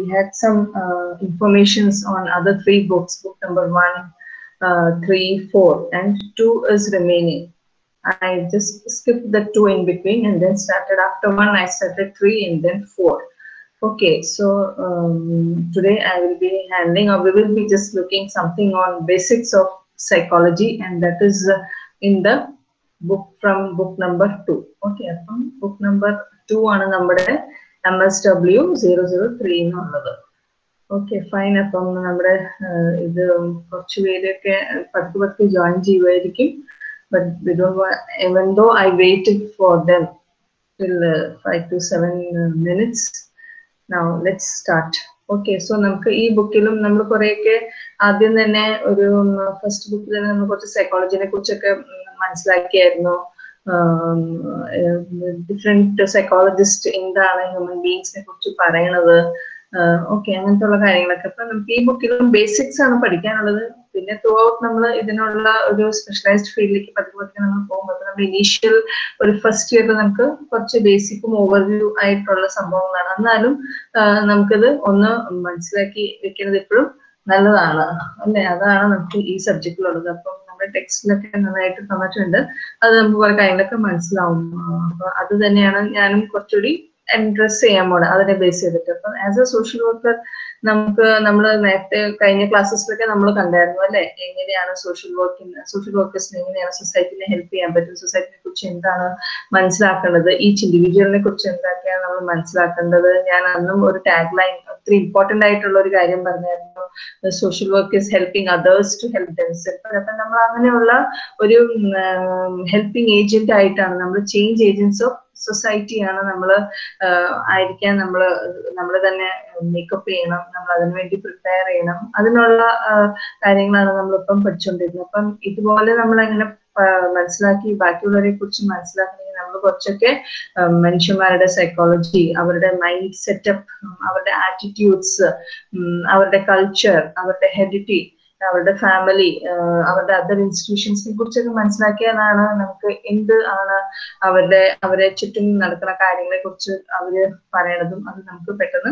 we had some uh, informations on other three books, book number one, uh, three, four, and two is remaining. I just skipped the two in between and then started after one, I started three and then four. Okay, so um, today I will be handling or we will be just looking something on basics of psychology and that is uh, in the book from book number two. Okay, അപ്പം book number two ആണ് നമ്മുടെ M S W zero zero three എന്നുള്ളത് okay fine അപ്പം നമ്മുടെ ആഹ്, ഇത് കുറച്ച് പേരൊക്കെ പത്ത് പത്ത് ജോയിൻ ചെയ്യുമായിരിക്കും but we don't even though I waited for them till uh, five to seven uh, minutes. Now let's start. Okay so നമുക്ക് ഈ ബുക്കിലും നമ്മൾ കുറെയൊക്കെ ആദ്യം തന്നെ ഒരു ഫസ്റ്റ് ബുക്കിൽ തന്നെ നമ്മൾ കുറച്ച് സൈക്കോളജിനെ കുറിച്ചൊക്കെ ഉം, മനസ്സിലാക്കിയായിരുന്നു ഡിഫറെന്റ് സൈക്കോളജിസ്റ്റ് എന്താണ് ഹ്യൂമൻ ബീങ്സിനെ കുറിച്ച് പറയണത് ഓക്കെ അങ്ങനത്തെ ഉള്ള കാര്യങ്ങളൊക്കെ അപ്പൊ നമുക്ക് ഈ ബുക്കിലും ബേസിക്സ് ആണ് പഠിക്കാനുള്ളത് പിന്നെ ത്രൂ ഔട്ട് നമ്മൾ ഇതിനുള്ള ഒരു സ്പെഷ്യലൈസ്ഡ് ഫീൽഡിലേക്ക് പതുക്കെ പതുക്കെ നമ്മൾ പോകുമ്പോൾ നമ്മൾ ഇനീഷ്യൽ ഒരു ഫസ്റ്റ് ഇയറിൽ നമുക്ക് കുറച്ച് ബേസിക്കും ഓവർവ്യൂ ആയിട്ടുള്ള സംഭവങ്ങളാണ് എന്നാലും ആഹ് നമുക്കിത് ഒന്ന് മനസ്സിലാക്കി വെക്കുന്നത് എപ്പോഴും നല്ലതാണ് അല്ലെ അതാണ് നമുക്ക് ഈ സബ്ജക്റ്റിലുള്ളത് അപ്പം നമ്മുടെ ടെക്സ്റ്റിലൊക്കെ നന്നായിട്ട് തന്നിട്ടുണ്ട് അത് നമുക്ക് കുറെ കാര്യങ്ങളൊക്കെ മനസ്സിലാവും ആഹ് അപ്പൊ അത് തന്നെയാണ് ഞാനും കുറച്ചുകൂടി അഡ്രസ് ചെയ്യാൻ പോണത് അതിനെ ബേസ് ചെയ്തിട്ട് അപ്പം ആസ് എ സോഷ്യൽ വർക്കർ നമുക്ക് നമ്മൾ നേരത്തെ കഴിഞ്ഞ ക്ലാസ്സസിലൊക്കെ നമ്മൾ കണ്ടായിരുന്നു അല്ലെ എങ്ങനെയാണ് സോഷ്യൽ വർക്കിന് സോഷ്യൽ വർക്കേഴ്സിന് എങ്ങനെയാണ് സൊസൈറ്റിനെ ഹെൽപ്പ് ചെയ്യാൻ പറ്റും സൊസൈറ്റിനെ കുറിച്ച് എന്താണ് മനസ്സിലാക്കേണ്ടത് ഈച്ച് ഇൻഡിവിജ്വലിനെ കുറിച്ച് എന്തൊക്കെയാണ് നമ്മൾ മനസ്സിലാക്കേണ്ടത് ഞാൻ അന്നും ഒരു ടാഗ് ലൈൻ ഒത്തിരി ഇമ്പോർട്ടന്റ് ആയിട്ടുള്ള ഒരു കാര്യം പറഞ്ഞായിരുന്നു social work is helping others to help themselves അപ്പൊ നമ്മൾ അങ്ങനെയുള്ള ഒരു ഹെൽപ്പിംഗ് ഏജന്റ് ആയിട്ടാണ് നമ്മൾ ചേഞ്ച് ഏജൻസ് ഓഫ് സൊസൈറ്റിയാണ് നമ്മൾ ആയിരിക്കാൻ നമ്മൾ നമ്മൾ തന്നെ മേക്കപ്പ് ചെയ്യണം നമ്മൾ അതിനുവേണ്ടി പ്രിപ്പയർ ചെയ്യണം അതിനുള്ള ആഹ് കാര്യങ്ങളാണ് നമ്മളിപ്പം പഠിച്ചുകൊണ്ടിരുന്നത് അപ്പം ഇതുപോലെ നമ്മൾ അങ്ങനെ മനസ്സിലാക്കി ബാക്കിയുള്ളവരെ കുറിച്ച് മനസ്സിലാക്കണമെങ്കിൽ നമ്മൾ കുറച്ചൊക്കെ ആഹ് മനുഷ്യന്മാരുടെ സൈക്കോളജി അവരുടെ മൈൻഡ് സെറ്റപ്പ് അവരുടെ ആറ്റിറ്റ്യൂഡ്സ് അവരുടെ കൾച്ചർ അവരുടെ ഹെറിറ്റി അവരുടെ ഫാമിലി അവരുടെ അതർ ഇൻസ്റ്റിറ്റ്യൂഷൻസിനെ കുറിച്ചൊക്കെ മനസ്സിലാക്കിയാലാണ് നമുക്ക് എന്ത് ആണ് അവരുടെ അവരെ ചുറ്റും നടക്കുന്ന കാര്യങ്ങളെ കുറിച്ച് അവര് പറയണതും അത് നമുക്ക് പെട്ടെന്ന്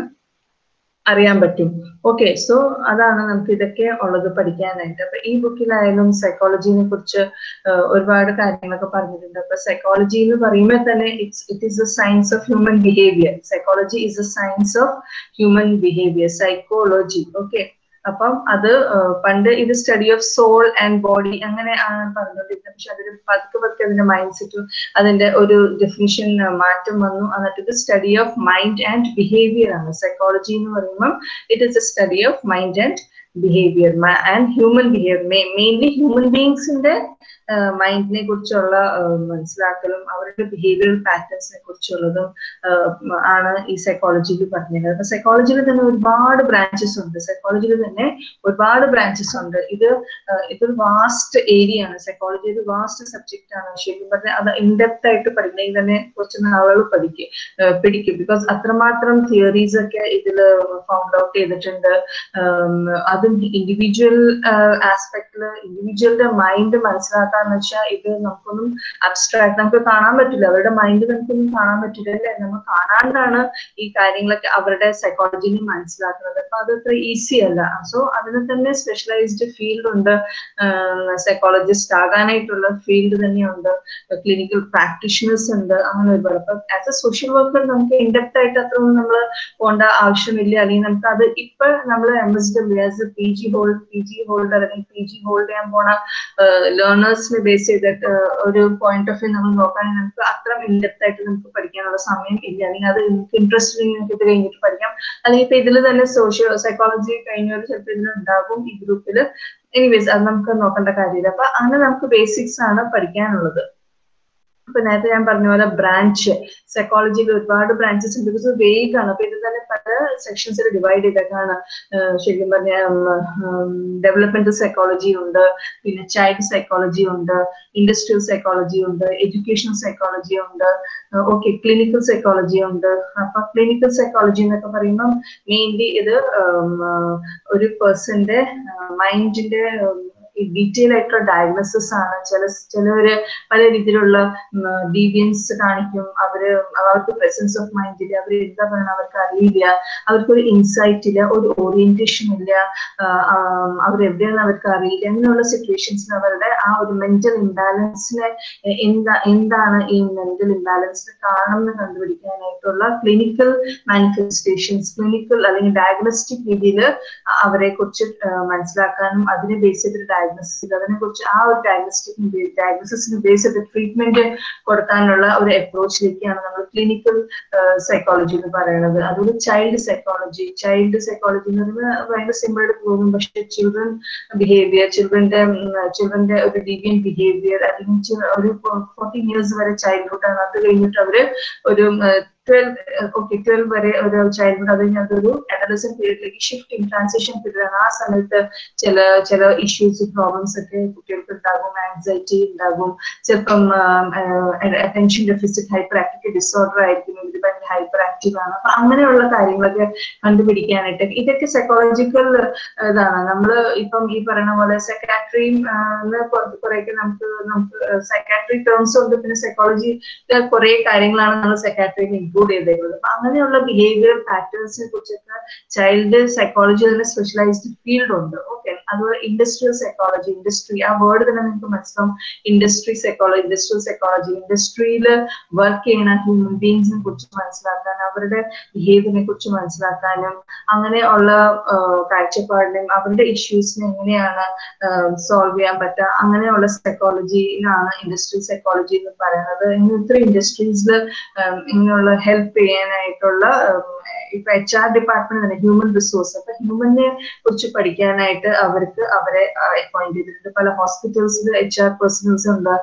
അറിയാൻ പറ്റും ഓക്കെ സോ അതാണ് നമുക്ക് ഇതൊക്കെ ഉള്ളത് പഠിക്കാനായിട്ട് അപ്പൊ ഈ ബുക്കിലായാലും സൈക്കോളജിനെ കുറിച്ച് ആഹ് ഒരുപാട് കാര്യങ്ങളൊക്കെ പറഞ്ഞിട്ടുണ്ട് അപ്പൊ സൈക്കോളജി എന്ന് പറയുമ്പോൾ തന്നെ it's it is a science of human behaviour psychology is a science of human behaviour psychology okay അപ്പം അത് ആഹ് പണ്ട് ഇത് study of soul and body അങ്ങനെ ആണ് പറഞ്ഞുകൊണ്ടിരുന്നത് പക്ഷെ അതൊരു പതുക്കെ പതുക്കെ അതിന്റെ മൈൻഡ് സെറ്റ് അതിന്റെ ഒരു ഡെഫിനിഷൻ മാറ്റം വന്നു എന്നിട്ട് ഇത് study of mind and behaviour ആണ് സൈക്കോളജി എന്ന് പറയുമ്പോൾ it is a study of mind and behaviour and human behaviour mainly human ബീങ്സിന്റെ മൈൻഡിനെ കുറിച്ചുള്ള ആഹ് മനസ്സിലാക്കലും അവരുടെ ബിഹേവിയറൽ പാറ്റേൺസിനെ കുറിച്ചുള്ളതും ആഹ് ആണ് ഈ സൈക്കോളജിയിൽ പറഞ്ഞത് അപ്പൊ സൈക്കോളജിയിൽ തന്നെ ഒരുപാട് ബ്രാഞ്ചസ് ഉണ്ട് സൈക്കോളജിയിൽ തന്നെ ഒരുപാട് ബ്രാഞ്ചസ് ഉണ്ട് ഇത് ആഹ് ഇതൊരു വാസ്റ്റ് ഏരിയ ആണ് സൈക്കോളജി ഒരു വാസ്റ്റ് സബ്ജക്റ്റ് ആണ് ശരിക്കും പറഞ്ഞാൽ അത് ഇൻഡെപ്ത് ആയിട്ട് പഠിക്കണമെങ്കിൽ തന്നെ കുറച്ച് നാളുകൾ പഠിക്കും ആഹ് പിടിക്കും ബിക്കോസ് അത്രമാത്രം തിയറീസ് ഒക്കെ ഇതിൽ ഫൗണ്ട് ഔട്ട് ചെയ്തിട്ടുണ്ട് ആം, അതും ഇൻഡിവിജ്വൽ ആസ്പെക്ടില് ഇൻഡിവിജ്വലിന്റെ മൈൻഡ് മനസ്സിലാക്കാന്ന് വെച്ചാൽ ഇത് നമുക്കൊന്നും അബ്സ്ട്രാക്ട് നമുക്ക് കാണാൻ പറ്റില്ല അവരുടെ മൈൻഡ് നമുക്കൊന്നും കാണാൻ പറ്റില്ല അല്ലേ നമ്മൾ കാണാണ്ടാണ് ഈ കാര്യങ്ങളൊക്കെ അവരുടെ സൈക്കോളജിനെ മനസ്സിലാക്കുന്നത് അപ്പൊ അത് അത്ര ഈസി അല്ല സോ അതിന് തന്നെ സ്പെഷ്യലൈസ്ഡ് ഫീൽഡ് ഉണ്ട് സൈക്കോളജിസ്റ്റ് ആകാനായിട്ടുള്ള ഫീൽഡ് തന്നെയുണ്ട് ക്ലിനിക്കൽ പ്രാക്ടീഷണേഴ്സ് ഉണ്ട് അങ്ങനെ ഒരുപാട് അപ്പൊ ആസ് എ സോഷ്യൽ വർക്കർ നമുക്ക് ഇൻഡെപ്ത് ആയിട്ട് അത്രയൊന്നും നമ്മൾ പോകേണ്ട ആവശ്യമില്ല അല്ലെങ്കിൽ നമുക്ക് അത് ഇപ്പൊ നമ്മൾ M S W as P G hold P G holder അല്ലെങ്കിൽ പി ജി ഹോൾഡ് ചെയ്യാൻ പോണ ലേണേഴ്സിനെ ബേസ് ചെയ്തിട്ട് ഒരു പോയിന്റ് ഓഫ് വ്യൂ നമ്മൾ നോക്കുകയാണെങ്കിൽ നമുക്ക് അത്ര ഇൻഡെപ്ത് ആയിട്ട് നമുക്ക് പഠിക്കാനുള്ള സമയം ഇല്ല അല്ലെങ്കിൽ അത് നിങ്ങൾക്ക് ഇൻട്രസ്റ്റ് നിങ്ങൾക്ക് ഇത് കഴിഞ്ഞിട്ട് പഠിക്കാം അല്ലെങ്കിൽ ഇപ്പൊ ഇതിൽ തന്നെ സോഷ്യോ സൈക്കോളജി കഴിഞ്ഞവർ ചിലപ്പോൾ ഇതിൽ ഉണ്ടാകും ഈ ഗ്രൂപ്പിൽ എനിവേസ് അത് നമുക്ക് നോക്കേണ്ട കാര്യമില്ല അപ്പൊ അങ്ങനെ നമുക്ക് ബേസിക്സ് ആണ് പഠിക്കാനുള്ളത് ഇപ്പൊ നേരത്തെ ഞാൻ പറഞ്ഞ പോലെ ബ്രാഞ്ച് സൈക്കോളജിയിൽ ഒരുപാട് ബ്രാഞ്ചസ് ഉണ്ട് ബിക്കോസ് വേഗ് ആണ് അപ്പൊ ഇത് തന്നെ പല സെക്ഷൻസിൽ ഡിവൈഡ് ചെയ്തേക്കാണ് ആഹ് ശരിക്കും പറഞ്ഞ ഡെവലപ്മെന്റൽ സൈക്കോളജി ഉണ്ട് പിന്നെ ചൈൽഡ് സൈക്കോളജി ഉണ്ട് ഇൻഡസ്ട്രിയൽ സൈക്കോളജി ഉണ്ട് എഡ്യൂക്കേഷണൽ സൈക്കോളജി ഉണ്ട് ഓക്കെ ക്ലിനിക്കൽ സൈക്കോളജി ഉണ്ട് അപ്പൊ ക്ലിനിക്കൽ സൈക്കോളജി എന്നൊക്കെ പറയുമ്പോൾ മെയിൻലി ഇത് ഉം, ആഹ് ഒരു പേഴ്സന്റെ മൈൻഡിന്റെ ഡീറ്റെയിൽ ആയിട്ടുള്ള ഡയഗ്നോസിസ് ആണ് ചില ചിലവര് പല രീതിയിലുള്ള ഡീവിയൻസ് കാണിക്കും അവര് അവർക്ക് പ്രസൻസ് ഓഫ് മൈൻഡ് ഇല്ല അവർ എന്താ പറയണ അവർക്ക് അറിയില്ല അവർക്കൊരു ഇൻസൈറ്റ് ഇല്ല ഒരു ഓറിയന്റേഷൻ ഇല്ല അവരെവിടെയാണ് അവർക്ക് അറിയില്ല അങ്ങനെയുള്ള സിറ്റുവേഷൻസിൽ അവരുടെ ആ ഒരു മെന്റൽ ഇംബാലൻസിനെ എന്താ എന്താണ് ഈ മെന്റൽ ഇംബാലൻസിന് കാരണം എന്ന് കണ്ടുപിടിക്കാനായിട്ടുള്ള ക്ലിനിക്കൽ മാനിഫെസ്റ്റേഷൻസ് ക്ലിനിക്കൽ അല്ലെങ്കിൽ ഡയഗ്നോസ്റ്റിക് രീതിയിൽ അവരെ കുറിച്ച് മനസ്സിലാക്കാനും അതിനെ ബേസ് ചെയ്തിട്ട് ഡയഗ്നോസിസ് അതിനെ കുറിച്ച് ആ ഒരു ഡയഗ്നോസ്റ്റിക് ഡയഗ്നോസിസിന് ബേസ് ചെയ്ത് ട്രീറ്റ്മെന്റ് കൊടുക്കാനുള്ള ഒരു അപ്രോച്ചിലേക്കാണ് നമ്മൾ ക്ലിനിക്കൽ സൈക്കോളജി എന്ന് പറയുന്നത് അതുപോലെ ചൈൽഡ് സൈക്കോളജി ചൈൽഡ് സൈക്കോളജി എന്ന് പറയുന്നത് ഭയങ്കര സിമ്പിൾ ആയിട്ട് തോന്നും പക്ഷെ ചിൽഡ്രൻ ബിഹേവിയർ ചിൽഡ്രന്റെ ചിൽഡ്രന്റെ ഒരു ഡിവിയൻ ബിഹേവിയർ അല്ലെങ്കിൽ ഒരു ഫോർട്ടീൻ ഇയേഴ്സ് വരെ ചൈൽഡ്ഹുഡ് ആണ് അത് കഴിഞ്ഞിട്ട് അവര് ഒരു ട്വൽവ് ഓക്കെ ട്വൽവ് വരെ ഒരു ചൈൽഡ്ഹുഡ് അത് കഴിഞ്ഞ് അതൊരു അഡലസൻ പീരീഡിലേക്ക് ഷിഫ്റ്റിംഗ് ട്രാൻസിഷൻ പീരീഡ് ആണ് ആ സമയത്ത് ചില ചില ഇഷ്യൂസ് പ്രോബ്ലംസ് ഒക്കെ കുട്ടികൾക്ക് ഉണ്ടാകും ആൻസൈറ്റി ഉണ്ടാകും ചിലപ്പം attention deficit hyperactivity disorder ആയിരിക്കും ഇവർ ഭയങ്കര ഹൈപ്പർ ആക്റ്റീവ് ആണ് അപ്പൊ അങ്ങനെയുള്ള കാര്യങ്ങളൊക്കെ കണ്ടുപിടിക്കാനായിട്ട് ഇതൊക്കെ സൈക്കോളജിക്കൽ ഇതാണ് നമ്മൾ ഇപ്പം ഈ പറയുന്ന പോലെ സെക്രാട്രിയും കുറേയൊക്കെ നമുക്ക് നമുക്ക് സൈക്കാട്രി ടേംസ് ഉണ്ട് പിന്നെ സൈക്കോളജി കുറെ കാര്യങ്ങളാണ് നമ്മൾ സെക്രാട്രിയിൽ ഇൻക്ലൂഡ് ചെയ്തേക്കുന്നത് അപ്പൊ അങ്ങനെയുള്ള ബിഹേവിയർ പാറ്റേൺസിനെ കുറിച്ചൊക്കെ ചൈൽഡ് സൈക്കോളജി തന്നെ സ്പെഷ്യലൈസ്ഡ് ഫീൽഡ് ഉണ്ട് ഓക്കെ അതുപോലെ ഇൻഡസ്ട്രിയൽ സൈക്കോളജി ഇൻഡസ്ട്രി ആ വേർഡ് തന്നെ നിങ്ങൾക്ക് മനസ്സിലാവും ഇൻഡസ്ട്രി സൈക്കോളജി ഇൻഡസ്ട്രിയൽ സൈക്കോളജി ഇൻഡസ്ട്രിയിൽ വർക്ക് ചെയ്യുന്ന ഹ്യൂമൻ ബീങ്സിനെ കുറിച്ച് മനസ്സിലാക്കാൻ അവരുടെ ബിഹേവിയറിനെ കുറിച്ച് മനസ്സിലാക്കാനും അങ്ങനെയുള്ള കാഴ്ചപ്പാടിനെയും അവരുടെ ഇഷ്യൂസിനെ എങ്ങനെയാണ് സോൾവ് ചെയ്യാൻ പറ്റുക അങ്ങനെയുള്ള സൈക്കോളജിയിലാണ് ഇൻഡസ്ട്രിയൽ സൈക്കോളജി എന്ന് പറയുന്നത് ഇങ്ങനത്തെ ഇൻഡസ്ട്രീസിൽ ഇങ്ങനെയുള്ള ഹെൽപ്പ് ചെയ്യാനായിട്ടുള്ള ഇപ്പൊ എച്ച് ആർ ഡിപ്പാർട്ട്മെന്റ് തന്നെ ഹ്യൂമൻ റിസോഴ്സ് അപ്പൊ ഹ്യൂമനെ കുറിച്ച് പഠിക്കാനായിട്ട് അവർക്ക് അവരെ അപ്പോയിന്റ് ചെയ്തിട്ടുണ്ട് പല ഹോസ്പിറ്റൽസിൽ എച്ച് ആർ പേഴ്സണൽസ് ഉണ്ട്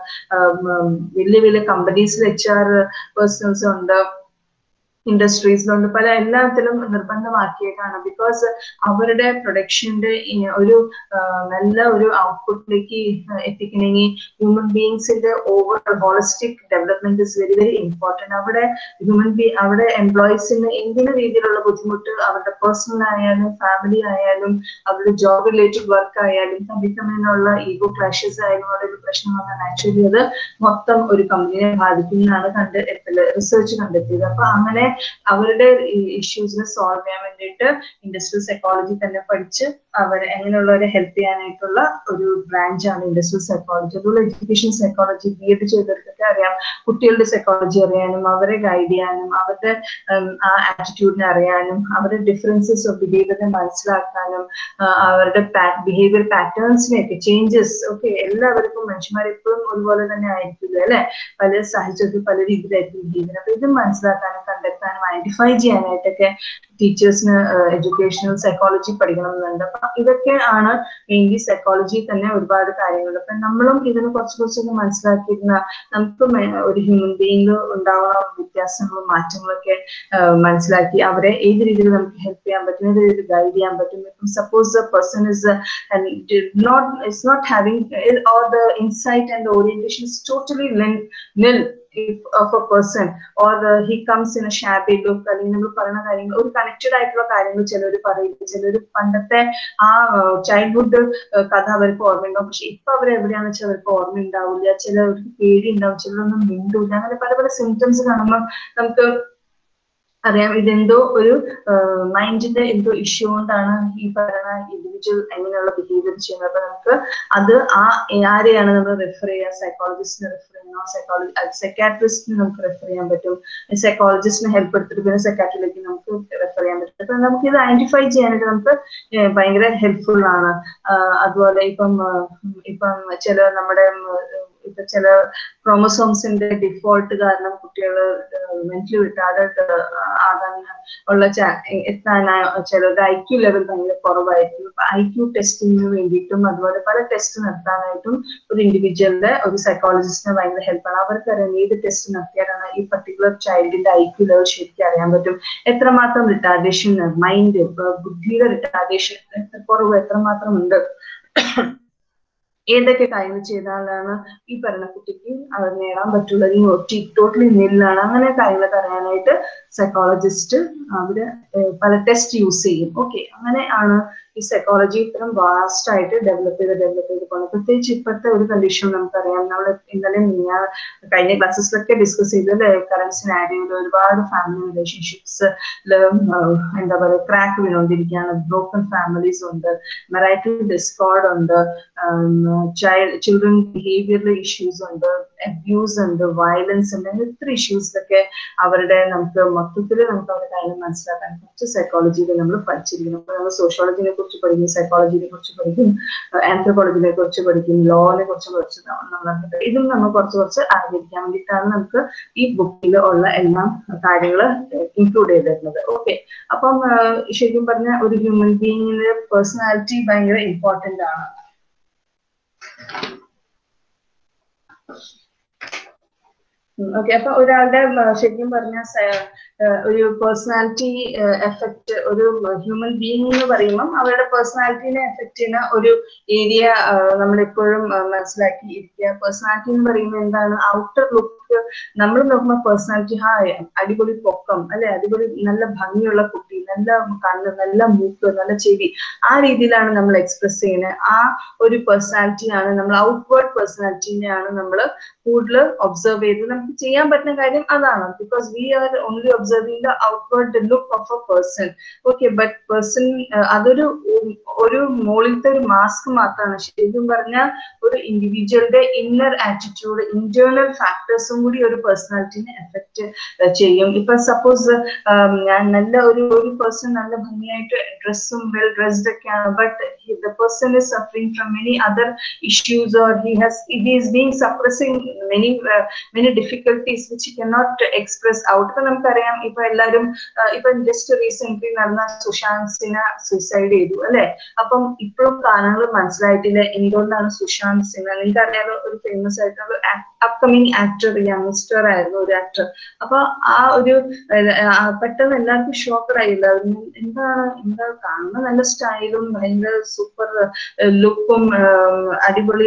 വലിയ വലിയ കമ്പനീസിൽ എച്ച് ആർ പേഴ്സണൽസ് ഉണ്ട് ഇൻഡസ്ട്രീസിലുണ്ട് പല എല്ലാത്തിലും നിർബന്ധമാക്കിയേക്കാണ് ബിക്കോസ് അവരുടെ പ്രൊഡക്ഷന്റെ ഒരു നല്ല ഒരു ഔട്ട്പുട്ടിലേക്ക് എത്തിക്കണമെങ്കിൽ ഹ്യൂമൻ ബീങ്സിന്റെ over holistic development is very very important അവിടെ ഹ്യൂമൻ ബീ അവിടെ എംപ്ലോയീസിന് എന്തിനു രീതിയിലുള്ള ബുദ്ധിമുട്ട് അവരുടെ പേഴ്സണൽ ആയാലും ഫാമിലി ആയാലും അവരുടെ ജോബ് റിലേറ്റഡ് വർക്ക് ആയാലും തമ്മിൽ ഈഗോ ക്ലാഷസ് ആയാലും അവിടെ ഒരു പ്രശ്നം വന്നാൽ നാച്ചുറലി അത് മൊത്തം ഒരു കമ്പനിയെ ബാധിക്കുന്നതാണ് കണ്ട് റിസർച്ച് കണ്ടെത്തിയത് അപ്പൊ അങ്ങനെ അവരുടെ ഇഷ്യൂസിനെ സോൾവ് ചെയ്യാൻ വേണ്ടിയിട്ട് ഇൻഡസ്ട്രിയൽ സൈക്കോളജി തന്നെ പഠിച്ച് അവരെ എങ്ങനെയുള്ളവരെ ഹെൽപ്പ് ചെയ്യാനായിട്ടുള്ള ഒരു ബ്രാഞ്ചാണ് ഇൻഡസ്ട്രിയൽ സൈക്കോളജി അതുപോലെ എഡ്യൂക്കേഷൻ സൈക്കോളജി ബി എഡ് ചെയ്തവർക്കൊക്കെ അറിയാം കുട്ടികളുടെ സൈക്കോളജി അറിയാനും അവരെ ഗൈഡ് ചെയ്യാനും അവരുടെ ആ ആറ്റിറ്റ്യൂഡിനെ അറിയാനും അവരുടെ ഡിഫറൻസസ് ഓഫ് ബിഹേവിയറിനെ മനസ്സിലാക്കാനും അവരുടെ ബിഹേവിയർ പാറ്റേൺസിനെയൊക്കെ ചേഞ്ചസ് ഓക്കെ എല്ലാവർക്കും മനുഷ്യന്മാർ എപ്പോഴും ഒരുപോലെ തന്നെ ആയിരിക്കില്ല അല്ലെ പല സാഹചര്യത്തിൽ പല രീതിയിലായിരിക്കും ബിഹേവിയർ അപ്പൊ ഇത് മനസ്സിലാക്കാനും കണ്ടെത്താനും ഐഡന്റിഫൈ ചെയ്യാനായിട്ടൊക്കെ ടീച്ചേഴ്സിന് എഡ്യൂക്കേഷണൽ സൈക്കോളജി പഠിക്കണമെന്നുണ്ട് അപ്പൊ ഇതൊക്കെ ആണ് മെയിൻലി സൈക്കോളജി തന്നെ ഒരുപാട് കാര്യങ്ങൾ അപ്പൊ നമ്മളും ഇതിനെ കുറച്ച് കുറച്ചൊക്കെ മനസ്സിലാക്കിയിരുന്ന നമുക്ക് ഒരു ഹ്യൂമൻ ബീയിങ് ഉണ്ടാവുന്ന വ്യത്യാസങ്ങളും മാറ്റങ്ങളൊക്കെ മനസ്സിലാക്കി അവരെ ഏത് രീതിയിൽ നമുക്ക് ഹെൽപ്പ് ചെയ്യാൻ പറ്റും ഏത് രീതിയിൽ ഗൈഡ് ചെയ്യാൻ പറ്റും ഇപ്പം suppose the person is not is not having or the insight and orientation is totally nil if of a person or uh, he comes in a shabby look അല്ലെങ്കിൽ നമ്മൾ പറയുന്ന കാര്യങ്ങൾ ഒരു കണക്റ്റഡ് ആയിട്ടുള്ള കാര്യങ്ങൾ ചിലർ പറയും ചിലർ പണ്ടത്തെ ആ ചൈൽഡ്ഹുഡ് കഥ അവർക്ക് ഓർമ്മയുണ്ടാവും പക്ഷെ ഇപ്പൊ അവർ എവിടെയാണെന്ന് വെച്ചാൽ അവർക്ക് ഓർമ്മ ഉണ്ടാവില്ല ചിലർക്ക് പേടി ഉണ്ടാവും ചിലരൊന്നും മിണ്ടൂല അങ്ങനെ പല പല സിംറ്റംസ് കാണുമ്പോൾ നമുക്ക് അറിയാം ഇതെന്തോ ഒരു മൈൻഡിന്റെ എന്തോ ഇഷ്യൂ കൊണ്ടാണ് ഈ പറയുന്ന ഇൻഡിവിജ്വൽ എങ്ങനെയുള്ള ബിഹേവിയർ ചെയ്യുന്നത് അപ്പൊ നമുക്ക് അത് ആ ആരെയാണ് നമ്മൾ റെഫർ ചെയ്യുക സൈക്കോളജിസ്റ്റിനെ റെഫർ ചെയ്യണോ സൈക്കോളജി സൈക്കാട്രിസ്റ്റിനെ നമുക്ക് റെഫർ ചെയ്യാൻ പറ്റും സൈക്കോളജിസ്റ്റിനെ ഹെൽപ്പ് എടുത്തിട്ട് പിന്നെ സൈക്കാട്രിയിലേക്ക് നമുക്ക് റെഫർ ചെയ്യാൻ പറ്റും അപ്പൊ നമുക്ക് ഇത് ഐഡന്റിഫൈ ചെയ്യാനായിട്ട് നമുക്ക് ഭയങ്കര ഹെൽപ്ഫുൾ ആണ് അതുപോലെ ഇപ്പം ഇപ്പം ചില നമ്മുടെ ഇപ്പൊ ചില ക്രോമസോംസിന്റെ ഡിഫോൾട്ട് കാരണം കുട്ടികൾ മെന്റലി റിട്ടാർഡ് ആകാൻ ഉള്ള എത്താൻ ചിലരുടെ ഐ ക്യു ലെവൽ ഭയങ്കര കുറവായിരിക്കും അപ്പൊ ഐ ക്യു ടെസ്റ്റിങ്ങിന് വേണ്ടിയിട്ടും അതുപോലെ പല ടെസ്റ്റ് നടത്താനായിട്ടും ഒരു ഇൻഡിവിജ്വലിന്റെ ഒരു സൈക്കോളജിസ്റ്റിന് ഭയങ്കര ഹെൽപ്പാണ് അവർക്ക് അറിയാം ഏത് ടെസ്റ്റ് നടത്തിയാലാണ് ഈ പർട്ടിക്കുലർ ചൈൽഡിന്റെ ഐ ക്യു ലെവൽ ശരിക്കും അറിയാൻ പറ്റും എത്രമാത്രം റിട്ടാർഡേഷൻ മൈൻഡ് ബുദ്ധിയുടെ റിട്ടാർഡേഷൻ കുറവ് എത്രമാത്രം ഉണ്ട് ഏതൊക്കെ കാര്യങ്ങൾ ചെയ്താലാണ് ഈ പറഞ്ഞ കുട്ടിക്ക് അവർ നേടാൻ പറ്റുള്ളത് ടോട്ടലി നെല്ലാണ് അങ്ങനെ കാര്യങ്ങളൊക്കെ അറിയാനായിട്ട് സൈക്കോളജിസ്റ്റ് അവര് പല ടെസ്റ്റ് യൂസ് ചെയ്യും ഓക്കെ അങ്ങനെ ആണ് ഈ സൈക്കോളജി ഇത്രയും വാസ്റ്റ് ആയിട്ട് ഡെവലപ്പ് ചെയ്ത് ഡെവലപ്പ് ചെയ്ത് പോകുന്നത് പ്രത്യേകിച്ച് ഇപ്പോഴത്തെ ഒരു കണ്ടീഷൻ നമുക്കറിയാം നമ്മൾ ഇന്നലെ ഞാൻ കഴിഞ്ഞ ക്ലാസ്സസിലൊക്കെ ഡിസ്കസ് ചെയ്തത് കറന്റ് സിനാരിയോയിൽ ഒരുപാട് ഫാമിലി റിലേഷൻഷിപ്സ് എന്താ പറയുക ക്രാക്ക് വീണുകൊണ്ടിരിക്കുകയാണ് ബ്രോക്കൺ ഫാമിലീസ് ഉണ്ട് മെറൈറ്റൽ ഡിസ്കോർഡ് ഉണ്ട് ചൈൽഡ് ചിൽഡ്രൻ ബിഹേവിയറൽ ഇഷ്യൂസ് ഉണ്ട് അബ്യൂസ് ഉണ്ട് വയലൻസ് ഉണ്ട് അങ്ങനെ ഇത്ര ഇഷ്യൂസിലൊക്കെ അവരുടെ നമുക്ക് മൊത്തത്തിൽ നമുക്ക് അവരുടെ കാര്യം മനസ്സിലാക്കാൻ കുറച്ച് സൈക്കോളജിയിൽ നമ്മൾ പഠിച്ചിരിക്കണം അപ്പൊ നമ്മൾ സോഷ്യോളജിനെ കുറിച്ച് പഠിക്കും സൈക്കോളജിനെ കുറിച്ച് പഠിക്കും ആന്ത്രോപോളജിനെ കുറിച്ച് പഠിക്കും ലോനെ കുറിച്ച് പഠിച്ച് നമ്മൾ ഇതും നമ്മൾ കുറച്ച് കുറച്ച് അറിഞ്ഞിരിക്കാൻ വേണ്ടിയിട്ടാണ് നമുക്ക് ഈ ബുക്കിൽ ഉള്ള എല്ലാം കാര്യങ്ങൾ ഇൻക്ലൂഡ് ചെയ്തിരുന്നത് ഓക്കെ അപ്പം ശരിക്കും പറഞ്ഞ ഒരു ഹ്യൂമൻ ബീയിങ്ങിന്റെ പേഴ്സണാലിറ്റി ഭയങ്കര ഇമ്പോർട്ടന്റ് ആണ് ഓക്കെ അപ്പൊ ഒരാളുടെ ശരിക്കും പറഞ്ഞ ഒരു പേഴ്സണാലിറ്റി എഫക്റ്റ് ഒരു ഹ്യൂമൻ ബീയിങ് എന്ന് പറയുമ്പം അവരുടെ പേഴ്സണാലിറ്റിനെ എഫക്ട് ചെയ്യുന്ന ഒരു ഏരിയ നമ്മൾ എപ്പോഴും മനസ്സിലാക്കി ഇരിക്കുക പേഴ്സണാലിറ്റി എന്ന് പറയുന്നത് എന്താണ് ഔട്ടർ ലുക്ക് നമ്മൾ നോക്കുമ്പോൾ പേഴ്സണാലിറ്റി ഹാ അടിപൊളി പൊക്കം അല്ലെ അടിപൊളി നല്ല ഭംഗിയുള്ള കുട്ടി നല്ല കണ്ണ് നല്ല മൂക്ക് നല്ല ചെവി ആ രീതിയിലാണ് നമ്മൾ എക്സ്പ്രസ് ചെയ്യുന്നത് ആ ഒരു പേഴ്സണാലിറ്റിയാണ് നമ്മൾ ഔട്ട്വേർഡ് പേഴ്സണാലിറ്റിനെയാണ് നമ്മൾ കൂടുതൽ ഒബ്സർവ് ചെയ്ത് നമുക്ക് ചെയ്യാൻ പറ്റുന്ന കാര്യം അതാണ് because we are only observing the outward look of a person okay but person അതൊരു ഒരു മുകളിലത്തെ ഒരു മാസ്ക് മാത്രമാണ് ശരിക്കും പറഞ്ഞാൽ ഒരു ഇൻഡിവിജ്വലിന്റെ ഇന്നർ ആറ്റിറ്റ്യൂഡ് ഇന്റേണൽ ഫാക്ടേഴ്സും കൂടി ഒരു പേഴ്സണാലിറ്റിനെ എഫക്ട് ചെയ്യും ഇപ്പൊ സപ്പോസ് ഞാൻ നല്ല ഒരു ഒരു പേഴ്സൺ നല്ല ഭംഗിയായിട്ട് ഡ്രസ്സും വെൽ ഡ്രസ്ഡ് ഒക്കെയാണ് but the person is suffering from many other issues or he has he is being suppressing many many difficulties which cannot express out ഇപ്പൊ നമുക്കറിയാം ഇപ്പൊ എല്ലാവരും ഇപ്പൊ ജസ്റ്റ് റീസെന്റ് നടന്ന സുശാന്ത് സിൻഹ സൂസൈഡ് ചെയ്തു അല്ലെ അപ്പം ഇപ്പോഴും കാരണങ്ങൾ മനസ്സിലായിട്ടില്ല എന്തുകൊണ്ടാണ് സുശാന്ത് സിൻഹ നിങ്ങൾക്ക് അറിയാലോ ഒരു ഫേമസ് ആയിട്ടുള്ള അപ്കമിങ് ആക്ടർ യങ്സ്റ്റർ ആയിരുന്നു ഒരു ആക്ടർ അപ്പൊ ആ ഒരു പെട്ടെന്ന് എല്ലാവർക്കും ഷോക്കറായില്ല എന്താണ് എന്താ കാണുന്ന നല്ല സ്റ്റൈലും ഭയങ്കര സൂപ്പർ ലുക്കും അടിപൊളി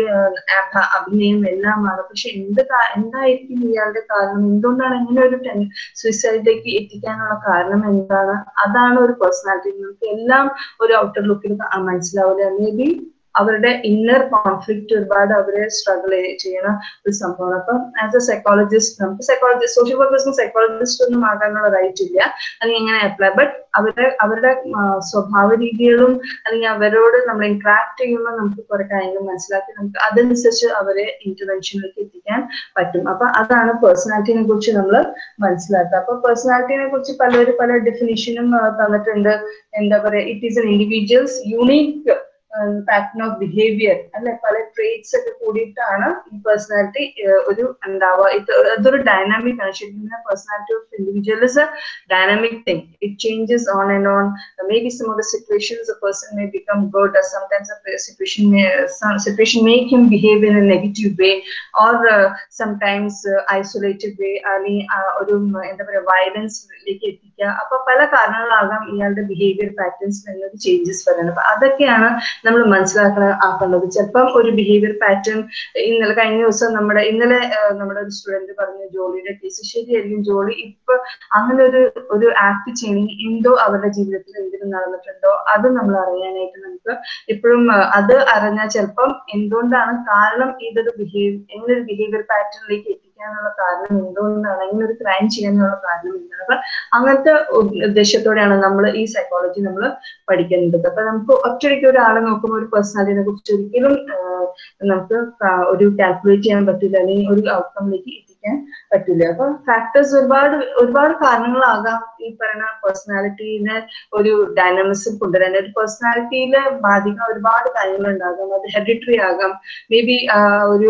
അഭിനയം എല്ലാമാണ് പക്ഷെ എന്ത് എന്തായിരിക്കും ഇയാളുടെ കാരണം എന്തുകൊണ്ടാണ് ഇങ്ങനെ ഒരു സൂയിസൈഡിലേക്ക് എത്തിക്കാനുള്ള കാരണം എന്താണ് അതാണ് ഒരു പേഴ്സണാലിറ്റി നമുക്ക് എല്ലാം ഒരു ഔട്ടർ ലുക്കിൽ മനസ്സിലാവില്ല മേ ബി അവരുടെ ഇന്നർ കോൺഫ്ലിക്റ്റ് ഒരുപാട് അവരെ സ്ട്രഗിൾ ചെയ്യുന്ന ഒരു സംഭവമാണ് അപ്പം ആസ് എ സൈക്കോളജിസ്റ്റ് നമുക്ക് സൈക്കോളജിസ്റ്റ് സോഷ്യൽ വർക്കേഴ്സിന് സൈക്കോളജിസ്റ്റ് ഒന്നും ആകാനുള്ള റൈറ്റ് ഇല്ല അല്ലെങ്കിൽ എങ്ങനെ അപ്ലൈ ബട്ട് അവരുടെ അവരുടെ സ്വഭാവ രീതികളും അല്ലെങ്കിൽ അവരോട് നമ്മൾ ഇന്ററാക്ട് ചെയ്യുമ്പോൾ നമുക്ക് കുറെ കാര്യങ്ങൾ മനസ്സിലാക്കി നമുക്ക് അതനുസരിച്ച് അവരെ ഇന്റർവെൻഷനിലേക്ക് എത്തിക്കാൻ പറ്റും അപ്പൊ അതാണ് പേഴ്സണാലിറ്റിനെ കുറിച്ച് നമ്മൾ മനസ്സിലാക്കുക അപ്പൊ പേഴ്സണാലിറ്റിനെ കുറിച്ച് പലരും പല ഡെഫിനിഷനും തന്നിട്ടുണ്ട് എന്താ പറയാ it is an individual's unique pattern of behaviour അല്ലെ പല ട്രേറ്റ്സ് ഒക്കെ കൂടിയിട്ടാണ് ഈ പേഴ്സണാലിറ്റി ഒരു ഉണ്ടാവുക ഇത് അതൊരു ഡൈനാമിക് ആണ് ശരിക്കും personality of individual is a dynamic thing it changes on and on may be some of the situations a person may become good or sometimes a situation may some situation make him behave in a negative way or uh, sometimes uh, isolated way അല്ലെങ്കിൽ ഒരു എന്താ പറയുക വയലൻസിലേക്ക് എത്തിക്കുക അപ്പൊ പല കാരണങ്ങളാകാം ഇയാളുടെ behaviour patterns എന്നത് changes വരുന്നത് അപ്പൊ അതൊക്കെയാണ് നമ്മൾ മനസ്സിലാക്കണ ആക്കേണ്ടത് ചിലപ്പം ഒരു ബിഹേവിയർ പാറ്റേൺ ഇന്നലെ കഴിഞ്ഞ ദിവസം നമ്മുടെ ഇന്നലെ നമ്മുടെ ഒരു സ്റ്റുഡന്റ് പറഞ്ഞു ജോളിയുടെ കേസ് ശരിയായിരിക്കും ജോളി ഇപ്പൊ അങ്ങനെ ഒരു ഒരു ആക്ട് ചെയ്യണമെങ്കിൽ എന്തോ അവരുടെ ജീവിതത്തിൽ എന്തെങ്കിലും നടന്നിട്ടുണ്ടോ അത് നമ്മൾ അറിയാനായിട്ട് നമുക്ക് ഇപ്പോഴും അത് അറിഞ്ഞാൽ ചിലപ്പം എന്തുകൊണ്ടാണ് കാരണം ഇതൊരു ബിഹേവ് എങ്ങനെ ഒരു ബിഹേവിയർ പാറ്റേണിലേക്ക് എത്തിക്കാനുള്ള കാരണം എന്തുകൊണ്ടാണ് എങ്ങനെ ഒരു ക്രൈം ചെയ്യാനുള്ള കാരണം എന്താണ് അപ്പൊ അങ്ങനത്തെ ഉദ്ദേശത്തോടെയാണ് നമ്മൾ ഈ സൈക്കോളജി നമ്മൾ പഠിക്കേണ്ടത് അപ്പൊ നമുക്ക് ഒറ്റയ്ക്ക് ഒരാളെ നോക്കുമ്പോൾ ഒരു പേഴ്സണാലിറ്റിനെ കുറിച്ച് ഒരിക്കലും നമുക്ക് ഒരു കാൽക്കുലേറ്റ് ചെയ്യാൻ പറ്റില്ല അല്ലെങ്കിൽ ഒരു ഔട്ട്കമ്മിലേക്ക് എത്തിക്കാൻ പറ്റില്ല അപ്പൊ ഫാക്ടേഴ്സ് ഒരുപാട് ഒരുപാട് കാരണങ്ങളാകാം ഈ പറയുന്ന പേഴ്സണാലിറ്റീനെ ഒരു ഡൈനാമിസം കൊണ്ടുവരാൻ ഒരു പേഴ്സണാലിറ്റിയിൽ ബാധിക്കുന്ന ഒരുപാട് കാര്യങ്ങൾ ഉണ്ടാകാം അത് ഹെറിറ്ററി ആകാം മേ ബി ഒരു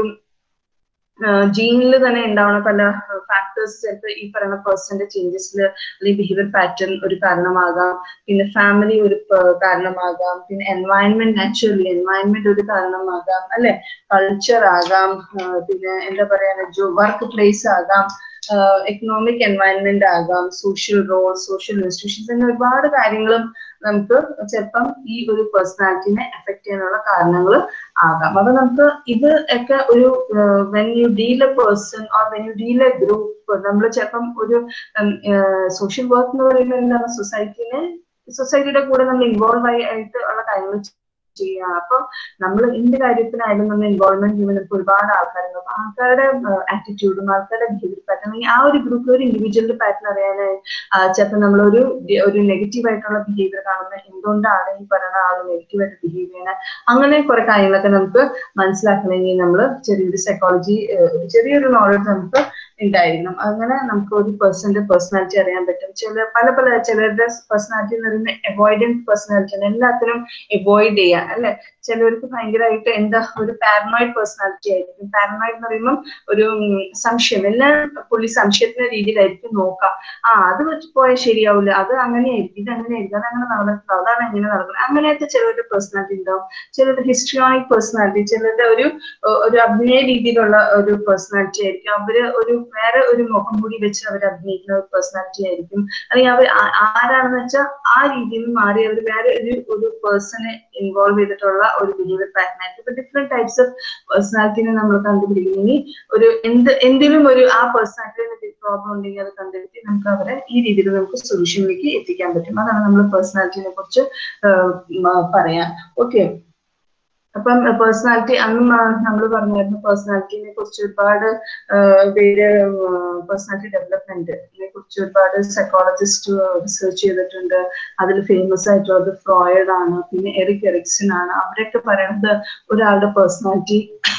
ജീനിൽ തന്നെ ഉണ്ടാവുന്ന പല ഫാക്ടേഴ്സ് ചിലപ്പോൾ ഈ പറയുന്ന പേഴ്സന്റെ ചേഞ്ചസിൽ അല്ലെങ്കിൽ ബിഹേവിയർ പാറ്റേൺ ഒരു കാരണമാകാം പിന്നെ ഫാമിലി ഒരു കാരണമാകാം പിന്നെ എൻവയൺമെന്റ് നാച്ചുറലി എൻവയൺമെന്റ് ഒരു കാരണമാകാം അല്ലെ കൾച്ചർ ആകാം പിന്നെ എന്താ പറയാ വർക്ക് പ്ലേസ് ആകാം എക്കണോമിക് എൻവയൺമെന്റ് ആകാം സോഷ്യൽ റോൾ സോഷ്യൽ ഇൻസ്റ്റിറ്റ്യൂഷൻസ് അങ്ങനെ ഒരുപാട് കാര്യങ്ങളും നമുക്ക് ചിലപ്പം ഈ ഒരു പേഴ്സണാലിറ്റിനെ എഫക്ട് ചെയ്യാനുള്ള കാരണങ്ങൾ ആകാം അപ്പൊ നമുക്ക് ഇത് ഒക്കെ ഒരു when you deal a person or when you deal a group നമ്മൾ ചിലപ്പം ഒരു സോഷ്യൽ വർക്ക് എന്ന് പറയുന്നത് എന്താണ് സൊസൈറ്റിനെ സൊസൈറ്റിയുടെ കൂടെ നമ്മൾ ഇൻവോൾവ് ആയിട്ട് ഉള്ള കാര്യങ്ങൾ ചെയ്യുക അപ്പൊ നമ്മൾ എന്ത് കാര്യത്തിനായാലും നമ്മൾ ഇൻവോൾവ്മെന്റ് ചെയ്യുമ്പോൾ നമുക്ക് ഒരുപാട് ആൾക്കാരുണ്ട് അപ്പൊ ആൾക്കാരുടെ ആറ്റിറ്റ്യൂഡും ആൾക്കാരുടെ ബിഹേവിയർ പാറ്റേൺ അല്ലെങ്കിൽ ആ ഒരു ഗ്രൂപ്പിൽ ഒരു ഇൻഡിവിജ്വലിന്റെ പാറ്റേൺ അറിയാനായി ചിലപ്പോൾ നമ്മൾ ഒരു ഒരു നെഗറ്റീവ് ആയിട്ടുള്ള ബിഹേവിയർ കാണുന്നത് എന്തുകൊണ്ടാണ് ഈ പറയുന്ന ആൾ നെഗറ്റീവ് ആയിട്ട് ബിഹേവ് ചെയ്യുന്നത് അങ്ങനെ കുറെ കാര്യങ്ങളൊക്കെ നമുക്ക് മനസ്സിലാക്കണമെങ്കിൽ നമ്മൾ ചെറിയൊരു സൈക്കോളജി ഒരു ചെറിയൊരു നോളജ് നമുക്ക് ഉണ്ടായിരിക്കണം അങ്ങനെ നമുക്ക് ഒരു പേഴ്സന്റെ പേഴ്സണാലിറ്റി അറിയാൻ പറ്റും ചില പല പല ചിലരുടെ പേഴ്സണാലിറ്റി എന്ന് പറയുന്നത് അവോയ്ഡൻസ് പേഴ്സണാലിറ്റി ആണ് എല്ലാത്തിനും അവോയ്ഡ് ചെയ്യാൻ അല്ലെ ചിലവർക്ക് ഭയങ്കരമായിട്ട് എന്താ ഒരു പാരനോയിഡ് പേഴ്സണാലിറ്റി ആയിരിക്കും പാരനോയിഡ് എന്ന് പറയുമ്പോൾ ഒരു സംശയം എല്ലാം പുള്ളി സംശയത്തിന്റെ രീതിയിലായിരിക്കും നോക്കാം ആ അത് വെച്ച് പോയാൽ ശരിയാവില്ല അത് അങ്ങനെയായിരിക്കും ഇത് അങ്ങനെയായിരിക്കും അത് അങ്ങനെ നടന്നിട്ടുണ്ടോ അതാണ് എങ്ങനെ നടക്കുന്നത് അങ്ങനെയൊക്കെ ചിലരുടെ പേഴ്സണാലിറ്റി ഉണ്ടാവും ചിലരുടെ ഹിസ്ട്രിയോണിക് പേഴ്സണാലിറ്റി ചിലരുടെ ഒരു ഒരു അഭിനയ രീതിയിലുള്ള ഒരു പേഴ്സണാലിറ്റി ആയിരിക്കും അവര് ഒരു വേറെ ഒരു മുഖം കൂടി വെച്ച് അവർ അഭിനയിക്കുന്ന ഒരു പേഴ്സണാലിറ്റി ആയിരിക്കും അല്ലെങ്കിൽ അവർ ആരാണെന്ന് വെച്ചാൽ ആ രീതിയിൽ നിന്ന് മാറി അവർ വേറെ ഒരു ഒരു പേഴ്സണെ ഇൻവോൾവ് ചെയ്തിട്ടുള്ള ഒരു ബിഹേവിയർ പാറ്റേൺ ആയിരിക്കും ഇപ്പൊ ഡിഫറെന്റ് ടൈപ്സ് ഓഫ് പേഴ്സണാലിറ്റിനെ നമ്മൾ കണ്ടുപിടിക്കുന്നെങ്കിൽ ഒരു എന്ത് എന്തിലും ഒരു ആ പേഴ്സണാലിറ്റി പ്രോബ്ലം ഉണ്ടെങ്കിൽ അത് കണ്ടെത്തി നമുക്ക് അവരെ ഈ രീതിയിൽ നമുക്ക് സൊല്യൂഷനിലേക്ക് എത്തിക്കാൻ പറ്റും അതാണ് നമ്മൾ പേഴ്സണാലിറ്റിനെ കുറിച്ച് പറയാം ഓക്കെ അപ്പം പേഴ്സണാലിറ്റി അന്നും നമ്മൾ പറഞ്ഞായിരുന്നു പേഴ്സണാലിറ്റിനെ കുറിച്ച് ഒരുപാട് പേര് പേഴ്സണാലിറ്റി ഡെവലപ്മെന്റ് ഇതിനെ കുറിച്ച് ഒരുപാട് സൈക്കോളജിസ്റ്റ് റിസർച്ച് ചെയ്തിട്ടുണ്ട് അതിൽ ഫേമസ് ആയിട്ടുള്ളത് ഫ്രോയിഡ് ആണ് പിന്നെ എറിക് എറിക്സൺ ആണ് അവരൊക്കെ പറയുന്നത് ഒരാളുടെ പേഴ്സണാലിറ്റി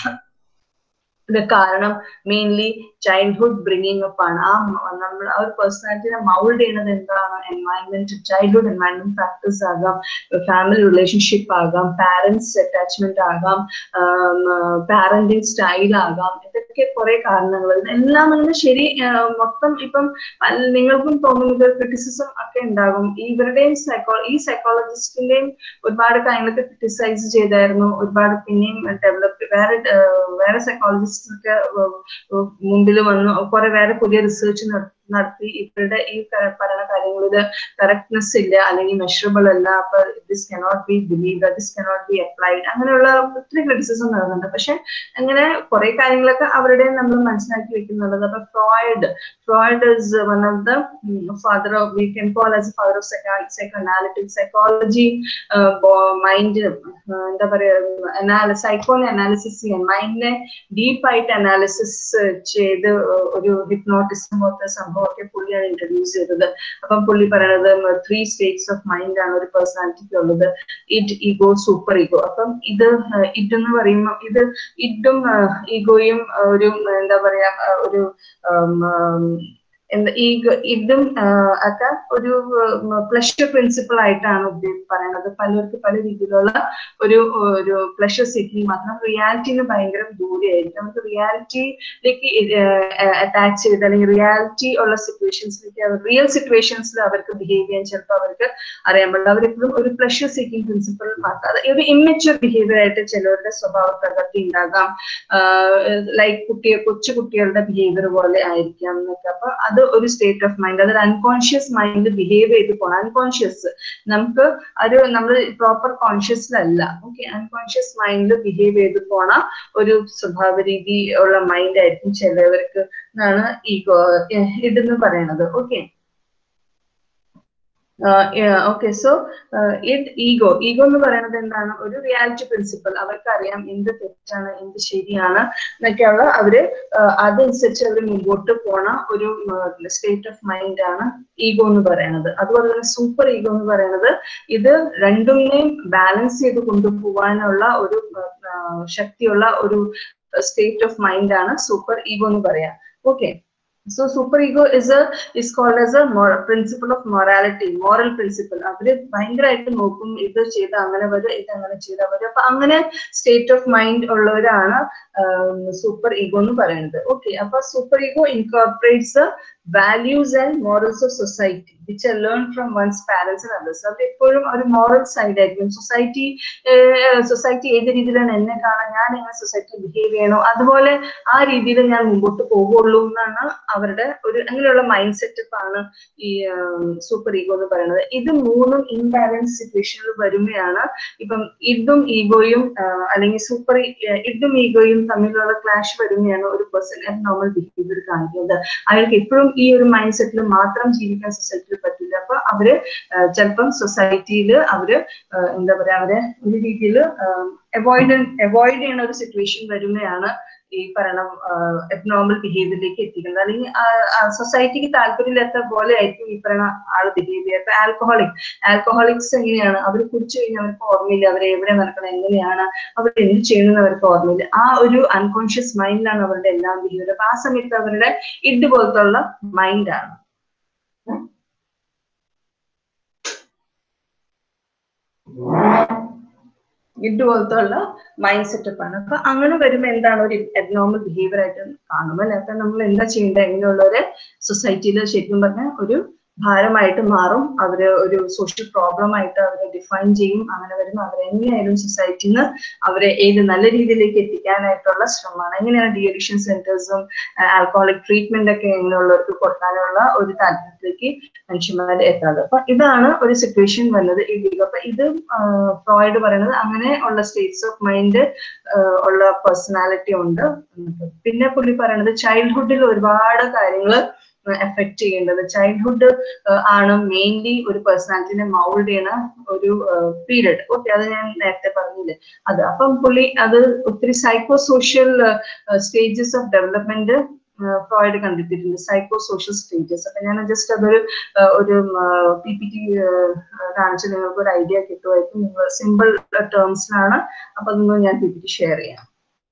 കാരണം മെയിൻലി ചൈൽഡ്ഹുഡ് ബ്രിങ്ങിങ് അപ്പ് ആണ് ആ നമ്മൾ ആ ഒരു പേഴ്സണാലിറ്റിനെ മൗൾഡ് ചെയ്യുന്നത് എന്താണ് എൻവയൺമെന്റ് ചൈൽഡ്ഹുഡ് എൻവയൺമെന്റ് ഫാക്ടേഴ്സ് ആകാം ഫാമിലി റിലേഷൻഷിപ്പ് ആകാം പാരന്റ്സ് അറ്റാച്ച്മെന്റ് ആകാം പാരന്റിങ് സ്റ്റൈൽ ആകാം ഇതൊക്കെ കുറെ കാരണങ്ങൾ എല്ലാം അങ്ങനെ ശരി മൊത്തം ഇപ്പം നിങ്ങൾക്കും തോന്നുന്നത് ക്രിറ്റിസിസം ഒക്കെ ഉണ്ടാകും ഇവരുടെയും സൈക്കോ ഈ സൈക്കോളജിസ്റ്റിന്റെയും ഒരുപാട് കാര്യങ്ങളൊക്കെ ക്രിറ്റിസൈസ് ചെയ്തായിരുന്നു ഒരുപാട് പിന്നെയും ഡെവലപ്പ് വേറെ വേറെ സൈക്കോളജിസ്റ്റ് ഒക്കെ മുമ്പിൽ വന്നു കുറെ വേറെ പുതിയ റിസർച്ച് നടത്തി ഇവരുടെ ഈ പറയുന്ന കാര്യങ്ങളിൽ കറക്റ്റ്നെസ് ഇല്ല അല്ലെങ്കിൽ മെഷറബിൾ അല്ല അപ്പൊ this cannot be believe this cannot be applied അങ്ങനെയുള്ള ഒത്തിരി ക്രിറ്റിസിസം നടക്കുന്നുണ്ട് പക്ഷെ അങ്ങനെ കുറെ കാര്യങ്ങളൊക്കെ അവരുടെ നമ്മൾ മനസ്സിലാക്കി വെക്കുന്നുള്ളത് അപ്പൊ Freud Freud is one of the father of we can call as father of psycho analytics psychology mind എന്താ പറയാ സൈക്കോനെ അനാലിസിസ് ചെയ്യാൻ മൈൻഡിനെ ഡീപ്പായിട്ട് അനാലിസിസ് ചെയ്ത് ഒരു ഹിപ്നോട്ടിസം പോലത്തെ സംഭവമൊക്കെ പുള്ളിയാണ് ഇൻട്രൊഡ്യൂസ് ചെയ്തത് അപ്പം പുള്ളി പറയണത് ത്രീ സ്റ്റേറ്റ്സ് ഓഫ് മൈൻഡ് ആണ് ഒരു പേഴ്സണാലിറ്റിക്ക് ഉള്ളത് ഇഡ് ഈഗോ സൂപ്പർ ഈഗോ അപ്പം ഇത് ഇഡ് എന്ന് പറയുമ്പോൾ ഇത് ഇഡും ഈഗോയും ഒരു എന്താ പറയാ ഒരു എന്താ ഈ ഇതും ഒക്കെ ഒരു പ്ലഷർ പ്രിൻസിപ്പിൾ ആയിട്ടാണ് പറയുന്നത് പലർക്ക് പല രീതിയിലുള്ള ഒരു ഒരു പ്ലഷർ സീക്കിങ് മാത്രം റിയാലിറ്റിന് ഭയങ്കര ദൂരെയായിരിക്കും നമുക്ക് റിയാലിറ്റിയിലേക്ക് അറ്റാച്ച് ചെയ്ത് അല്ലെങ്കിൽ റിയാലിറ്റി ഉള്ള സിറ്റുവേഷൻസിലേക്ക് റിയൽ സിറ്റുവേഷൻസിൽ അവർക്ക് ബിഹേവ് ചെയ്യാൻ ചിലപ്പോൾ അവർക്ക് അറിയാൻ പറ്റില്ല അവരെപ്പോഴും ഒരു പ്ലഷർ സീക്കിംഗ് പ്രിൻസിപ്പിൾ മാത്രം അത് ഒരു ഇമ്മച്ചുവർ ബിഹേവിയർ ആയിട്ട് ചിലവരുടെ സ്വഭാവ പ്രകൃതി ഉണ്ടാകാം ലൈക്ക് കുട്ടിയെ കൊച്ചു കുട്ടികളുടെ ബിഹേവിയർ പോലെ ആയിരിക്കാം എന്നൊക്കെ അപ്പൊ അത് ഒരു സ്റ്റേറ്റ് ഓഫ് മൈൻഡ് അതൊരു അൺകോൺഷ്യസ് മൈൻഡ് ബിഹേവ് ചെയ്ത് പോകണം അൺകോൺഷ്യസ് നമുക്ക് ഒരു നമ്മൾ പ്രോപ്പർ കോൺഷ്യസിലല്ല ഓക്കെ അൺകോൺഷ്യസ് മൈൻഡിൽ ബിഹേവ് ചെയ്ത് പോണ ഒരു സ്വഭാവ രീതി ഉള്ള മൈൻഡ് ആയിരിക്കും ചിലവർക്ക് എന്നാണ് ഈഗോ ഇതെന്ന് പറയണത് okay okay so it ego ego എന്ന് പറയുന്നത് എന്താണ് ഒരു റിയാലിറ്റി പ്രിൻസിപ്പൽ അവർക്കറിയാം എന്ത് തെറ്റാണ് എന്ത് ശരിയാണ് എന്നൊക്കെയുള്ള അവര് അതനുസരിച്ച് അവർ മുമ്പോട്ട് പോണ ഒരു സ്റ്റേറ്റ് ഓഫ് മൈൻഡ് ആണ് ഈഗോ എന്ന് പറയുന്നത് അതുപോലെ തന്നെ സൂപ്പർ ഈഗോ എന്ന് പറയുന്നത് ഇത് രണ്ടുമേയും ബാലൻസ് ചെയ്ത് കൊണ്ടുപോകാനുള്ള ഒരു ശക്തിയുള്ള ഒരു സ്റ്റേറ്റ് ഓഫ് മൈൻഡ് ആണ് സൂപ്പർ ഈഗോ എന്ന് പറയാം okay so super ego is a is called as a principle of morality moral principle അവര് ഭയങ്കരമായിട്ട് നോക്കും ഇത് ചെയ്ത അങ്ങനെ വരും ഇത് അങ്ങനെ ചെയ്താൽ വരും അപ്പൊ അങ്ങനെ സ്റ്റേറ്റ് ഓഫ് മൈൻഡ് ഉള്ളവരാണ് സൂപ്പർ ഈഗോ എന്ന് പറയുന്നത് ഓക്കെ അപ്പൊ super ego incorporates values and morals of society which are learn from one's parents and others അത് എപ്പോഴും ഒരു മോറൽ സൈഡ് ആയിരിക്കും സൊസൈറ്റി സൊസൈറ്റി ഏത് രീതിയിലാണ് എന്നെ കാണാൻ ഞാൻ എങ്ങനെ സൊസൈറ്റി ബിഹേവ് ചെയ്യണോ അതുപോലെ ആ രീതിയിൽ ഞാൻ മുമ്പോട്ട് പോകുള്ളൂ എന്നാണ് അവരുടെ ഒരു അങ്ങനെയുള്ള മൈൻഡ് സെറ്റപ്പ് ആണ് ഈ സൂപ്പർ ഈഗോ എന്ന് പറയുന്നത് ഇത് മൂന്നും ഇൻബാലൻസ് സിറ്റുവേഷനിൽ വരുമ്പോഴാണ് ഇപ്പം ഇതും ഈഗോയും അല്ലെങ്കിൽ സൂപ്പർ ഇതും ഈഗോയും തമ്മിലുള്ള ക്ലാഷ് വരുമ്പോഴാണ് ഒരു പേഴ്സൺ നോർമൽ ബിഹേവിയർ കാണിക്കുന്നത് അയാൾക്ക് എപ്പോഴും ഈ ഒരു മൈൻഡ് സെറ്റിൽ മാത്രം ജീവിക്കാൻ സൊസൈറ്റിയിൽ പറ്റില്ല അപ്പൊ അവര് ചിലപ്പം സൊസൈറ്റിയിൽ അവര് എന്താ പറയാ അവരെ ഒരു രീതിയിൽ അവോയ്ഡ് അവോയ്ഡ് ചെയ്യുന്ന ഒരു സിറ്റുവേഷൻ വരുമ്പോഴാണ് ഈ പറയണ എബ്നോർമൽ ബിഹേവിയറിലേക്ക് എത്തിക്കുന്നത് അല്ലെങ്കിൽ സൊസൈറ്റിക്ക് താല്പര്യമില്ലാത്ത പോലെ ആയിരിക്കും ഈ പറയുന്ന ആൾ ബിഹേവ് ചെയ്യുക ഇപ്പൊ ആൽക്കഹോളിക് ആൽക്കഹോളിക്സ് എങ്ങനെയാണ് അവർ കുടിച്ചു കഴിഞ്ഞാൽ അവർക്ക് ഓർമ്മയില്ല അവർ എവിടെ നടക്കണം എങ്ങനെയാണ് അവർ എന്ത് ചെയ്യുന്നത് അവർക്ക് ഓർമ്മയില്ല ആ ഒരു അൺകോൺഷ്യസ് മൈൻഡിലാണ് അവരുടെ എല്ലാം ബിഹേവിയർ അപ്പൊ ആ സമയത്ത് അവരുടെ ഇതുപോലത്തുള്ള മൈൻഡാണ് ഇതുപോലത്തെ ഉള്ള മൈൻഡ് സെറ്റപ്പ് ആണ് അപ്പൊ അങ്ങനെ വരുമ്പോൾ എന്താണ് ഒരു അബ്നോർമൽ ബിഹേവിയർ ആയിട്ട് കാണും അല്ലെ അപ്പൊ നമ്മൾ എന്താ ചെയ്യേണ്ടത് ഇങ്ങനെയുള്ള ഒരു സൊസൈറ്റിയിൽ ശരിക്കും പറഞ്ഞാൽ ഒരു ഭാരമായിട്ട് മാറും അവര് ഒരു സോഷ്യൽ പ്രോബ്ലം ആയിട്ട് അവരെ ഡിഫൈൻ ചെയ്യും അങ്ങനെ വരുമ്പോൾ അവരെങ്ങനെയായാലും സൊസൈറ്റിയിൽ നിന്ന് അവരെ ഏത് നല്ല രീതിയിലേക്ക് എത്തിക്കാനായിട്ടുള്ള ശ്രമമാണ് എങ്ങനെയാണ് ഡിയഡിഷൻ സെന്റേഴ്സും ആൽക്കഹോളിക് ട്രീറ്റ്മെന്റ് ഒക്കെ എങ്ങനെയുള്ളവർക്ക് കൊടുക്കാനുള്ള ഒരു താല്പര്യത്തിലേക്ക് മനുഷ്യന്മാർ എത്താതെ അപ്പൊ ഇതാണ് ഒരു സിറ്റുവേഷൻ വന്നത് ഈ അപ്പൊ ഇത് ഫ്രോയിഡ് പറയുന്നത് അങ്ങനെ ഉള്ള സ്റ്റേറ്റ്സ് ഓഫ് മൈൻഡ് ഉള്ള പേഴ്സണാലിറ്റി ഉണ്ട് പിന്നെ പുള്ളി പറയുന്നത് ചൈൽഡ്ഹുഡിൽ ഒരുപാട് കാര്യങ്ങൾ എഫക്ട് ചെയ്യേണ്ടത് ചൈൽഡ്ഹുഡ് ആണ് മെയിൻലി ഒരു പേഴ്സണാലിറ്റിനെ മൗൾഡ് ചെയ്യുന്ന ഒരു പീരീഡ് ഓക്കെ അത് ഞാൻ നേരത്തെ പറഞ്ഞില്ലേ അത് അപ്പം പുള്ളി അത് ഒത്തിരി psycho social stages of development Freud കണ്ടെത്തിയിട്ടുണ്ട് സൈക്കോ സോഷ്യൽ സ്റ്റേജസ് അപ്പൊ ഞാൻ ജസ്റ്റ് അതൊരു ഒരു പി പി ടി കാണിച്ച് നിങ്ങൾക്ക് ഒരു ഐഡിയ കിട്ടുമായിരിക്കും നിങ്ങൾ സിമ്പിൾ ടേംസിലാണ് അപ്പൊ അതൊന്നും ഞാൻ പി പി ടി ഷെയർ ചെയ്യാം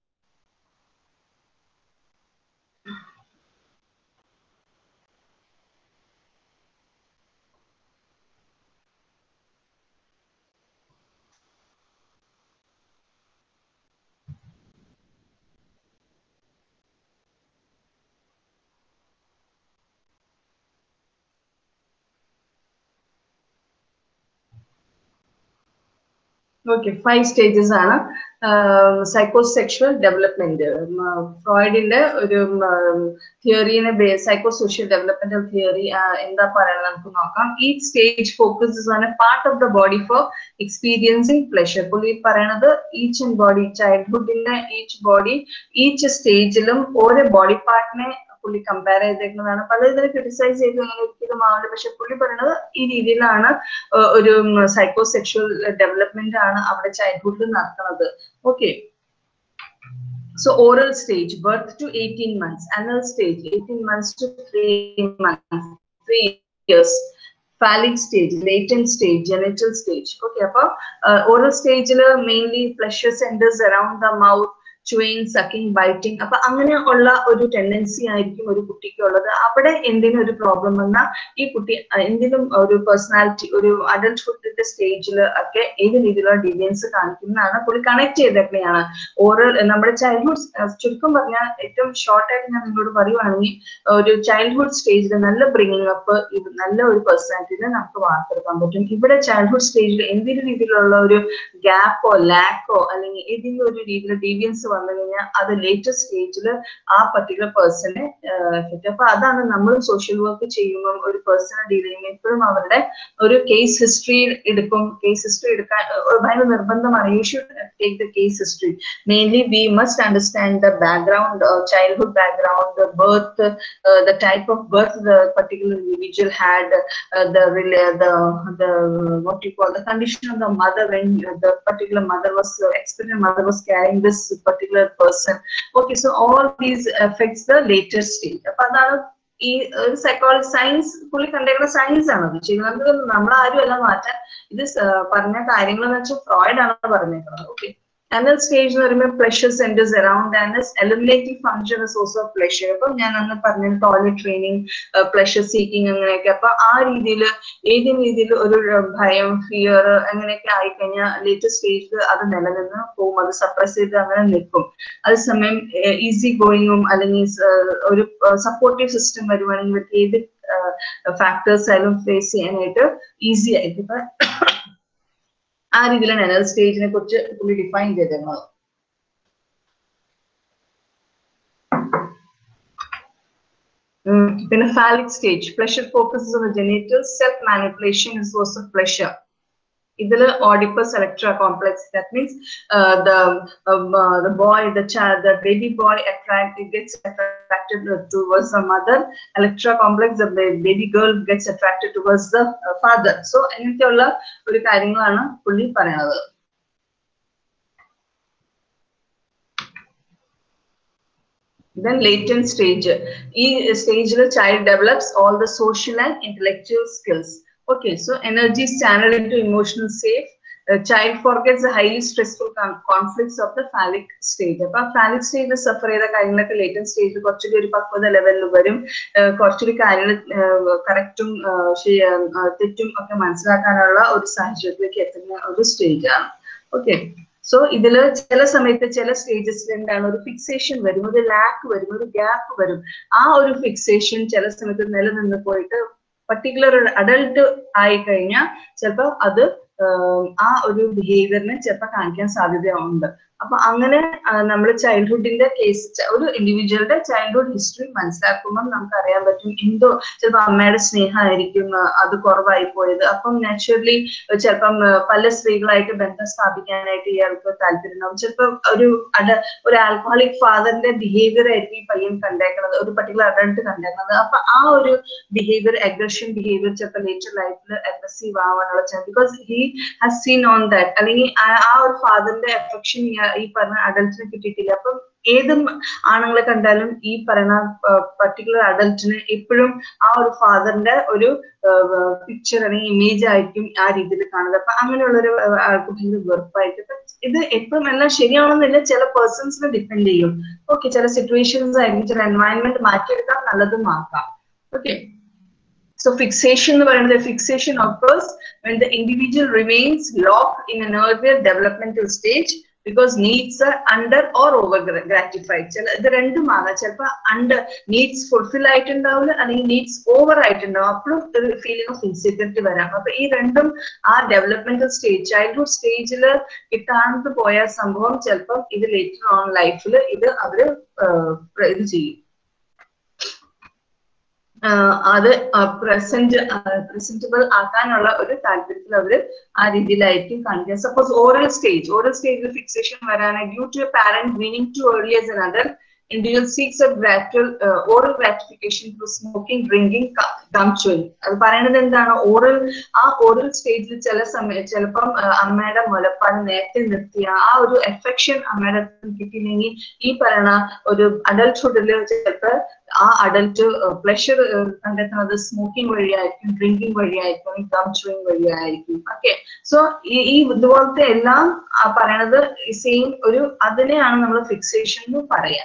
ഓക്കെ ഫൈവ് സ്റ്റേജസ് ആണ് സൈക്കോസെക്ഷൽ ഡെവലപ്മെന്റ് ഫ്രോയിഡിന്റെ ഒരു തിയറിനെ base psycho social developmental theory എന്താ പറയുന്നത് നമുക്ക് നോക്കാം ഈ സ്റ്റേജ് ഫോക്കസ് ആണ് part of the body for experiencing pleasure പുള്ളി പറയണത് ഈച്ച് ആൻഡ് ബോഡി ചൈൽഡ്ഹുഡിന്റെ ഈച്ച് ബോഡി ഈച്ച് സ്റ്റേജിലും ഓരോ ബോഡി പാർട്ടിനെ പുള്ളി കമ്പയർ ചെയ്തേക്കുന്നതാണ് പല ഇതിനെ ക്രിട്ടിസൈസ് ചെയ്ത് അങ്ങനെ ഒരിക്കലും ആവില്ല പക്ഷെ പുള്ളി പറയുന്നത് ഈ രീതിയിലാണ് ഒരു സൈക്കോ സെക്ഷൽ ഡെവലപ്മെന്റ് ആണ് അവിടെ ചൈൽഡ്ഹുഡിൽ നടക്കുന്നത് okay So oral stage, birth to 18 months, anal stage, 18 months to 3 months, 3 years. phallic stage, latent stage, genital stage. Okay, അപ്പോൾ oral സ്റ്റേജിൽ mainly pleasure centers around the mouth, chewing sucking biting അപ്പൊ അങ്ങനെ ഉള്ള ഒരു ടെൻഡൻസി ആയിരിക്കും ഒരു കുട്ടിക്ക് ഉള്ളത് അവിടെ എന്തെങ്കിലും ഒരു പ്രോബ്ലം വന്നാൽ ഈ കുട്ടി എന്തെങ്കിലും ഒരു പേഴ്സണാലിറ്റി ഒരു അഡൽട്ട്ഹുഡിന്റെ സ്റ്റേജിൽ ഒക്കെ ഏത് രീതിയിലുള്ള ഡിവിയൻസ് കാണിക്കുന്നതാണ് പുള്ളി കണക്ട് ചെയ്തൊക്കെയാണ് ഓരോ നമ്മുടെ ചൈൽഡ്ഹുഡ് ചുരുക്കം പറഞ്ഞാൽ ഏറ്റവും ഷോർട്ട് ആയിട്ട് ഞാൻ നിങ്ങളോട് പറയുവാണെങ്കിൽ ഒരു ചൈൽഡ്ഹുഡ് സ്റ്റേജിൽ നല്ല ബ്രിങ്ങിങ് അപ്പ് ഇത് നല്ല ഒരു പേഴ്സണാലിറ്റിനെ നമുക്ക് വാർത്തെടുക്കാൻ പറ്റും ഇവിടെ ചൈൽഡ്ഹുഡ് സ്റ്റേജിൽ എന്തെങ്കിലും രീതിയിലുള്ള ഒരു ഗ്യാപ്പോ ലാക്കോ അല്ലെങ്കിൽ ഏതെങ്കിലും ഒരു രീതിയിൽ ഡീവിയൻസ് വന്നു കഴിഞ്ഞാൽ അത് ലേറ്റസ്റ്റ് സ്റ്റേജിൽ ആ പർട്ടിക്കുലർ പേഴ്സണെ എഫക്ട് അപ്പൊ അതാണ് നമ്മൾ സോഷ്യൽ വർക്ക് ചെയ്യുമ്പോൾ ഒരു പേഴ്സണെ ഡീൽ ചെയ്യുമ്പോൾ എപ്പോഴും അവരുടെ ഒരു കേസ് ഹിസ്റ്ററി എടുക്കും കേസ് ഹിസ്റ്ററി എടുക്കാൻ ഭയങ്കര നിർബന്ധമാണ് you should take the case history mainly we must understand the background childhood background the birth the type of birth the particular individual had the the the what you call the condition of the mother when the particular mother was uh, expectant mother was carrying this particular person okay so all these affects the later stage അപ്പൊ അതാണ് ഈ ഒരു psychology science പുള്ളി കണ്ടേക്കുന്ന science ആണ് അത് ചെയ്യുന്നത് നമ്മൾ ആരും അല്ല മാറ്റാൻ ഇത് പറഞ്ഞ കാര്യങ്ങൾ എന്ന് വെച്ചാൽ ഫ്രോയിഡ് ആണ് പറഞ്ഞേക്കുന്നത് ഓക്കെ അനൽ സ്റ്റേജ് എന്ന് പറയുമ്പോൾ pleasure centres around anus eliminative function is also pleasure അപ്പൊ ഞാൻ അന്ന് പറഞ്ഞ ടോയ്ലറ്റ് ട്രെയിനിങ് പ്ലഷർ സീക്കിംഗ് അങ്ങനെയൊക്കെ അപ്പൊ ആ രീതിയിൽ ഏതെങ്കിലും രീതിയിൽ ഒരു ഭയം ഫിയർ അങ്ങനെയൊക്കെ ആയിക്കഴിഞ്ഞാൽ ലേറ്റസ്റ്റ് സ്റ്റേജിൽ അത് നിലനിന്ന് പോകും അത് സപ്രസ് ചെയ്ത് അങ്ങനെ നിൽക്കും അതേസമയം ഈസി ഗോയിങ്ങും അല്ലെങ്കിൽ ഒരു സപ്പോർട്ടീവ് സിസ്റ്റം വരുവാണെങ്കിൽ ഇവർക്ക് ഏത് ഫാക്ടേഴ്സ് ആയാലും ഫേസ് ചെയ്യാനായിട്ട് ഈസി ആയിരിക്കും ഇപ്പൊ ആ രീതിയിലാണ് എനർജി സ്റ്റേജിനെ കുറിച്ച് പുള്ളി ഡിഫൈൻ ചെയ്തിരുന്നത് പിന്നെ phallic stage pleasure focuses on genital self manipulation is also pleasure ഇതിൽ Oedipus Electra complex that means the boy the child the baby boy attract gets attracted towards the mother Electra complex the baby girl gets attracted towards the father so അങ്ങനത്തെയുള്ള ഒരു കാര്യങ്ങളാണ് പുള്ളി പറയുന്നത് then latent stage ഈ സ്റ്റേജിൽ child develops all the social and intellectual skills okay so energy is channeled into emotional safe uh, child forgets the highly stressful con- conflicts of the phallic stage അപ്പൊ phallic സ്റ്റേജിൽ suffer ചെയ്ത കാര്യങ്ങളൊക്കെ latent സ്റ്റേജിൽ കുറച്ചുകൂടി ഒരു പക്വത ലെവലിൽ വരും കുറച്ചുകൂടി കാര്യങ്ങൾ കറക്റ്റും തെറ്റും ഒക്കെ മനസ്സിലാക്കാനുള്ള ഒരു സാഹചര്യത്തിലേക്ക് എത്തുന്ന ഒരു സ്റ്റേജ് ആണ് ഓക്കെ സോ ഇതില് ചില സമയത്ത് ചില സ്റ്റേജസിൽ എന്താണ് ഒരു ഫിക്സേഷൻ വരും ഒരു ലാക്ക് വരും ഒരു ഗ്യാപ്പ് വരും ആ ഒരു ഫിക്സേഷൻ ചില സമയത്ത് നിലനിന്ന് പോയിട്ട് പർട്ടിക്കുലർ അഡൾട്ട് ആയി കഴിഞ്ഞാൽ ചിലപ്പോൾ അത് ആ ഒരു ബിഹേവിയറിനെ ചിലപ്പോൾ കാണിക്കാൻ സാധ്യതയുണ്ട് അപ്പൊ അങ്ങനെ നമ്മൾ ചൈൽഡ്ഹുഡിന്റെ കേസ് ഒരു ഇൻഡിവിജ്വലിന്റെ ചൈൽഡ്ഹുഡ് ഹിസ്റ്ററി മനസ്സിലാക്കുമ്പോൾ നമുക്ക് അറിയാൻ പറ്റും എന്തോ ചിലപ്പോൾ അമ്മയുടെ സ്നേഹമായിരിക്കും അത് കുറവായി പോയത് അപ്പം നാച്ചുറലി ചിലപ്പം പല സ്ത്രീകളായിട്ട് ബന്ധം സ്ഥാപിക്കാനായിട്ട് ഇയാൾക്ക് താല്പര്യം ഉണ്ടാവും ചിലപ്പോൾ ഒരു അട ഒരു ആൽക്കഹോളിക് ഫാദറിന്റെ ബിഹേവിയർ ആയിരിക്കും ഈ പയ്യൻ കണ്ടേക്കുന്നത് ഒരു പർട്ടിക്കുലർ അഡൾട്ട് കണ്ടേക്കുന്നത് അപ്പൊ ആ ഒരു ബിഹേവിയർ അഗ്രഷൻ ബിഹേവിയർ ചിലപ്പോൾ ലേറ്റർ ലൈഫിൽ അഗ്രസീവ് ആവാനുള്ള chance because he has seen on that അല്ലെങ്കിൽ ആ ഒരു ഫാദറിന്റെ എഫക്ഷൻ ഈ പറഞ്ഞ അഡൽറ്റിനെ കിട്ടിയിട്ടില്ല അപ്പം ഏത് ആണുങ്ങളെ കണ്ടാലും ഈ പറയുന്ന പർട്ടിക്കുലർ അഡൽറ്റിന് എപ്പോഴും ആ ഒരു ഫാദറിന്റെ ഒരു പിക്ചർ അല്ലെങ്കിൽ ഇമേജ് ആയിരിക്കും ആ രീതിയിൽ കാണുന്നത് അപ്പൊ അങ്ങനെയുള്ള ഒരു ആൾക്ക് ഭയങ്കര വെറുപ്പായിരിക്കും ഇത് എപ്പോഴും എല്ലാം ശരിയാണെന്നില്ല ചില പേഴ്സൺസിനെ ഡിപ്പെൻഡ് ചെയ്യും ഓക്കെ ചില സിറ്റുവേഷൻസ് ആയിരിക്കും ചില എൻവയൺമെന്റ് മാറ്റിയെടുക്കാൻ നല്ലതും ആക്കാം ഓക്കെ So fixation എന്ന് പറയുന്നത് fixation occurs when the individual remains locked in an earlier developmental stage because needs are under or over gratified ചില ഇത് രണ്ടും ആകാം ചിലപ്പോൾ അണ്ടർ നീഡ്സ് ഫുൾഫിൽ ആയിട്ടുണ്ടാവില്ല അല്ലെങ്കിൽ നീഡ്സ് ഓവർ ആയിട്ടുണ്ടാവും അപ്പോഴും ഒരു ഫീലിംഗ് ഓഫ് ഇൻസെക്യൂരിറ്റി വരാം അപ്പൊ ഈ രണ്ടും ആ ഡെവലപ്മെന്റൽ സ്റ്റേജ് ചൈൽഡ്ഹുഡ് സ്റ്റേജിൽ കിട്ടാണ്ട് പോയ സംഭവം ചിലപ്പം ഇത് ലേറ്റർ ഓൺ ലൈഫിൽ ഇത് അവര് ഇത് ചെയ്യും അത് പ്രസന്റ് പ്രസന്റബിൾ ആക്കാനുള്ള ഒരു താല്പര്യത്തിൽ അവർ ആ രീതിയിലായിരിക്കും കാണിക്കുക സപ്പോസ് ഓറൽ സ്റ്റേജ് ഓറൽ സ്റ്റേജിൽ ഫിക്സേഷൻ വരാനായി due to parent weaning too early as an other individual seeks a gradual uh, oral gratification through smoking, drinking, gum chewing. അത് പറയുന്നത് എന്താണ് ഓറൽ ആ ഓറൽ സ്റ്റേജിൽ ചില സമയം ചിലപ്പം അമ്മയുടെ മുലപ്പാൽ നേരത്തെ നിർത്തിയ ആ ഒരു എഫെക്ഷൻ അമ്മയുടെ കിട്ടിയില്ലെങ്കിൽ ഈ പറയുന്ന ഒരു അഡൽട്ട്ഹുഡിൽ ചിലപ്പോൾ ആ അഡൽട്ട് പ്ലഷർ കണ്ടെത്തുന്നത് സ്മോക്കിംഗ് വഴിയായിരിക്കും ഡ്രിങ്കിങ് വഴിയായിരിക്കും ഗം ചൂയിങ് വഴിയായിരിക്കും ഓക്കെ സോ ഈ ഇതുപോലത്തെ എല്ലാം പറയണത് സെയിം ഒരു അതിനെയാണ് നമ്മൾ ഫിക്സേഷൻ എന്ന് പറയാം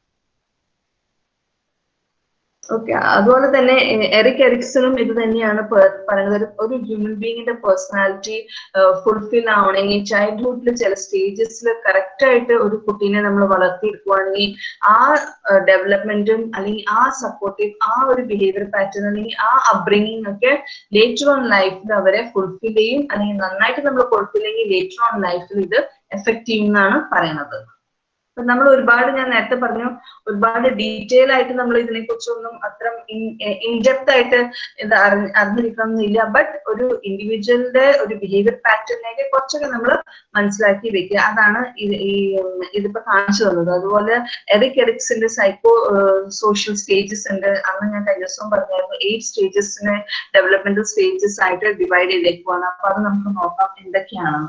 ഓക്കെ അതുപോലെ തന്നെ എറിക് എറിക്സണും ഇത് തന്നെയാണ് പറയുന്നത് ഒരു ഹ്യൂമൻ ബീങ്ങിന്റെ പേഴ്സണാലിറ്റി ഫുൾഫിൽ ആവണമെങ്കിൽ ചൈൽഡ്ഹുഡിൽ ചില സ്റ്റേജസിൽ കറക്റ്റ് ആയിട്ട് ഒരു കുട്ടീനെ നമ്മൾ വളർത്തിയെടുക്കുവാണെങ്കിൽ ആ ഡെവലപ്മെന്റും അല്ലെങ്കിൽ ആ സപ്പോർട്ടീവ് ആ ഒരു ബിഹേവിയർ പാറ്റേൺ അല്ലെങ്കിൽ ആ അപ്ബ്രിങ്ങിങ് ഒക്കെ ലേറ്റർ ഓൺ ലൈഫിൽ അവരെ ഫുൾഫിൽ ചെയ്യും അല്ലെങ്കിൽ നന്നായിട്ട് നമ്മൾ ഫുൾഫിൽ ചെയ്യും ലേറ്റർ ഓൺ ലൈഫിൽ ഇത് എഫക്ട് ചെയ്യും എന്നാണ് പറയുന്നത് നമ്മൾ ഒരുപാട് ഞാൻ നേരത്തെ പറഞ്ഞു ഒരുപാട് ഡീറ്റെയിൽ ആയിട്ട് നമ്മൾ ഇതിനെ കുറിച്ചൊന്നും അത്ര ഇൻഡെപ്ത് ആയിട്ട് ഇത് അറിഞ്ഞിരിക്കണമെന്നില്ല ബട്ട് ഒരു ഇൻഡിവിജ്വലിന്റെ ഒരു ബിഹേവിയർ പാറ്റേണിലേക്ക് കുറച്ചൊക്കെ നമ്മൾ മനസ്സിലാക്കി വെക്കുക അതാണ് ഈ ഇതിപ്പോ കാണിച്ചു തന്നത് അതുപോലെ എറിക് എറിക്സിന്റെ സൈക്കോ സോഷ്യൽ സ്റ്റേജസ് ഉണ്ട് അന്ന് ഞാൻ കഴിഞ്ഞ ദിവസം പറഞ്ഞായിരുന്നു എയ്റ്റ് സ്റ്റേജസിനെ ഡെവലപ്മെന്റൽ സ്റ്റേജസ് ആയിട്ട് ഡിവൈഡ് ചെയ്തേക്കുവാണ് അപ്പൊ അത് നമുക്ക് നോക്കാം എന്തൊക്കെയാണെന്ന്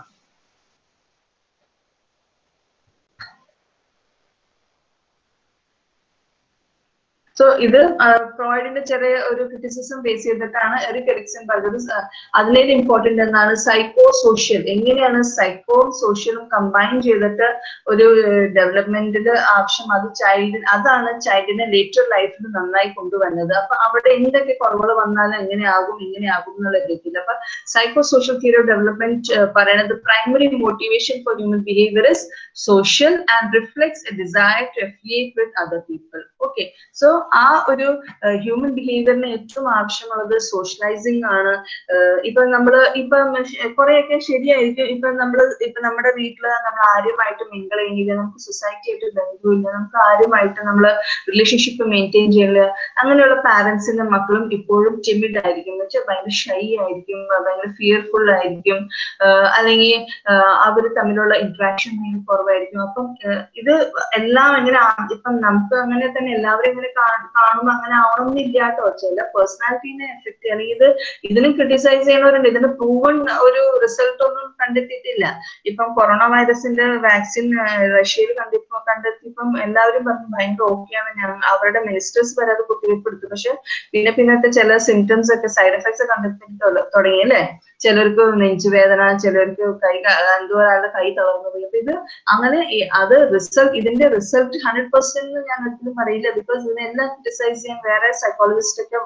സോ ഇത് ഫ്രോയിഡിന്റെ ചെറിയ ഒരു ക്രിറ്റിസിസം ബേസ് ചെയ്തിട്ടാണ് എറിക് എറിക്സൺ പറഞ്ഞത് സ- അതിലേറെ ഇമ്പോർട്ടന്റ് എന്നാണ് സൈക്കോ സോഷ്യൽ എങ്ങനെയാണ് സൈക്കോ സോഷ്യലും കമ്പൈൻ ചെയ്തിട്ട് ഒരു ഡെവലപ്മെന്റിൽ ആവശ്യം അത് ചൈൽഡ് അതാണ് ചൈൽഡിനെ ലേറ്റർ ലൈഫിൽ നന്നായി കൊണ്ടുവന്നത് അപ്പൊ അവിടെ എന്തൊക്കെ കുറവുകൾ വന്നാലും എങ്ങനെയാകും ഇങ്ങനെയാകും എന്നുള്ള രീതിയിൽ അപ്പൊ psycho social theory of development പറയുന്നത് primary motivation for human behaviour is social and reflects a desire to affiliate with other people okay so ആ ഒരു ഹ്യൂമൻ ബിഹേവിയറിന് ഏറ്റവും ആവശ്യമുള്ളത് സോഷ്യലൈസിങ് ആണ് ഏഹ് ഇപ്പൊ നമ്മള് ഇപ്പൊ കുറെയൊക്കെ ശരിയായിരിക്കും ഇപ്പൊ നമ്മള് ഇപ്പൊ നമ്മുടെ വീട്ടില് നമ്മൾ ആരുമായിട്ട് മിങ്കിൾ ചെയ്യുന്നില്ല നമുക്ക് സൊസൈറ്റി ആയിട്ട് ബന്ധമില്ല നമുക്ക് ആരുമായിട്ട് നമ്മള് റിലേഷൻഷിപ്പ് മെയിൻറ്റെയിൻ ചെയ്യില്ല അങ്ങനെയുള്ള പാരന്റ്സിന്റെ മക്കളും ഇപ്പോഴും ടിമിഡ് ആയിരിക്കും എന്ന് വെച്ചാൽ ഭയങ്കര ഷൈ ആയിരിക്കും ഭയങ്കര ഫിയർഫുൾ ആയിരിക്കും ആഹ് അല്ലെങ്കിൽ അവർ തമ്മിലുള്ള ഇന്ററാക്ഷൻ ഭയങ്കര കുറവായിരിക്കും അപ്പം ആഹ് ഇത് എല്ലാം എങ്ങനെ ആ- ഇപ്പം നമുക്ക് അങ്ങനെ തന്നെ എല്ലാവരും ഇങ്ങനെ കാ- കാണുമ്പോൾ അങ്ങനെ ആവണമെന്നില്ല കേട്ടോ ചില പേഴ്സണാലിറ്റീനെ എഫക്ട് അല്ലെങ്കിൽ ഇത് ഇതിനും ക്രിട്ടിസൈസ് ചെയ്യണവരുണ്ട് ഇതിന് പ്രൂവൺ ഒരു റിസൾട്ട് ഒന്നും കണ്ടെത്തിയിട്ടില്ല ഇപ്പം കൊറോണ വൈറസിന്റെ വാക്സിൻ റഷ്യയിൽ കണ്ടിപ്പോ കണ്ടെത്തിയപ്പം എല്ലാവരും പറഞ്ഞു ഭയങ്കര ഓക്കെയാണ് ഞാൻ അവരുടെ മിനിസ്റ്റേഴ്സ് വരെ അത് കുത്തിവയ്പ്പ് എടുത്തു പക്ഷെ പിന്നെ പിന്നത്തെ ചില സിംറ്റംസ് ഒക്കെ സൈഡ് എഫക്ട്സ് കണ്ടെത്തി തുടങ്ങി അല്ലേ ചിലർക്ക് നെഞ്ചുവേദന ചിലർക്ക് കൈ ക- എന്തോ ഒരാളുടെ കൈ തളർന്നു പോയി അപ്പൊ ഇത് അങ്ങനെ ഈ- അത് റിസൾട്ട് ഇതിന്റെ റിസൾട്ട് ഹൺഡ്രഡ് പെർസെന്റ് ഞാൻ ഒരിക്കലും പറയില്ല ബിക്കോസ് ഇതിനെല്ലാം ക്രിട്ടിസൈസ് ചെയ്യാൻ വേറെ സൈക്കോളജിസ്റ്റ് ഒക്കെ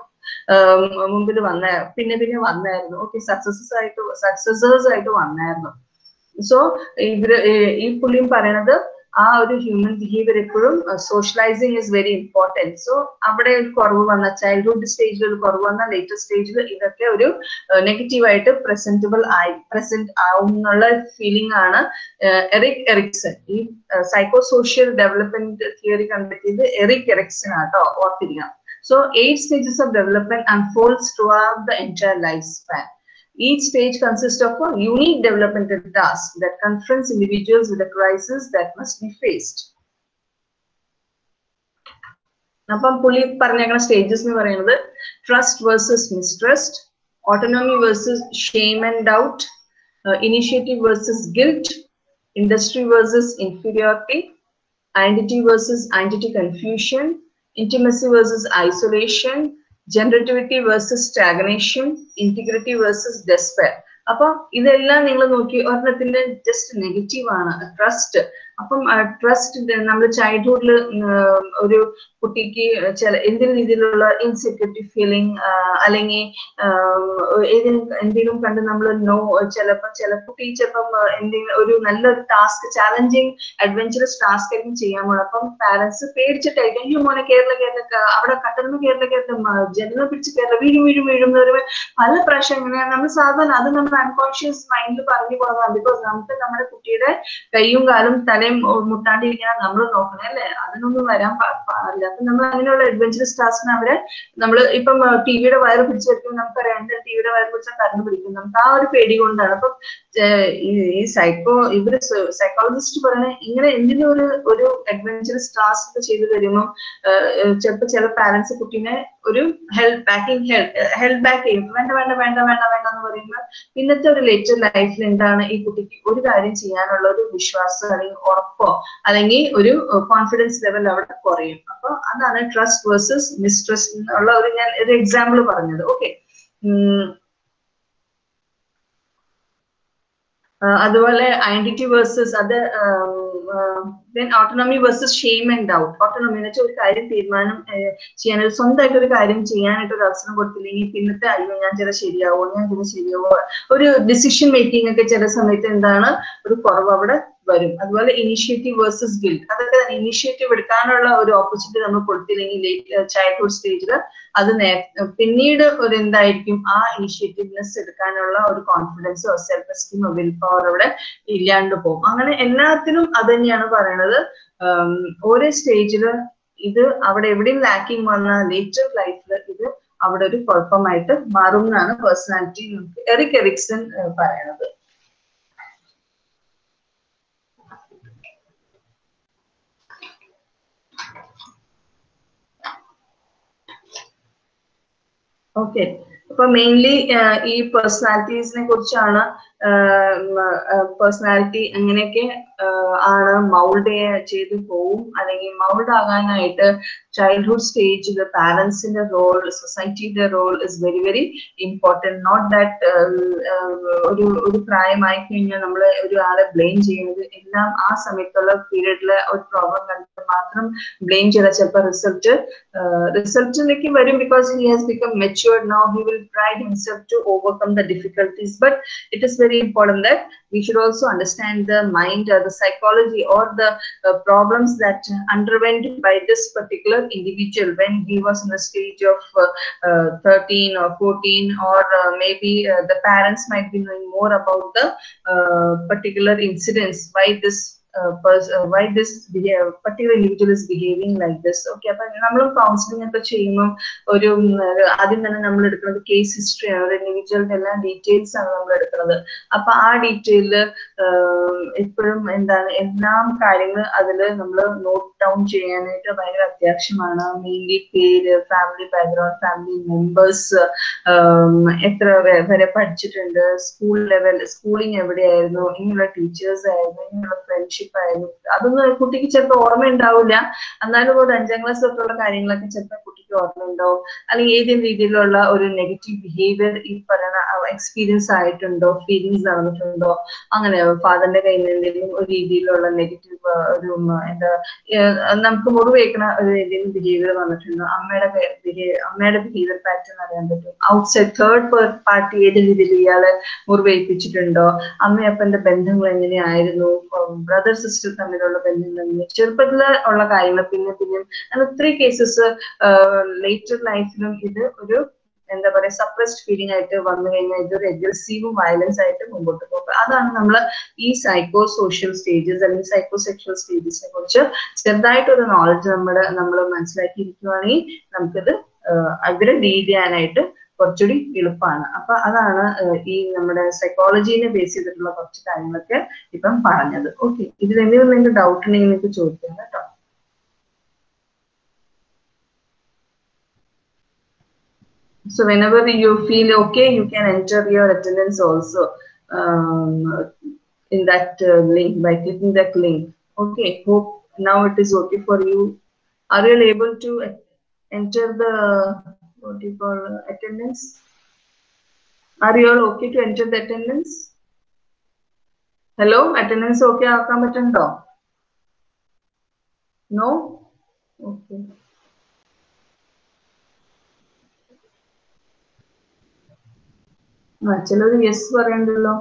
മുമ്പിൽ വന്ന പിന്നെ പിന്നെ വന്നായിരുന്നു ഓക്കെ സക്സസസ് ആയിട്ട് സക്സസേഴ്സ് ആയിട്ട് വന്നായിരുന്നു സോ ഇവര് ഈ- ഈ പുള്ളിയും പറയണത് ആ ഒരു ഹ്യൂമൻ ബിഹേവിയർ എപ്പോഴും socialising is very important so അവിടെ ഒരു കുറവ് വന്ന ചൈൽഡ്ഹുഡ് സ്റ്റേജിൽ ഒരു കുറവ് വന്ന ലേറ്റർ സ്റ്റേജിൽ ഇതൊക്കെ ഒരു നെഗറ്റീവ് ആയിട്ട് പ്രസന്റബിൾ ആയി പ്രസന്റ് ആവും എന്നുള്ള ഫീലിംഗ് ആണ് ഏഹ് എറിക് എറിക്സൺ ഈ സൈക്കോ സോഷ്യൽ ഡെവലപ്മെന്റ് തിയറി കണ്ടെത്തിയത് എറിക് എറിക്സൺ ആട്ടോ ഓർത്തിരിക്കണം so eight stages of development unfolds throughout the entire life span Each stage consists of a unique developmental task that confronts individuals with a crisis that must be faced. അപ്പം പുള്ളി പറഞ്ഞേക്കുന്ന stages എന്ന് പറയുന്നത് trust versus mistrust autonomy versus shame and doubt initiative versus guilt industry versus inferiority identity versus identity confusion intimacy versus isolation generativity versus stagnation integrity versus despair അപ്പൊ ഇതെല്ലാം നിങ്ങൾ നോക്കി ഒരെണ്ണത്തിന്റെ ജസ്റ്റ് നെഗറ്റീവ് ആണ് ട്രസ്റ്റ് അപ്പം trust നമ്മൾ ചൈൽഡ്ഹുഡിൽ ഒരു കുട്ടിക്ക് ചില എന്തെങ്കിലും രീതിയിലുള്ള ഇൻസെക്യൂരിറ്റി ഫീലിംഗ് അല്ലെങ്കിൽ എന്തെങ്കിലും കണ്ട് നമ്മൾ നോ ചിലപ്പോൾ ചില കുട്ടി ചിലപ്പം എന്തെങ്കിലും ഒരു നല്ലൊരു ടാസ്ക് ചാലഞ്ചിങ് അഡ്വഞ്ചറസ് ടാസ്ക് ആയിരിക്കും ചെയ്യാൻ പോകണം അപ്പം പാരന്റ്സ് പേടിച്ചിട്ടായിരിക്കും അയ്യോ മോനെ കേരള കേരള അവിടെ കട്ടന്ന് കേരള കേരള ജനങ്ങൾ പിടിച്ച് കേരള വീഴും വീഴും വീഴും എന്ന് പറയുമ്പോൾ പല പ്രാവശ്യം എങ്ങനെയാണ് നമ്മൾ സാധാരണ അത് നമ്മൾ അൺകോൺഷ്യസ് മൈൻഡിൽ പറഞ്ഞു പോകുന്നതാണ് ബിക്കോസ് നമുക്ക് നമ്മുടെ കുട്ടിയുടെ കൈയും കാലും തലയും മുട്ടാണ്ടിരിക്കാൻ നമ്മൾ നോക്കണം അല്ലേ അതിനൊന്നും വരാൻ പാടില്ല അപ്പൊ നമ്മൾ അങ്ങനെയുള്ള അഡ്വഞ്ചറസ് ടാസ്കിന് അവരെ നമ്മൾ ഇപ്പം ടിവിയുടെ വയർ പിടിച്ചു വെക്കുമ്പോൾ നമുക്കറിയാം എന്താ ടിവിയുടെ വയർ പിടിച്ചാൽ കറണ്ട് പിടിക്കും നമുക്ക് ആ ഒരു പേടി കൊണ്ടാണ് അപ്പം ഈ സൈക്കോ ഇവര് സൈക്കോളജിസ്റ്റ് പറയുന്ന ഇങ്ങനെ എന്തിനും ഒരു ഒരു അഡ്വഞ്ചറസ് ടാസ്ക് ചെയ്തു തരുമ്പോൾ ചിലപ്പോൾ ചില പാരന്റ്സ് കുട്ടീനെ ഒരു ഹെൽപ്പ് ബാക്കിംഗ് ഹെൽപ്പ് ബാക്ക് ചെയ്യും വേണ്ട വേണ്ട വേണ്ട വേണ്ട വേണ്ട എന്ന് പറയുമ്പോൾ ഇന്നത്തെ ഒരു ലേറ്റർ ലൈഫിൽ എന്താണ് ഈ കുട്ടിക്ക് ഒരു കാര്യം ചെയ്യാനുള്ള ഒരു വിശ്വാസം അല്ലെങ്കിൽ ഉറപ്പോ അല്ലെങ്കിൽ ഒരു കോൺഫിഡൻസ് ലെവൽ അവിടെ കുറയും അപ്പൊ അതാണ് ട്രസ്റ്റ് വേഴ്സസ് മിസ്ട്രസ്റ്റ് എന്നുള്ള ഒരു ഞാൻ ഒരു എക്സാമ്പിൾ പറഞ്ഞത് ഓക്കെ അതുപോലെ ഐഡന്റിറ്റി വേഴ്സസ് അത് then autonomy versus shame and doubt autonomy എന്ന് വെച്ചാൽ ഒരു കാര്യം തീരുമാനം ചെയ്യാൻ ഒരു സ്വന്തമായിട്ട് ഒരു കാര്യം ചെയ്യാനായിട്ട് ഒരു അവസരം കൊടുത്തില്ലെങ്കിൽ പിന്നത്തെ അയ്യോ ഞാൻ ചില ശരിയാവോ ഞാൻ ചില ശരിയാവോ ഒരു ഡിസിഷൻ മേക്കിംഗ് ഒക്കെ ചില സമയത്ത് എന്താണ് ഒരു കുറവ് അവിടെ വരും അതുപോലെ ഇനിഷ്യേറ്റീവ് വേഴ്സസ് ഗിൽറ്റ് അതൊക്കെ തന്നെ ഇനിഷ്യേറ്റീവ് എടുക്കാനുള്ള ഒരു ഓപ്പർച്യൂണിറ്റി നമ്മൾ കൊടുത്തില്ലെങ്കിൽ ചൈൽഡ്ഹുഡ് സ്റ്റേജിൽ അത് നേ പിന്നീട് ഒരു എന്തായിരിക്കും ആ ഇനിഷ്യേറ്റീവ്നെസ് എടുക്കാനുള്ള ഒരു കോൺഫിഡൻസോ സെൽഫ് എസ്റ്റീമോ വിൽ പവർ അവിടെ ഇല്ലാണ്ട് പോകും അങ്ങനെ എല്ലാത്തിനും അത് തന്നെയാണ് പറയണത് ഓരോ സ്റ്റേജില് ഇത് അവിടെ എവിടെയും ലാക്കിംഗ് വന്ന ലേറ്റർ ലൈഫിൽ ഇത് അവിടെ ഒരു കുഴപ്പമായിട്ട് മാറും എന്നാണ് പേഴ്സണാലിറ്റി എറിക് എറിക്സൺ പറയണത് ഓക്കെ അപ്പൊ മെയിൻലി ഈ പേഴ്സണാലിറ്റീസിനെ കുറിച്ചാണ് പേഴ്സണാലിറ്റി അങ്ങനെയൊക്കെ ആണ് മൗൾഡ് ചെയ്തു പോവും അല്ലെങ്കിൽ മൗൾഡ് ആകാനായിട്ട് ചൈൽഡ്ഹുഡ് സ്റ്റേജിൽ പാരന്റ്സിന്റെ റോൾ സൊസൈറ്റിയുടെ role is very very important not that ഒരു ഒരു പ്രായമായി കഴിഞ്ഞാൽ നമ്മൾ ഒരു ആളെ ബ്ലെയിം ചെയ്യുന്നത് എല്ലാം ആ സമയത്തുള്ള പീരീഡിലെ ഒരു പ്രോബ്ലം കണ്ടിട്ട് മാത്രം ബ്ലെയിം ചെയ്താൽ ചിലപ്പോൾ റിസൾട്ട് റിസൾട്ടിലേക്ക് വരും because he has become matured now he will try himself to overcome the difficulties but it is very important that we should also understand the mind or the psychology or the uh, problems that underwent by this particular individual when he was in the stage of uh, uh, 13 or 14 or maybe the parents might be knowing more about the particular incidents why this uh, pers- uh, why this behavior, particular individual is behaving like this. Okay, അപ്പൊ നമ്മൾ counselling ഒക്കെ ചെയ്യുമ്പോൾ ഒരു ആദ്യം തന്നെ നമ്മൾ എടുക്കുന്നത് case history ആണ് ഒരു ഇൻഡിവിജ്വലിന്റെ എല്ലാ ഡീറ്റെയിൽസ് ആണ് നമ്മൾ എടുക്കുന്നത് അപ്പൊ ആ ഡീറ്റെയില് എപ്പോഴും എന്താണ് എല്ലാം കാര്യങ്ങൾ അതിൽ നമ്മൾ നോട്ട് ഡൗൺ ചെയ്യാനായിട്ട് ഭയങ്കര അത്യാവശ്യമാണ് മെയിൻലി പേര് ഫാമിലി ബാക്ക്ഗ്രൗണ്ട് ഫാമിലി മെമ്പേഴ്സ് എത്ര വരെ പഠിച്ചിട്ടുണ്ട് സ്കൂൾ ലെവൽ സ്കൂളിംഗ് എവിടെയായിരുന്നു ഇങ്ങനെയുള്ള ടീച്ചേഴ്സ് ആയിരുന്നു ഇങ്ങനെയുള്ള ഫ്രണ്ട്ഷിപ്പ് ആയിരുന്നു അതൊന്നും കുട്ടിക്ക് ചിലപ്പോൾ ഓർമ്മ ഉണ്ടാവില്ല എന്നാലും ഒരു അഞ്ചാം ക്ലാസ് തൊട്ടുള്ള കാര്യങ്ങളൊക്കെ ചിലപ്പോൾ കുട്ടിക്ക് ഓർമ്മ ഉണ്ടാവും അല്ലെങ്കിൽ ഏതെങ്കിലും രീതിയിലുള്ള ഒരു നെഗറ്റീവ് ബിഹേവിയർ ഈ പറയുന്ന എക്സ്പീരിയൻസ് ആയിട്ടുണ്ടോ ഫീലിങ്സ് നടന്നിട്ടുണ്ടോ അങ്ങനെ ഫാദറിന്റെ കയ്യിൽ നിന്ന് എന്തെങ്കിലും ഒരു രീതിയിലുള്ള നെഗറ്റീവ് ഒരു എന്താ നമുക്ക് മുറിവേക്കുന്ന ഒരു എന്തെങ്കിലും ബിഹേവിയർ വന്നിട്ടുണ്ടോ അമ്മയുടെ അമ്മയുടെ ബിഹേവിയർ പാറ്റേൺ അറിയാൻ പറ്റും ഔട്ട്സൈഡ് തേർഡ് പാർട്ടി ഏത് രീതിയിൽ ഇയാളെ മുറിവേൽപ്പിച്ചിട്ടുണ്ടോ അമ്മയപ്പന്റെ ബന്ധങ്ങൾ എങ്ങനെയായിരുന്നു ബ്രദർ സിസ്റ്റർ തമ്മിലുള്ള ബന്ധങ്ങൾ ചെറുപ്പത്തിൽ ഉള്ള കാര്യങ്ങൾ പിന്നെ പിന്നെ ഒത്തിരി കേസസ് ലേറ്റർ ലൈഫിലും ഇത് ഒരു എന്താ പറയാ സപ്രസ്ഡ് ഫീലിംഗ് ആയിട്ട് വന്നു കഴിഞ്ഞാൽ ഇതൊരു അഗ്രസീവും വയലൻസ് ആയിട്ട് മുമ്പോട്ട് പോകും അതാണ് നമ്മൾ ഈ സൈക്കോ സോഷ്യൽ സ്റ്റേജസ് അല്ലെങ്കിൽ സൈക്കോ സെക്ഷൽ സ്റ്റേജസിനെ കുറിച്ച് ചെറുതായിട്ടൊരു നോളജ് നമ്മുടെ നമ്മൾ മനസ്സിലാക്കിയിരിക്കുവാണെങ്കിൽ നമുക്കിത് അതിനെ ഡീൽ ചെയ്യാനായിട്ട് കുറച്ചുകൂടി എളുപ്പമാണ് അപ്പൊ അതാണ് ഈ നമ്മുടെ സൈക്കോളജീനെ ബേസ് ചെയ്തിട്ടുള്ള കുറച്ച് കാര്യങ്ങളൊക്കെ ഇപ്പം പറഞ്ഞത് ഓക്കെ ഇതിൽ എന്തെങ്കിലും നിങ്ങൾക്ക് ഡൗട്ട് ഉണ്ടെങ്കിൽ നിങ്ങൾക്ക് ചോദിക്കാം കേട്ടോ So whenever you feel okay, you can enter your attendance also um, in that uh, link by clicking that link. Okay, hope now it is okay for you. Are you able to enter the what do you call uh, attendance? Are you all okay to enter the attendance? Hello, attendance okay? ആക്കാൻ പറ്റുന്നുണ്ടോ No? Okay. ആ ചിലർ yes പറയണ്ടല്ലോ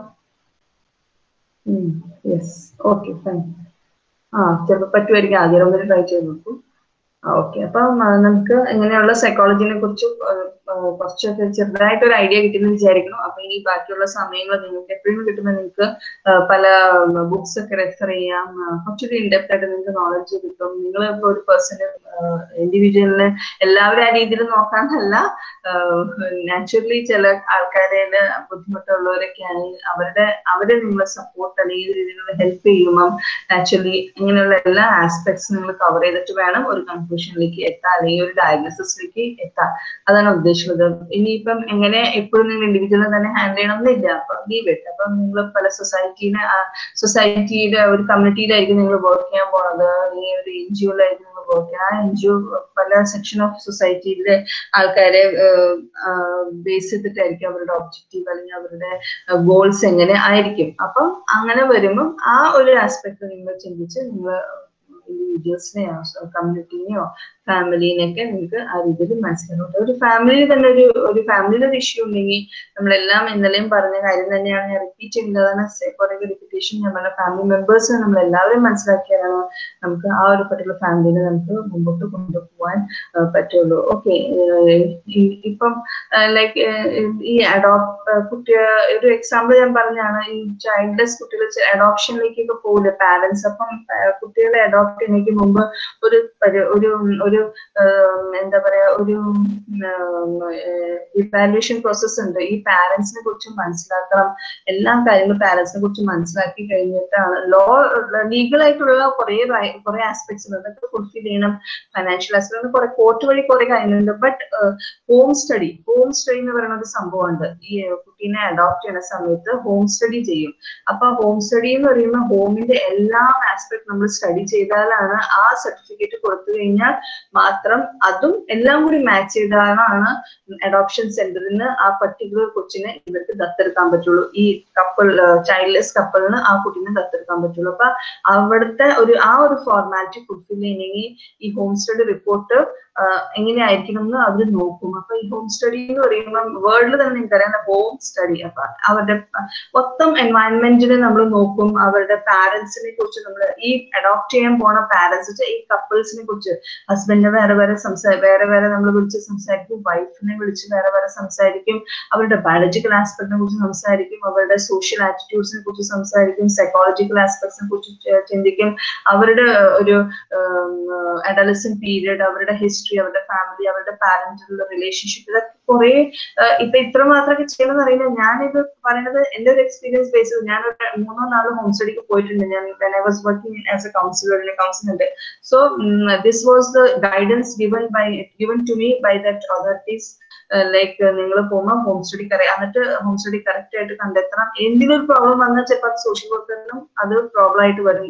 yes okay fine ആ ചിലപ്പോൾ പറ്റുമായിരിക്കും ആദ്യം ഒന്ന് ട്രൈ ചെയ്ത് നോക്കൂ ആ ഓക്കെ അപ്പം നമുക്ക് ഇങ്ങനെയുള്ള സൈക്കോളജിനെ കുറിച്ച് കുറച്ചൊക്കെ ചെറുതായിട്ട് ഒരു ഐഡിയ കിട്ടുമെന്ന് വിചാരിക്കുന്നു അപ്പൊ ഇനി ബാക്കിയുള്ള സമയങ്ങൾ നിങ്ങൾക്ക് എപ്പോഴും കിട്ടുമ്പോൾ നിങ്ങൾക്ക് പല ബുക്സ് ഒക്കെ റെഫർ ചെയ്യാം കുറച്ചുകൂടി ഇൻഡെപ്റ്റ് ആയിട്ട് നിങ്ങൾക്ക് നോളജ് കിട്ടും നിങ്ങൾ ഇപ്പോൾ ഒരു പേഴ്സണ് ഇൻഡിവിജ്വലിന് എല്ലാവരും ആ രീതിയിൽ നോക്കാന്നല്ല നാച്ചുറലി ചില ആൾക്കാരെ ബുദ്ധിമുട്ടുള്ളവരൊക്കെയാണ് അവരുടെ അവരെ നിങ്ങൾ സപ്പോർട്ട് അല്ലെങ്കിൽ ഏത് രീതിയിലുള്ള ഹെൽപ്പ് ചെയ്യുമ്പം നാച്ചുറലി ഇങ്ങനെയുള്ള എല്ലാ ആസ്പെക്ട്സ് നിങ്ങൾ കവർ ചെയ്തിട്ട് വേണം ഒരു കൺക്ലൂഷനിലേക്ക് എത്താൻ അല്ലെങ്കിൽ ഒരു ഡയഗ്നോസിസിലേക്ക് എത്താൻ അതാണ് ഉദ്ദേശിക്കുന്നത് ഇനിയിപ്പം എങ്ങനെ എപ്പോഴും നിങ്ങൾ ഇൻഡിവിജ്വലിനെ തന്നെ ഹാൻഡിൽ ചെയ്യണമെന്നില്ല അപ്പൊ ലീവ് ഇട്ട് അപ്പം നിങ്ങൾ പല സൊസൈറ്റീനെ സൊസൈറ്റിയുടെ ഒരു കമ്മ്യൂണിറ്റിയിലായിരിക്കും നിങ്ങൾ വർക്ക് ചെയ്യാൻ പോണത് അല്ലെങ്കിൽ ഒരു എൻ ജി ഒയിലായിരിക്കും നിങ്ങൾ വർക്ക് ചെയ്യുക ആ എൻ ജി ഒ പല സെക്ഷൻ ഓഫ് സൊസൈറ്റിയിലെ ആൾക്കാരെ ബേസ് ചെയ്തിട്ടായിരിക്കും അവരുടെ ഒബ്ജക്റ്റീവ് അല്ലെങ്കിൽ അവരുടെ ഗോൾസ് എങ്ങനെ ആയിരിക്കും അപ്പം അങ്ങനെ വരുമ്പം ആ ഒരു ആസ്പെക്ട് നിങ്ങൾ ചിന്തിച്ച് നിങ്ങൾ ഇൻഡിവിജ്വൽസിനെയോ കമ്മ്യൂണിറ്റിനെയോ ഫാമിലിനെയൊക്കെ നിങ്ങൾക്ക് ആ രീതിയിൽ മനസ്സിലാക്കും ഒരു ഫാമിലിയിൽ തന്നെ ഒരു ഒരു ഫാമിലിയിൽ ഒരു ഇഷ്യൂ ഉണ്ടെങ്കിൽ നമ്മളെല്ലാം ഇന്നലെയും പറഞ്ഞ കാര്യം തന്നെയാണ് ഞാൻ റിപ്പീറ്റ് ചെയ്യുന്നതാണ് കുറെ റിപ്പീറ്റേഷൻ ഞാൻ പറഞ്ഞ ഫാമിലി മെമ്പേഴ്സ് നമ്മൾ എല്ലാവരും മനസ്സിലാക്കിയാലാണ് നമുക്ക് ആ ഒരു പർട്ടിക്കുലർ ഫാമിലിനെ നമുക്ക് മുമ്പോട്ട് കൊണ്ടുപോകാൻ പറ്റുള്ളൂ ഓക്കെ ഇപ്പം ലൈക്ക് ഈ അഡോപ്റ്റ് കുട്ടി ഒരു എക്സാമ്പിൾ ഞാൻ പറഞ്ഞാണ് ഈ ചൈൽഡ്ലെസ് കുട്ടികൾ അഡോപ്ഷനിലേക്കൊക്കെ പോകില്ല പാരന്റ്സ് അപ്പം കുട്ടികളെ അഡോപ്റ്റ് ചെയ്യുന്നതിന് മുമ്പ് ഒരു ഒരു ഒരു എന്താ പറയാ ഒരു ഇവാലുവേഷൻ പ്രോസസ് ഉണ്ട് ഈ പാരന്റ്സിനെ കുറിച്ച് മനസ്സിലാക്കണം എല്ലാ കാര്യങ്ങളും പാരന്റ്സിനെ കുറിച്ച് മനസ്സിലാക്കി കഴിഞ്ഞിട്ടാണ് ലോ ലീഗൽ ആയിട്ടുള്ള കുറെ കുറെ ആസ്പെക്ട്സ് ഉണ്ട് അതൊക്കെ ഫുൾഫിൽ ചെയ്യണം ഫൈനാൻഷ്യൽ ആസ്പെക്ട് കുറെ കോർട്ട് വഴി കുറെ കാര്യങ്ങളുണ്ട് but home study home study എന്ന് പറയുന്ന ഒരു സംഭവമുണ്ട് ഈ കുട്ടീനെ അഡോപ്റ്റ് ചെയ്യുന്ന സമയത്ത് ഹോം സ്റ്റഡി ചെയ്യും അപ്പൊ ഹോം സ്റ്റഡി എന്ന് പറയുമ്പോൾ ഹോമിന്റെ എല്ലാ ആസ്പെക്ട് നമ്മൾ സ്റ്റഡി ചെയ്താലാണ് ആ സർട്ടിഫിക്കറ്റ് കൊടുത്തു കഴിഞ്ഞാൽ മാത്രം അതും എല്ലാം കൂടി മാച്ച് ചെയ്താലാണ് അഡോപ്ഷൻ സെന്ററിന് ആ പർട്ടിക്കുലർ കൊച്ചിനെ ഇവർക്ക് ദത്തെടുക്കാൻ പറ്റുള്ളൂ ഈ കപ്പിൾ ചൈൽഡ്ലെസ് കപ്പിളിന് ആ കുട്ടീനെ ദത്തെടുക്കാൻ പറ്റുള്ളൂ അപ്പൊ അവിടുത്തെ ഒരു ആ ഒരു ഫോർമാലിറ്റി ഫുൾഫിൽ ചെയ്യണമെങ്കിൽ ഈ ഹോം സ്റ്റഡി റിപ്പോർട്ട് എങ്ങനെയായിരിക്കണം എന്ന് അവർ നോക്കും അപ്പൊ ഈ ഹോം സ്റ്റഡി എന്ന് പറയുമ്പോൾ വേൾഡിൽ തന്നെ നിങ്ങൾക്കറിയാം ഹോം സ്റ്റഡി അപ്പൊ അവരുടെ മൊത്തം എൻവയൺമെന്റിനെ നമ്മൾ നോക്കും അവരുടെ പാരന്റ്സിനെ കുറിച്ച് നമ്മൾ ഈ അഡോപ്റ്റ് ചെയ്യാൻ പോണ പാരന്റ്സ് ഈ കപ്പിൾസിനെ കുറിച്ച് ഹസ്ബൻഡിനെ വേറെ വേറെ സംസാ വേറെ വേറെ നമ്മൾ വിളിച്ച് സംസാരിക്കും വൈഫിനെ വിളിച്ച് വേറെ വേറെ സംസാരിക്കും അവരുടെ ബയോളജിക്കൽ ആസ്പെക്ടിനെ കുറിച്ച് സംസാരിക്കും അവരുടെ സോഷ്യൽ ആറ്റിറ്റ്യൂഡ്സിനെ കുറിച്ച് സംസാരിക്കും സൈക്കോളജിക്കൽ ആസ്പെക്ട്സിനെ കുറിച്ച് ചിന്തിക്കും അവരുടെ ഒരു അഡലസൻ പീരിയഡ് അവരുടെ ഹിസ്റ്ററി അവരുടെ ഫാമിലി അവരുടെ പാരന്റിലുള്ള റിലേഷൻഷിപ്പ് ഇതൊക്കെ കുറെ ഇപ്പൊ ഇത്ര മാത്രമൊക്കെ ചെയ്യണമെന്ന് അറിയില്ല ഞാനിത് പറയുന്നത് എന്റെ ഒരു എക്സ്പീരിയൻസ് ബേസിൽ ഞാൻ ഒരു മൂന്നോ നാലോ ഹോം സ്റ്റഡിക്ക് പോയിട്ടുണ്ട് ഞാൻ when I was working as a counsellor കൗൺസിലുണ്ട് so this was the guidance given by given to me by that authorities like നിങ്ങൾ പോകുമ്പോൾ ഹോം സ്റ്റഡി കറക്റ്റ് എന്നിട്ട് ഹോം സ്റ്റഡി കറക്റ്റ് ആയിട്ട് കണ്ടെത്തണം എന്തെങ്കിലും ഒരു പ്രോബ്ലം വന്നാൽ ചിലപ്പോൾ സോഷ്യൽ വർക്കറിനും അത് പ്രോബ്ലം ആയിട്ട് വരും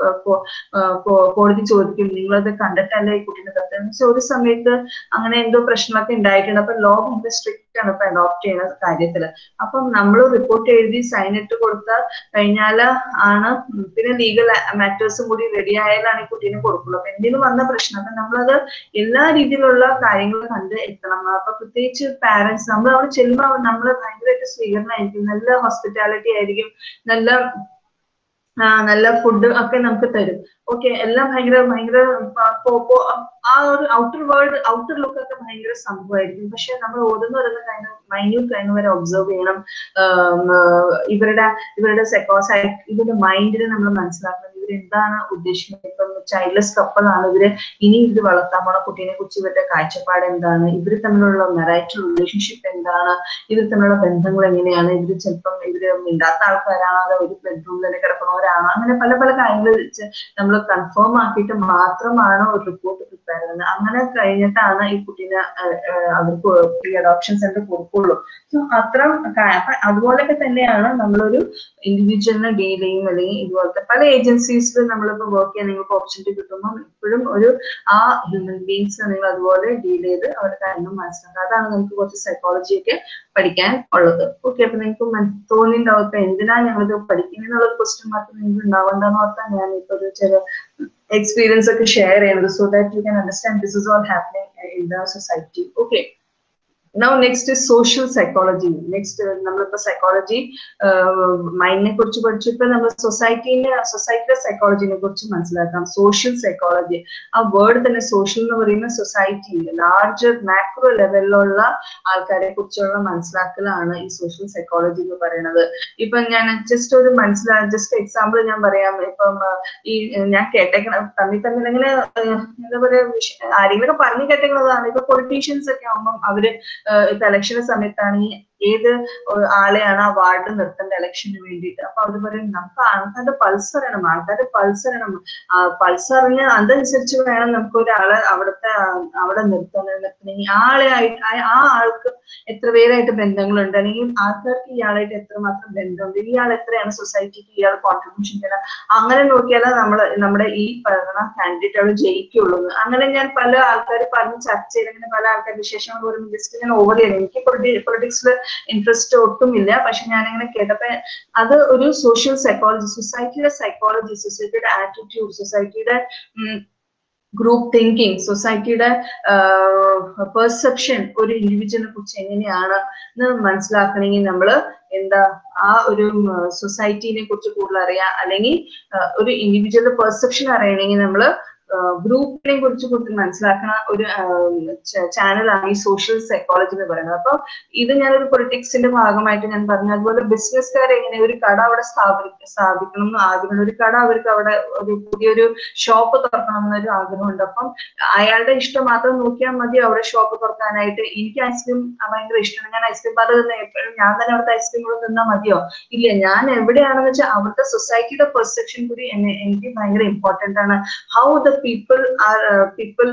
കോടതി ചോദിക്കും നിങ്ങളത് കണ്ടിട്ടല്ലേ ഈ കുട്ടീനെ തട്ടുന്നത് പക്ഷെ ഒരു സമയത്ത് അങ്ങനെ എന്തോ പ്രശ്നമൊക്കെ ഉണ്ടായിട്ടുണ്ട് അപ്പൊ ലോ ഭയങ്കര സ്ട്രിക്റ്റ് ആണ് ഇപ്പൊ അഡോപ്റ്റ് ചെയ്യുന്ന കാര്യത്തില് അപ്പം നമ്മൾ റിപ്പോർട്ട് എഴുതി സൈൻ ഇട്ട് കൊടുത്താൽ കഴിഞ്ഞാൽ ആണ് പിന്നെ ലീഗൽ മാറ്റേഴ്സും കൂടി റെഡി ആയാലാണ് ഈ കുട്ടീനെ കൊടുക്കുള്ളൂ അപ്പൊ എന്തെങ്കിലും വന്ന പ്രശ്നം അപ്പൊ നമ്മളത് എല്ലാ രീതിയിലുള്ള കാര്യങ്ങൾ കണ്ട് എത്തണം അപ്പൊ പ്രത്യേകിച്ച് പാരന്റ്സ് നമ്മൾ അവിടെ ചെല്ലുമ്പോൾ നമ്മൾ ഭയങ്കരമായിട്ട് സ്വീകരണമായിരിക്കും നല്ല ഹോസ്പിറ്റാലിറ്റി ആയിരിക്കും നല്ല നല്ല ഫുഡ് ഒക്കെ നമുക്ക് തരും ഓക്കെ എല്ലാം ഭയങ്കര ഭയങ്കര ആ ഒരു ഔട്ടർ വേൾഡ് ഔട്ടർ ലുക്ക് ഒക്കെ ഭയങ്കര സംഭവമായിരിക്കും പക്ഷെ നമ്മൾ ഓരോന്ന് വരുന്ന കാര്യം മൈന്യൂട്ട് കാര്യം വരെ ഒബ്സർവ് ചെയ്യണം ഇവരുടെ ഇവരുടെ സെക്കോ ഇവരുടെ മൈൻഡിനെ നമ്മൾ മനസ്സിലാക്കണം ഇവർ എന്താണ് ഉദ്ദേശിക്കുന്നത് ഇപ്പം ചൈൽഡ്ലെസ് കപ്പിൾ ആണ് ഇവര് ഇനി ഇവര് വളർത്താൻ പോണ കുട്ടീനെ കുറിച്ച് ഇവരുടെ കാഴ്ചപ്പാട് എന്താണ് ഇവർ തമ്മിലുള്ള മെറൈറ്റൽ റിലേഷൻഷിപ്പ് എന്താണ് ഇവർ തമ്മിലുള്ള ബന്ധങ്ങൾ എങ്ങനെയാണ് ഇവര് ചിലപ്പം ഇവര് മിണ്ടാത്ത ആൾക്കാരാണോ അതോ ഒരു ബെഡ്റൂമിൽ തന്നെ കിടക്കണവരാണോ അങ്ങനെ പല പല കാര്യങ്ങൾ വെച്ച് നമ്മൾ കൺഫേം ആക്കിയിട്ട് മാത്രമാണ് ഒരു റിപ്പോർട്ട് പ്രിപ്പയർ ചെയ്യുന്നത് അങ്ങനെ കഴിഞ്ഞിട്ടാണ് ഈ കുട്ടീനെ അവർക്ക് ഈ അഡോപ്ഷൻ സെന്റർ കൊടുക്കുള്ളൂ സോ അത്ര അതുപോലൊക്കെ തന്നെയാണ് നമ്മളൊരു ഇൻഡിവിജ്വലിനെ ഡീൽ ചെയ്യും അല്ലെങ്കിൽ ഇതുപോലത്തെ പല ഏജൻസീസിൽ നമ്മളിപ്പോൾ വർക്ക് ചെയ്യാൻ നിങ്ങൾക്ക് ഓപ്പർച്യൂണിറ്റി കിട്ടുമ്പോൾ എപ്പോഴും ഒരു ആ ഹ്യൂമൻ ബീങ്സ് നിങ്ങൾ അതുപോലെ ഡീൽ ചെയ്ത് അവരുടെ കാര്യങ്ങൾ മനസ്സിലാക്കുക അതാണ് നമുക്ക് കുറച്ച് സൈക്കോളജി ഒക്കെ പഠിക്കാൻ ഉള്ളത് ഓക്കെ അപ്പൊ നിങ്ങൾക്ക് തോന്നിണ്ടാവും ഇപ്പൊ എന്തിനാ ഞങ്ങളിത് പഠിക്കുന്നതിനുള്ള ക്വസ്റ്റ്യൻ മാർക്ക് നിങ്ങൾക്ക് ഉണ്ടാവേണ്ടെന്ന് ഓർത്താൽ ഞാൻ ഇപ്പൊ ഒരു ചില എക്സ്പീരിയൻസ് ഒക്കെ ഷെയർ ചെയ്യുന്നത് so that you can understand this is all happening in the society okay now next social psychology next നമ്മളിപ്പോ സൈക്കോളജി മൈൻഡിനെ കുറിച്ച് പഠിച്ചപ്പോൾ നമ്മൾ സൊസൈറ്റീനെ സൊസൈറ്റിയുടെ സൈക്കോളജിനെ കുറിച്ച് മനസ്സിലാക്കാം സോഷ്യൽ സൈക്കോളജി ആ വേർഡ് തന്നെ സോഷ്യൽ എന്ന് പറയുന്ന സൊസൈറ്റി ലാർജർ മാക്രോ ലെവലിലുള്ള ആൾക്കാരെ കുറിച്ചുള്ള മനസ്സിലാക്കലാണ് ഈ സോഷ്യൽ സൈക്കോളജി എന്ന് പറയുന്നത് ഇപ്പൊ ഞാൻ ജസ്റ്റ് ഒരു മനസ്സിലാ ജസ്റ്റ് എക്സാമ്പിൾ ഞാൻ പറയാം ഇപ്പം ഈ ഞാൻ കേട്ടേക്കണ തമ്മിൽ തമ്മിൽ അങ്ങനെ എന്താ പറയാ ആരെങ്കിലും പറഞ്ഞു കേട്ടേക്കുന്നതാണ് ഇപ്പൊ പൊളിറ്റീഷ്യൻസ് ഒക്കെ ആവുമ്പം അവര് ഇപ്പൊ ഇലക്ഷന്റെ സമയത്താണ് ഈ ഏത് ആളെയാണ് ആ വാർഡ് നിർത്തേണ്ട ഇലക്ഷന് വേണ്ടിയിട്ട് അപ്പൊ അവർ പറയും നമുക്ക് ആൾക്കാരുടെ പൾസ് അറിയണം ആൾക്കാരുടെ പൾസ് അറിയണം പൾസ് അറിഞ്ഞ അതനുസരിച്ച് വേണം നമുക്ക് ഒരാളെ അവിടുത്തെ അവിടെ നിർത്താൻ നിർത്തണമെങ്കിൽ ആളെ ആയിട്ട് ആ ആൾക്ക് എത്ര പേരായിട്ട് ബന്ധങ്ങളുണ്ട് അല്ലെങ്കിൽ ആൾക്കാർക്ക് ഇയാളായിട്ട് എത്രമാത്രം ബന്ധമുണ്ട് ഇയാൾ എത്രയാണ് സൊസൈറ്റിക്ക് ഇയാൾ കോൺട്രിബ്യൂഷൻ ചെയ്യണം അങ്ങനെ നോക്കിയാലേ നമ്മൾ നമ്മുടെ ഈ പറയുന്ന കാൻഡിഡേറ്റ് അവിടെ ജയിക്കുള്ളൂ അങ്ങനെ ഞാൻ പല ആൾക്കാർ പറഞ്ഞ് ചർച്ച ചെയ്ത് അങ്ങനെ പല ആൾക്കാർ വിശേഷങ്ങൾ പറയുമ്പോൾ ജസ്റ്റ് ഞാൻ ഓവർ ചെയ്യണം എനിക്ക് പൊളിറ്റിക്സിൽ ഇൻട്രസ്റ്റ് ഒട്ടുമില്ല പക്ഷെ ഞാനിങ്ങനെ കേട്ടപ്പോ അത് ഒരു സോഷ്യൽ സൈക്കോളജി സൊസൈറ്റിയുടെ സൈക്കോളജി സൊസൈറ്റിയുടെ ആറ്റിറ്റ്യൂഡ് സൊസൈറ്റിയുടെ ഗ്രൂപ്പ് തിങ്കിങ് സൊസൈറ്റിയുടെ പെർസെപ്ഷൻ ഒരു ഇൻഡിവിജ്വലിനെ കുറിച്ച് എങ്ങനെയാണ് എന്ന് മനസ്സിലാക്കണമെങ്കിൽ നമ്മൾ എന്താ ആ ഒരു സൊസൈറ്റിനെ കുറിച്ച് കൂടുതൽ അറിയാം അല്ലെങ്കിൽ ഒരു ഇൻഡിവിജ്വലിന്റെ പെർസെപ്ഷൻ അറിയണമെങ്കിൽ നമ്മൾ ഗ്രൂപ്പിനെ കുറിച്ച് കൂടുതൽ മനസ്സിലാക്കുന്ന ഒരു ചാനലാണ് ഈ സോഷ്യൽ സൈക്കോളജി എന്ന് പറയുന്നത് അപ്പൊ ഇത് ഞാനൊരു പൊളിറ്റിക്സിന്റെ ഭാഗമായിട്ട് ഞാൻ പറഞ്ഞു അതുപോലെ ബിസിനസ്സുകാർ എങ്ങനെ ഒരു കട അവിടെ സ്ഥാപി സ്ഥാപിക്കണം എന്ന് ആഗ്രഹമുള്ള ഒരു കട അവർക്ക് അവിടെ ഒരു പുതിയൊരു ഷോപ്പ് തുറക്കണം തുറക്കണം എന്നൊരു ആഗ്രഹമുണ്ട് അപ്പം അയാളുടെ ഇഷ്ടം മാത്രം നോക്കിയാൽ മതി അവിടെ ഷോപ്പ് തുറക്കാനായിട്ട് എനിക്ക് ഐസ്ക്രീം ഭയങ്കര ഇഷ്ടമാണ് ഞാൻ ഐസ്ക്രീം പാർലർ തന്നെ എപ്പോഴും ഞാൻ തന്നെ അവിടുത്തെ ഐസ്ക്രീം കൂടെ തിന്നാൽ മതിയോ ഇല്ല ഞാൻ എവിടെയാണെന്ന് വെച്ചാൽ അവിടുത്തെ സൊസൈറ്റിയുടെ പെർസെപ്ഷൻ കൂടി എന്നെ എനിക്ക് ഭയങ്കര ഇമ്പോർട്ടന്റ് ആണ് how the people are people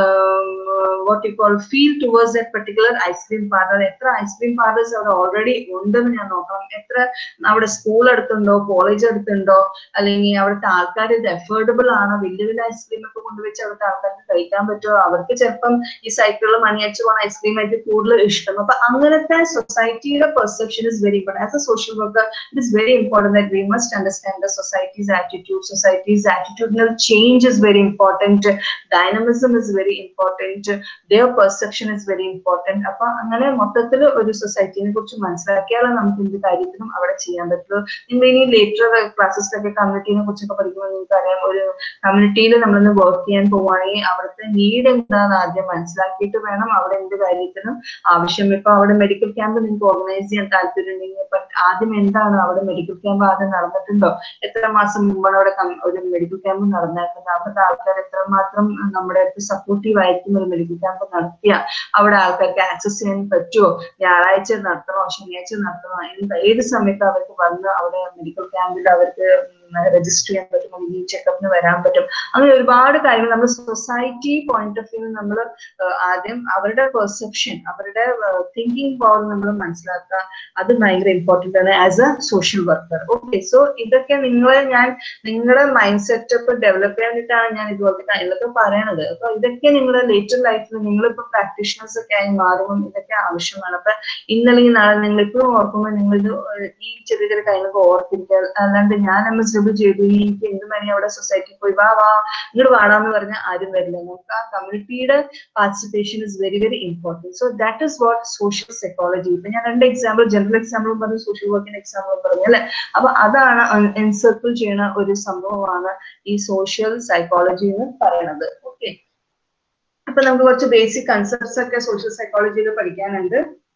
what you call feel towards that particular ice cream parlour എത്ര ഐസ്ക്രീം പാർലേഴ്സ് അവിടെ ഓൾറെഡി ഉണ്ടെന്ന് ഞാൻ നോക്കണം എത്ര അവിടെ സ്കൂൾ അടുത്തുണ്ടോ കോളേജ് അടുത്തുണ്ടോ അല്ലെങ്കിൽ അവിടുത്തെ ആൾക്കാർ ഇത് അഫോർഡബിൾ ആണോ വലിയ വലിയ ഐസ്ക്രീം ഒക്കെ കൊണ്ടുവച്ച് അവിടുത്തെ ആൾക്കാർക്ക് കഴിക്കാൻ പറ്റുമോ അവർക്ക് ചിലപ്പം ഈ സൈക്കിളിൽ മണിയടിച്ച് പോകുന്ന ഐസ്ക്രീം ആയിട്ട് കൂടുതൽ ഇഷ്ടം അപ്പൊ അങ്ങനത്തെ സൊസൈറ്റിയുടെ perception is very important as a social worker it is very important that we must understand the society's attitude society's attitudinal change is very important dynamism is very important their perception is very important അപ്പൊ അങ്ങനെ മൊത്തത്തിൽ ഒരു സൊസൈറ്റിനെ കുറിച്ച് മനസ്സിലാക്കിയാലേ നമുക്ക് എന്ത് കാര്യത്തിനും അവിടെ ചെയ്യാൻ പറ്റുള്ളൂ നിങ്ങൾ ഇനി ലേറ്റർ ക്ലാസ്സസിലൊക്കെ കമ്മ്യൂണിറ്റീനെ കുറിച്ചൊക്കെ പഠിക്കുമ്പോൾ നിങ്ങൾക്ക് അറിയാം ഒരു കമ്മ്യൂണിറ്റിയിൽ നമ്മളൊന്ന് വർക്ക് ചെയ്യാൻ പോവുകയാണെങ്കിൽ അവിടുത്തെ നീഡ് എന്താണെന്ന് ആദ്യം മനസ്സിലാക്കിയിട്ട് വേണം അവിടെ എന്ത് കാര്യത്തിനും ആവശ്യം ഇപ്പൊ അവിടെ മെഡിക്കൽ ക്യാമ്പ് നിങ്ങൾക്ക് ഓർഗനൈസ് ചെയ്യാൻ താല്പര്യം ഉണ്ടെങ്കിൽ ഇപ്പൊ ആദ്യം എന്താണ് അവിടെ മെഡിക്കൽ ക്യാമ്പ് ആദ്യം നടന്നിട്ടുണ്ടോ എത്ര മാസം മുമ്പാണ് അവിടെ കം- ഒരു മെഡിക്കൽ ക്യാമ്പ് നടന്നേക്കുന്നത് അവിടുത്തെ ആൾക്കാർ എത്രമാത്രം നമ്മുടെ അടുത്ത് സപ്പോർട്ടീവ് ആയിരിക്കും ഒരു മെഡിക്കൽ ക്യാമ്പ് നടത്തിയ അവിടെ ആൾക്കാർക്ക് ആക്സസ് ചെയ്യാൻ പറ്റുമോ ഞായറാഴ്ച നടത്തണോ ശനിയാഴ്ച നടത്തണോ എന്ത് ഏത് സമയത്ത് അവർക്ക് വന്ന് അവിടെ മെഡിക്കൽ ക്യാമ്പിൽ അവർക്ക് രജിസ്റ്റർ ചെയ്യാൻ പറ്റും അല്ലെങ്കിൽ ചെക്കപ്പിന് വരാൻ പറ്റും അങ്ങനെ ഒരുപാട് കാര്യങ്ങൾ നമ്മൾ സൊസൈറ്റി പോയിന്റ് ഓഫ് വ്യൂ നമ്മൾ ആദ്യം അവരുടെ പെർസെപ്ഷൻ അവരുടെ തിങ്കിങ് പവർ നമ്മൾ മനസ്സിലാക്കുക അത് ഭയങ്കര ഇമ്പോർട്ടന്റ് ആണ് as a social worker okay so ഇതൊക്കെ നിങ്ങളെ ഞാൻ നിങ്ങളുടെ മൈൻഡ് സെറ്റപ്പ് ഡെവലപ്പ് ചെയ്യാൻ വേണ്ടിയിട്ടാണ് ഞാൻ ഇതുപോലത്തെ കാര്യങ്ങളൊക്കെ പറയണത് അപ്പൊ ഇതൊക്കെ നിങ്ങളുടെ ലേറ്റർ ലൈഫിൽ നിങ്ങളിപ്പോ പ്രാക്ടീഷണേഴ്സ് ഒക്കെ ആയി മാറുമ്പോൾ ഇതൊക്കെ ആവശ്യമാണ് അപ്പൊ ഇന്നല്ലെങ്കിൽ നാളെ നിങ്ങൾ ഇപ്പോഴും ഓർക്കുമ്പോൾ നിങ്ങൾ ഇത് ഈ ചെറിയ ചെറിയ കാര്യങ്ങളൊക്കെ ഓർത്തിരിക്കുക അല്ലാണ്ട് ഞാൻ എം എസ് ഡബ്ല്യൂ ചെയ്തു ഇനി എനിക്ക് എന്ത് മണി അവിടെ സൊസൈറ്റി പോയി വാ വാ ഇങ്ങോട്ട് വാടാന്ന് പറഞ്ഞാൽ ആരും വരില്ല നമുക്ക് ആ കമ്മ്യൂണിറ്റിയുടെ participation is very very important so that is what social psychology ഇപ്പൊ ഞാൻ രണ്ട് എക്സാമ്പിൾ ജനറൽ എക്സാമ്പിളും പറഞ്ഞു സോഷ്യൽ വർക്കിന്റെ എക്സാമ്പിളും പറഞ്ഞു അല്ലെ അപ്പൊ അതാണ് എൻസർക്കിൾ ചെയ്യുന്ന ഒരു സംഭവമാണ് ഈ സോഷ്യൽ സൈക്കോളജി എന്ന് പറയുന്നത് ഓക്കെ അപ്പൊ നമുക്ക് കുറച്ച് ബേസിക് കൺസെപ്റ്റ്സ് ഒക്കെ സോഷ്യൽ സൈക്കോളജിയിൽ പഠിക്കാനുണ്ട്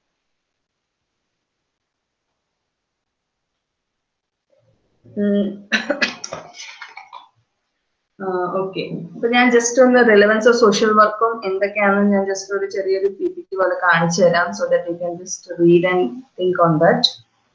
ഓക്കെ അപ്പൊ ഞാൻ ജസ്റ്റ് ഒന്ന് റിലവൻസ് ഓഫ് സോഷ്യൽ വർക്കും എന്തൊക്കെയാണെന്ന് ഞാൻ ജസ്റ്റ് ഒരു ചെറിയൊരു പി പി ടി പോലെ കാണിച്ചു തരാം so that you can just read and think on that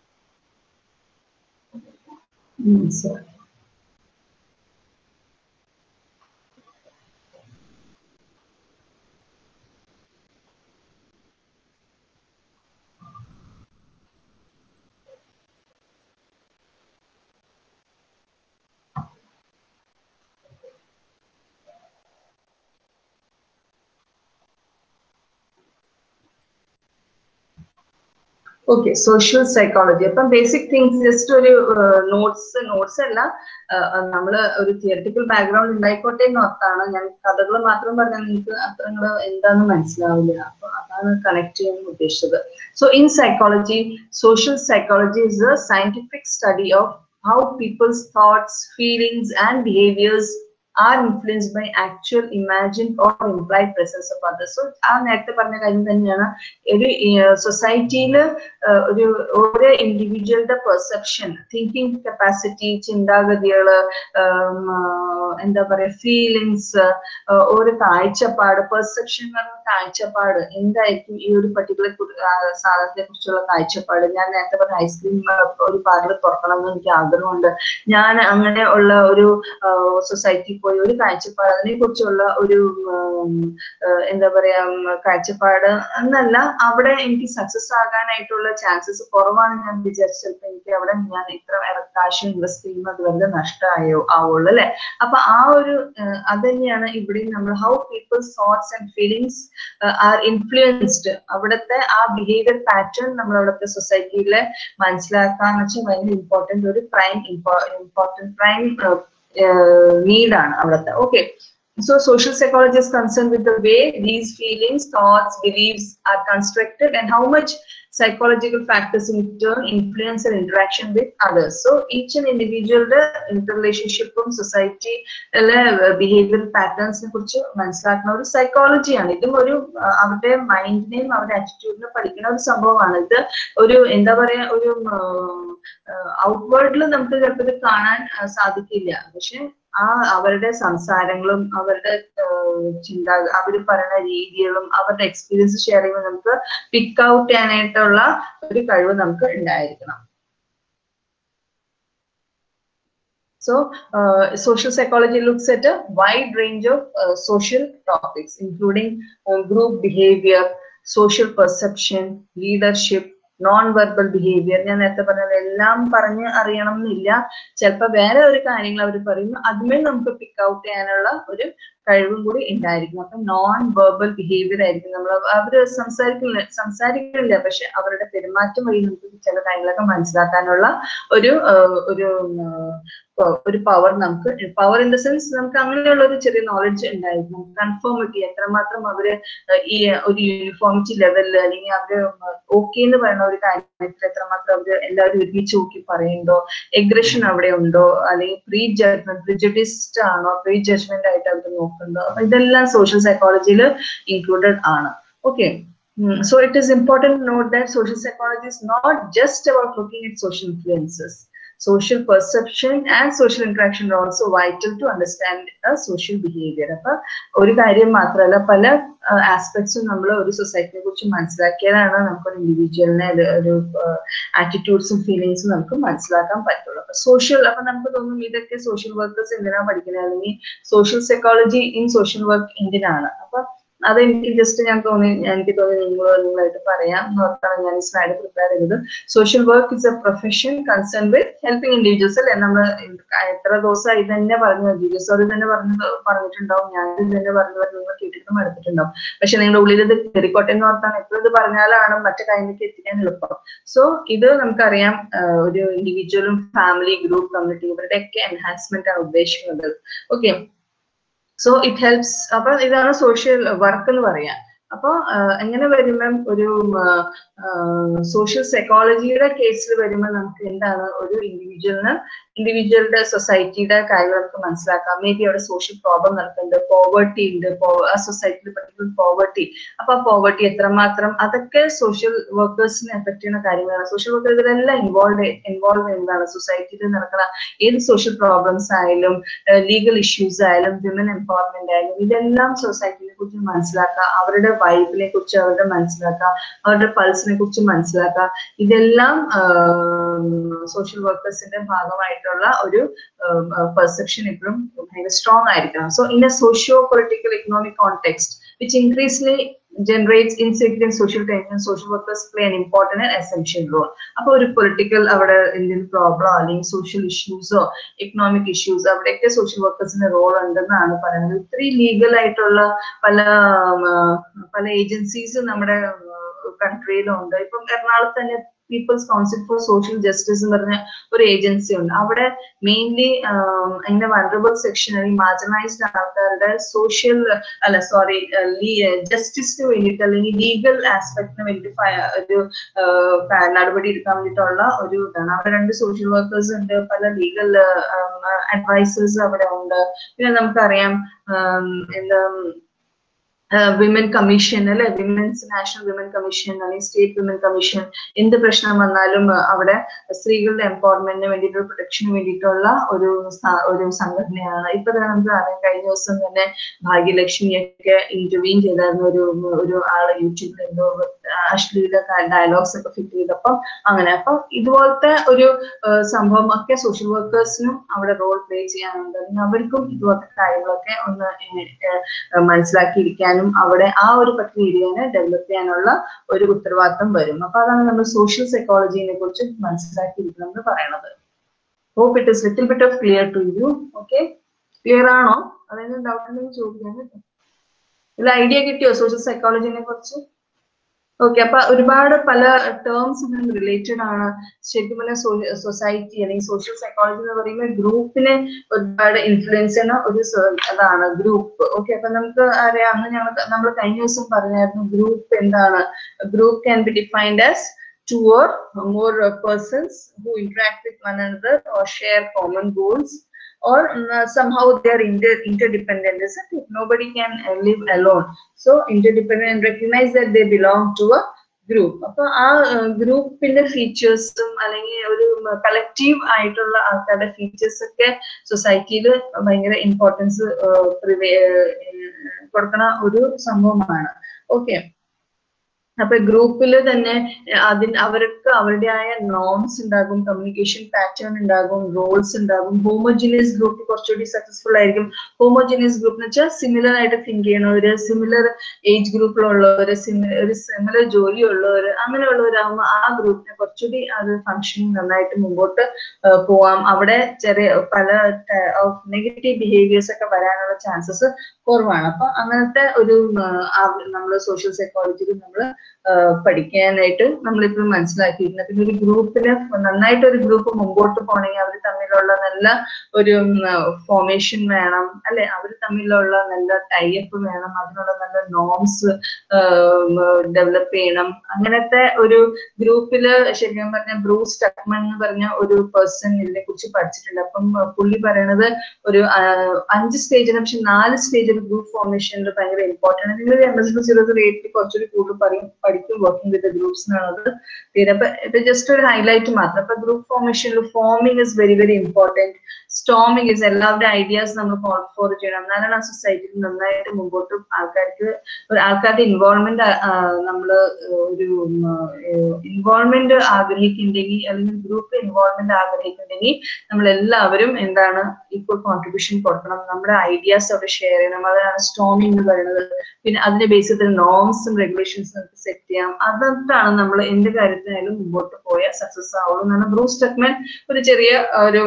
okay social psychology അപ്പം ബേസിക് തിങ്സ് ജസ്റ്റ് ഒരു നോട്ട്സ് നോട്ട്സ് അല്ല നമ്മൾ ഒരു തിയററ്റിക്കൽ ബാക്ക്ഗ്രൗണ്ട് ഉണ്ടായിക്കോട്ടെ എന്ന് ഓർത്താണ് ഞാൻ കഥകൾ മാത്രം പറഞ്ഞാൽ നിങ്ങൾക്ക് അത്ര നിങ്ങൾ എന്താണെന്ന് മനസ്സിലാവില്ല അപ്പൊ അതാണ് കണക്ട് ചെയ്യാൻ ഉദ്ദേശിച്ചത് so in psychology social psychology is a scientific study of how people's thoughts feelings and behaviours are influenced by actual imagined or implied presence of others. So ആ നേരത്തെ പറഞ്ഞ കാര്യം തന്നെയാണ് ഒരു സൊസൈറ്റിയിൽ ഒരു ഓരോ ഇൻഡിവിജ്വലിന്റെ പെർസെപ്ഷൻ തിങ്കിങ് കപ്പാസിറ്റി ചിന്താഗതികള് എന്താ പറയാ ഫീലിങ്സ് ഒരു കാഴ്ചപ്പാട് പെർസെപ്ഷൻ പറഞ്ഞ കാഴ്ചപ്പാട് എന്തായിരിക്കും ഈ ഒരു പർട്ടിക്കുലർ സാധനത്തെ കുറിച്ചുള്ള കാഴ്ചപ്പാട് ഞാൻ നേരത്തെ പറഞ്ഞ ഐസ്ക്രീം ഒരു പാർലർ തുറക്കണം എന്ന് എനിക്ക് ആഗ്രഹമുണ്ട് ഞാൻ അങ്ങനെ ഉള്ള ഒരു സൊസൈറ്റി പോയി ഒരു കാഴ്ചപ്പാട് അതിനെ കുറിച്ചുള്ള ഒരു എന്താ പറയാ കാഴ്ചപ്പാട് എന്നല്ല അവിടെ എനിക്ക് സക്സസ് ആകാനായിട്ടുള്ള ചാൻസസ് കുറവാണ് ഞാൻ വിചാരിച്ചത് ചിലപ്പോൾ എനിക്ക് അവിടെ ഞാൻ ഇത്ര കാശ് ഇൻവെസ്റ്റ് ചെയ്യുമ്പോൾ അത് വെറുതെ നഷ്ടമായോ ആവുള്ളൂ അല്ലെ അപ്പൊ ആ ഒരു അത് തന്നെയാണ് ഇവിടെ നമ്മൾ how people's thoughts and feelings are influenced അവിടുത്തെ ആ ബിഹേവിയർ പാറ്റേൺ നമ്മൾ അവിടുത്തെ സൊസൈറ്റിയിലെ മനസ്സിലാക്കാന്ന് വെച്ചാൽ ഭയങ്കര ഇമ്പോർട്ടന്റ് ഒരു പ്രൈം ഇമ്പോർട്ടന്റ് പ്രൈം നീഡാണ് അവിടുത്തെ okay So social psychology is concerned with the way these feelings, thoughts, beliefs are constructed and how much psychological factors in turn influence and interaction with others. So each and individual interrelationship society behaviour പാറ്റേൺസിനെ കുറിച്ച് മനസ്സിലാക്കുന്ന ഒരു സൈക്കോളജിയാണ് ഇതും ഒരു അവരുടെ മൈൻഡിനെയും അവരുടെ ആറ്റിറ്റ്യൂഡിനെ പഠിക്കുന്ന ഒരു സംഭവമാണ് ഇത് ഒരു എന്താ പറയാ ഒരു ഔട്ട്വേർഡിൽ നമുക്ക് ചിലപ്പോൾ ഇത് കാണാൻ സാധിക്കില്ല പക്ഷെ ആ അവരുടെ സംസാരങ്ങളും അവരുടെ ചിന്ത അവർ പറയുന്ന രീതികളും അവരുടെ എക്സ്പീരിയൻസ് ഷെയർ ചെയ്യുമ്പോൾ നമുക്ക് പിക്ക് ഔട്ട് ചെയ്യാനായിട്ടുള്ള ഒരു കഴിവ് നമുക്ക് ഉണ്ടായിരിക്കണം So, uh, social psychology looks at a wide range of uh, social topics, including uh, group behavior, social perception, leadership, non verbal behaviour ഞാൻ നേരത്തെ പറഞ്ഞത് എല്ലാം പറഞ്ഞ് അറിയണം എന്നില്ല ചിലപ്പോൾ വേറെ ഒരു കാര്യങ്ങൾ അവർ പറയുന്നു അതുമേൽ നമുക്ക് പിക്ക് ഔട്ട് ചെയ്യാനുള്ള ഒരു കഴിവും കൂടി ഉണ്ടായിരിക്കും അപ്പൊ നോൺ വെർബൽ ബിഹേവിയർ ആയിരിക്കും നമ്മൾ അവര് സംസാരിക്കില്ല സംസാരിക്കില്ല പക്ഷെ അവരുടെ പെരുമാറ്റം വഴി നമുക്ക് ചില കാര്യങ്ങളൊക്കെ മനസ്സിലാക്കാനുള്ള ഒരു ഒരു ഒരു പവർ നമുക്ക് പവർ ഇൻ ദ സെൻസ് നമുക്ക് അങ്ങനെയുള്ള ഒരു ചെറിയ നോളജ് ഉണ്ടായിരുന്നു കൺഫോമിറ്റി എത്രമാത്രം അവര് ഈ ഒരു യൂണിഫോമിറ്റി ലെവലിൽ അല്ലെങ്കിൽ അവര് ഓക്കെ എന്ന് പറയുന്ന ഒരു കാര്യത്തിൽ എത്രമാത്രം അവര് എല്ലാവരും ഒരുമിച്ച് നോക്കി പറയുന്നുണ്ടോ എഗ്രഷൻ അവിടെ ഉണ്ടോ അല്ലെങ്കിൽ പ്രീ ജഡ്ജ്മെന്റ് പ്രിജഡിസ്റ്റ് ആണോ പ്രീ ജഡ്ജ്മെന്റ് ആയിട്ട് അവർ നോക്കുന്നുണ്ടോ അപ്പൊ ഇതെല്ലാം സോഷ്യൽ സൈക്കോളജിയിൽ ഇൻക്ലൂഡഡ് ആണ് okay so it is important to note that social psychology is not just about looking at social influences social perception and social interaction are also vital to understand a social behavior അപ്പൊ ഒരു കാര്യം മാത്രമല്ല പല ആസ്പെക്ട്സും നമ്മൾ ഒരു സൊസൈറ്റിനെ കുറിച്ച് മനസ്സിലാക്കിയാലാണ് നമുക്ക് ഒരു ഇൻഡിവിജ്വലിനെ ഒരു ആറ്റിറ്റ്യൂഡ്സും ഫീലിങ്സും നമുക്ക് മനസ്സിലാക്കാൻ പറ്റുള്ളൂ അപ്പൊ സോഷ്യൽ അപ്പൊ നമുക്ക് തോന്നും ഇതൊക്കെ സോഷ്യൽ വർക്കേഴ്സ് എന്തിനാ പഠിക്കുന്നത് അല്ലെങ്കിൽ social psychology in social work എന്തിനാണ് അപ്പൊ അതെനിക്ക് ജസ്റ്റ് ഞാൻ തോന്നി എനിക്ക് തോന്നി നിങ്ങൾ നിങ്ങളായിട്ട് പറയാം എന്ന് ഓർത്താണ് ഞാൻ ഈ സ്ലൈഡ് പ്രിപ്പയർ ചെയ്തത് social work is a profession concern with helping individuals അല്ലെ നമ്മൾ എത്ര ദിവസം ഇത് തന്നെ പറഞ്ഞു ജിജസ് ഇത് തന്നെ പറഞ്ഞു പറഞ്ഞിട്ടുണ്ടാവും ഞാൻ ഇത് തന്നെ പറഞ്ഞു പറഞ്ഞു നിങ്ങൾ കേട്ടിട്ടും എടുത്തിട്ടുണ്ടാവും പക്ഷെ നിങ്ങളുടെ ഉള്ളിൽ ഇത് കയറിക്കോട്ടെ എന്ന് ഓർത്താണ് എപ്പോഴും ഇത് പറഞ്ഞാലാണ് മറ്റു കാര്യങ്ങൾക്ക് എത്തിക്കാൻ എളുപ്പം സോ ഇത് നമുക്കറിയാം ഒരു ഇൻഡിവിജ്വലും ഫാമിലി ഗ്രൂപ്പ് കമ്മ്യൂണിറ്റി ഇവരുടെയൊക്കെ എൻഹാൻസ്മെന്റ് ആണ് ഉദ്ദേശിക്കുന്നത് ഓക്കെ സോ ഇറ്റ് ഹെൽപ്സ് അപ്പൊ ഇതാണ് സോഷ്യൽ വർക്ക് എന്ന് പറയാം അപ്പൊ എങ്ങനെ വരുമ്പം ഒരു സോഷ്യൽ സൈക്കോളജിയുടെ കേസിൽ വരുമ്പോൾ നമുക്ക് എന്താണ് ഒരു ഇൻഡിവിജ്വലിന് ഇൻഡിവിജ്വലിന്റെ സൊസൈറ്റിയുടെ കാര്യങ്ങൾ നമുക്ക് മനസ്സിലാക്കാം മേ ബി അവിടെ സോഷ്യൽ പ്രോബ്ലം നടക്കുന്നുണ്ട് പോവേർട്ടി ഉണ്ട് ആ സൊസൈറ്റിയിൽ പർട്ടിക്കുലർ പോവേർട്ടി അപ്പൊ ആ പോവേർട്ടി എത്രമാത്രം അതൊക്കെ സോഷ്യൽ വർക്കേഴ്സിനെ എഫക്ട് ചെയ്യുന്ന കാര്യങ്ങളാണ് സോഷ്യൽ വർക്കർ ഇതിലെല്ലാം ഇൻവോൾവ് ഇൻവോൾവ് ചെയ്യുന്നതാണ് സൊസൈറ്റിയിൽ നടക്കുന്ന ഏത് സോഷ്യൽ പ്രോബ്ലംസ് ആയാലും ലീഗൽ ഇഷ്യൂസ് ആയാലും വിമൻ എംപവർമെന്റ് ആയാലും ഇതെല്ലാം സൊസൈറ്റിനെ കുറിച്ച് മനസ്സിലാക്കുക അവരുടെ വൈബിനെ കുറിച്ച് അവരുടെ മനസ്സിലാക്കുക അവരുടെ പൾസിനെ കുറിച്ച് മനസ്സിലാക്കുക ഇതെല്ലാം സോഷ്യൽ വർക്കേഴ്സിന്റെ ഭാഗമായിട്ടുള്ള ഒരു പെർസെപ്ഷൻ എപ്പോഴും ഭയങ്കര സ്ട്രോങ് ആയിരിക്കണം so in a socio political economic context which increasingly generates insignificant social tension, social workers play an important and essential role. അപ്പോൾ ഒരു പൊളിറ്റിക്കൽ അവിടെ എന്തെങ്കിലും പ്രോബ്ലം അല്ലെങ്കിൽ സോഷ്യൽ ഇഷ്യൂസോ എക്കണോമിക് ഇഷ്യൂസ് അവിടെയൊക്കെ സോഷ്യൽ വർക്കേഴ്സിന്റെ റോൾ ഉണ്ടെന്നാണ് പറയുന്നത് ഇത്രയും ലീഗൽ ആയിട്ടുള്ള പല പല ഏജൻസീസ് നമ്മുടെ കൺട്രിയിലുണ്ട് ഇപ്പം എറണാകുളത്ത് തന്നെ people's council for social justice എന്ന് പറഞ്ഞ ഒരു ഏജൻസി ഉണ്ട് അവിടെ മെയിൻലി അതിന്റെ വണ്ടറബിൾ സെക്ഷൻ അല്ലെങ്കിൽ മാർജിനൈസ്ഡ് ആൾക്കാരുടെ സോഷ്യൽ അല്ല സോറി ജസ്റ്റിസിന് വേണ്ടിയിട്ട് അല്ലെങ്കിൽ ലീഗൽ ആസ്പെക്ടിന് വേണ്ടിയിട്ട് ഒരു നടപടി എടുക്കാൻ വേണ്ടിയിട്ടുള്ള ഒരു ഇതാണ് അവിടെ രണ്ട് സോഷ്യൽ വർക്കേഴ്സ് ഉണ്ട് പല ലീഗൽ അഡ്വൈസേഴ്സ് അവിടെ ഉണ്ട് പിന്നെ നമുക്കറിയാം എന്താ വിമൻ കമ്മീഷൻ അല്ലെ വിമൻസ് നാഷണൽ വിമൻ കമ്മീഷൻ അല്ലെങ്കിൽ സ്റ്റേറ്റ് വിമൻ കമ്മീഷൻ എന്ത് പ്രശ്നം വന്നാലും അവിടെ സ്ത്രീകളുടെ എംപവർമെന്റിന് വേണ്ടിയിട്ട് പ്രൊട്ടക്ഷന് വേണ്ടിയിട്ടുള്ള ഒരു ഒരു സംഘടനയാണ് ഇപ്പൊ തന്നെ നമുക്ക് അറിയാം കഴിഞ്ഞ ദിവസം തന്നെ ഭാഗ്യലക്ഷ്മിയൊക്കെ ഇന്റർവ്യൂ ചെയ്തായിരുന്നു ഒരു ഒരു ആള് യൂട്യൂബിൽ എന്തോ അശ്ലീല ഡയലോഗ്സ് ഒക്കെ ഫിറ്റ് ചെയ്തപ്പം അങ്ങനെ അപ്പം ഇതുപോലത്തെ ഒരു സംഭവം ഒക്കെ സോഷ്യൽ വർക്കേഴ്സിനും അവിടെ റോൾ പ്ലേ ചെയ്യാനുണ്ട് അവർക്കും ഇതുപോലത്തെ കാര്യങ്ങളൊക്കെ ഒന്ന് മനസ്സിലാക്കിയിരിക്കാൻ ചെയ്യാനും അവിടെ ആ ഒരു പ്രക്രിയനെ ഡെവലപ്പ് ചെയ്യാനുള്ള ഒരു ഉത്തരവാദിത്തം വരും അപ്പൊ അതാണ് നമ്മൾ സോഷ്യൽ സൈക്കോളജിനെ കുറിച്ച് മനസ്സിലാക്കിയിരിക്കണം എന്ന് പറയണത് hope it is little bit of clear to you okay clear ആണോ അതായത് ഡൗട്ട് ഉണ്ടെങ്കിൽ ചോദിക്കാൻ കേട്ടോ ഇത് ഐഡിയ കിട്ടിയോ സോഷ്യൽ സൈക്കോളജിനെ കുറിച്ച് ഓക്കെ അപ്പൊ ഒരുപാട് പല ടേംസ് ഇതിന് റിലേറ്റഡ് ആണ് ശരിക്കും പറഞ്ഞാൽ സൊസൈറ്റി അല്ലെങ്കിൽ സോഷ്യൽ സൈക്കോളജി എന്ന് പറയുമ്പോൾ ഗ്രൂപ്പിനെ ഒരുപാട് ഇൻഫ്ലുവൻസ് ചെയ്യുന്ന ഒരു അതാണ് ഗ്രൂപ്പ് ഓക്കെ അപ്പൊ നമുക്ക് അറിയാം അന്ന് ഞങ്ങൾ നമ്മൾ കഴിഞ്ഞ ദിവസം പറഞ്ഞായിരുന്നു ഗ്രൂപ്പ് എന്താണ് group can be defined as two or more uh, persons who interact with one another or share common goals or uh, somehow they are inter interdependent isn't it nobody can uh, live alone so interdependent and recognize that they belong to a group അപ്പൊ ആ ഗ്രൂപ്പിന്റെ ഫീച്ചേഴ്സും അല്ലെങ്കിൽ ഒരു collective ആയിട്ടുള്ള ആൾക്കാരുടെ features ഒക്കെ സൊസൈറ്റിയിൽ ഭയങ്കര ഇമ്പോർട്ടൻസ് കൊടുക്കുന്ന ഒരു സംഭവമാണ് ഓക്കെ അപ്പൊ ഗ്രൂപ്പിൽ തന്നെ അതിന് അവർക്ക് അവരുടേതായ നോംസ് ഉണ്ടാകും കമ്മ്യൂണിക്കേഷൻ പാറ്റേൺ ഉണ്ടാകും റോൾസ് ഉണ്ടാകും ഹോമോജിനിയസ് ഗ്രൂപ്പ് കുറച്ചുകൂടി സക്സസ്ഫുൾ ആയിരിക്കും ഹോമോജിനിയസ് ഗ്രൂപ്പ് എന്ന് വെച്ചാൽ സിമിലർ ആയിട്ട് തിങ്ക് ചെയ്യണവര് സിമിലർ ഏജ് ഗ്രൂപ്പിലുള്ളവര് ഒരു സിമിലർ ജോലിയുള്ളവര് അങ്ങനെയുള്ളവരാകുമ്പോൾ ആ ഗ്രൂപ്പിനെ കുറച്ചുകൂടി അത് ഫങ്ഷനിങ് നന്നായിട്ട് മുമ്പോട്ട് പോവാം അവിടെ ചെറിയ പല നെഗറ്റീവ് ബിഹേവിയേഴ്സ് ഒക്കെ വരാനുള്ള ചാൻസസ് കുറവാണ് അപ്പൊ അങ്ങനത്തെ ഒരു നമ്മൾ സോഷ്യൽ സൈക്കോളജിയിൽ നമ്മൾ പഠിക്കാനായിട്ട് നമ്മളിപ്പോഴും മനസ്സിലാക്കിയിരുന്നു പിന്നെ ഒരു ഗ്രൂപ്പിന് നന്നായിട്ട് ഒരു ഗ്രൂപ്പ് മുമ്പോട്ട് പോകണമെങ്കിൽ അവർ തമ്മിലുള്ള നല്ല ഒരു ഫോർമേഷൻ വേണം അല്ലെ അവർ തമ്മിലുള്ള നല്ല ടൈപ്പ് വേണം അതിനുള്ള നല്ല നോംസ് ഡെവലപ്പ് ചെയ്യണം അങ്ങനത്തെ ഒരു ഗ്രൂപ്പില് ശരിക്കും പറഞ്ഞ ബ്രൂസ് ടക്മൻ എന്ന് പറഞ്ഞ ഒരു പേഴ്സൺ ഇതിനെ കുറിച്ച് പഠിച്ചിട്ടുണ്ട് അപ്പം പുള്ളി പറയണത് ഒരു അഞ്ച് സ്റ്റേജിന് പക്ഷെ നാല് സ്റ്റേജ് ഒരു ഗ്രൂപ്പ് ഫോർമേഷനിൽ ഭയങ്കര ഇമ്പോർട്ടൻ്റ് നിങ്ങൾ എം എസ് സീറോ എയ്റ്റിൽ കുറച്ചുകൂടി കൂടുതൽ പറയും പഠിക്കും വർക്കിംഗ് വിത്ത് ഗ്രൂപ്പ്സ് എന്നുള്ളത് തീരെ അപ്പൊ ഇത് ജസ്റ്റ് ഒരു ഹൈലൈറ്റ് മാത്രം അപ്പൊ ഗ്രൂപ്പ് ഫോർമേഷനിൽ forming is very very important storming is എല്ലാവരുടെ ഐഡിയാസ് നമ്മൾ കോൾ ഫോർ ചെയ്യണം എന്നാലാണ് ആ സൊസൈറ്റിയിൽ നന്നായിട്ട് മുമ്പോട്ട് ആൾക്കാർക്ക് ഒരു ആൾക്കാരുടെ ഇൻവോൾവ്മെന്റ് നമ്മൾ ഒരു ഇൻവോൾവ്മെന്റ് ആഗ്രഹിക്കുന്നുണ്ടെങ്കിൽ അല്ലെങ്കിൽ ഗ്രൂപ്പ് ഇൻവോൾവ്മെന്റ് ആഗ്രഹിക്കുന്നുണ്ടെങ്കിൽ നമ്മൾ എല്ലാവരും എന്താണ് ഈക്വൽ കോൺട്രിബ്യൂഷൻ കൊടുക്കണം നമ്മുടെ ഐഡിയാസ് അവിടെ ഷെയർ ചെയ്യണം അതാണ് സ്റ്റോമിംഗ് എന്ന് പറയുന്നത് പിന്നെ അതിന്റെ ബേസിൽ നോംസും റെഗുലേഷൻസും നമുക്ക് സെറ്റ് ചെയ്യാം അതൊക്കെയാണ് നമ്മൾ എന്ത് കാര്യത്തിനായാലും മുമ്പോട്ട് പോയാൽ സക്സസ് ആവുള്ളൂ എന്നാണ് ബ്രൂസ് ടെക്മൻ ഒരു ചെറിയ ഒരു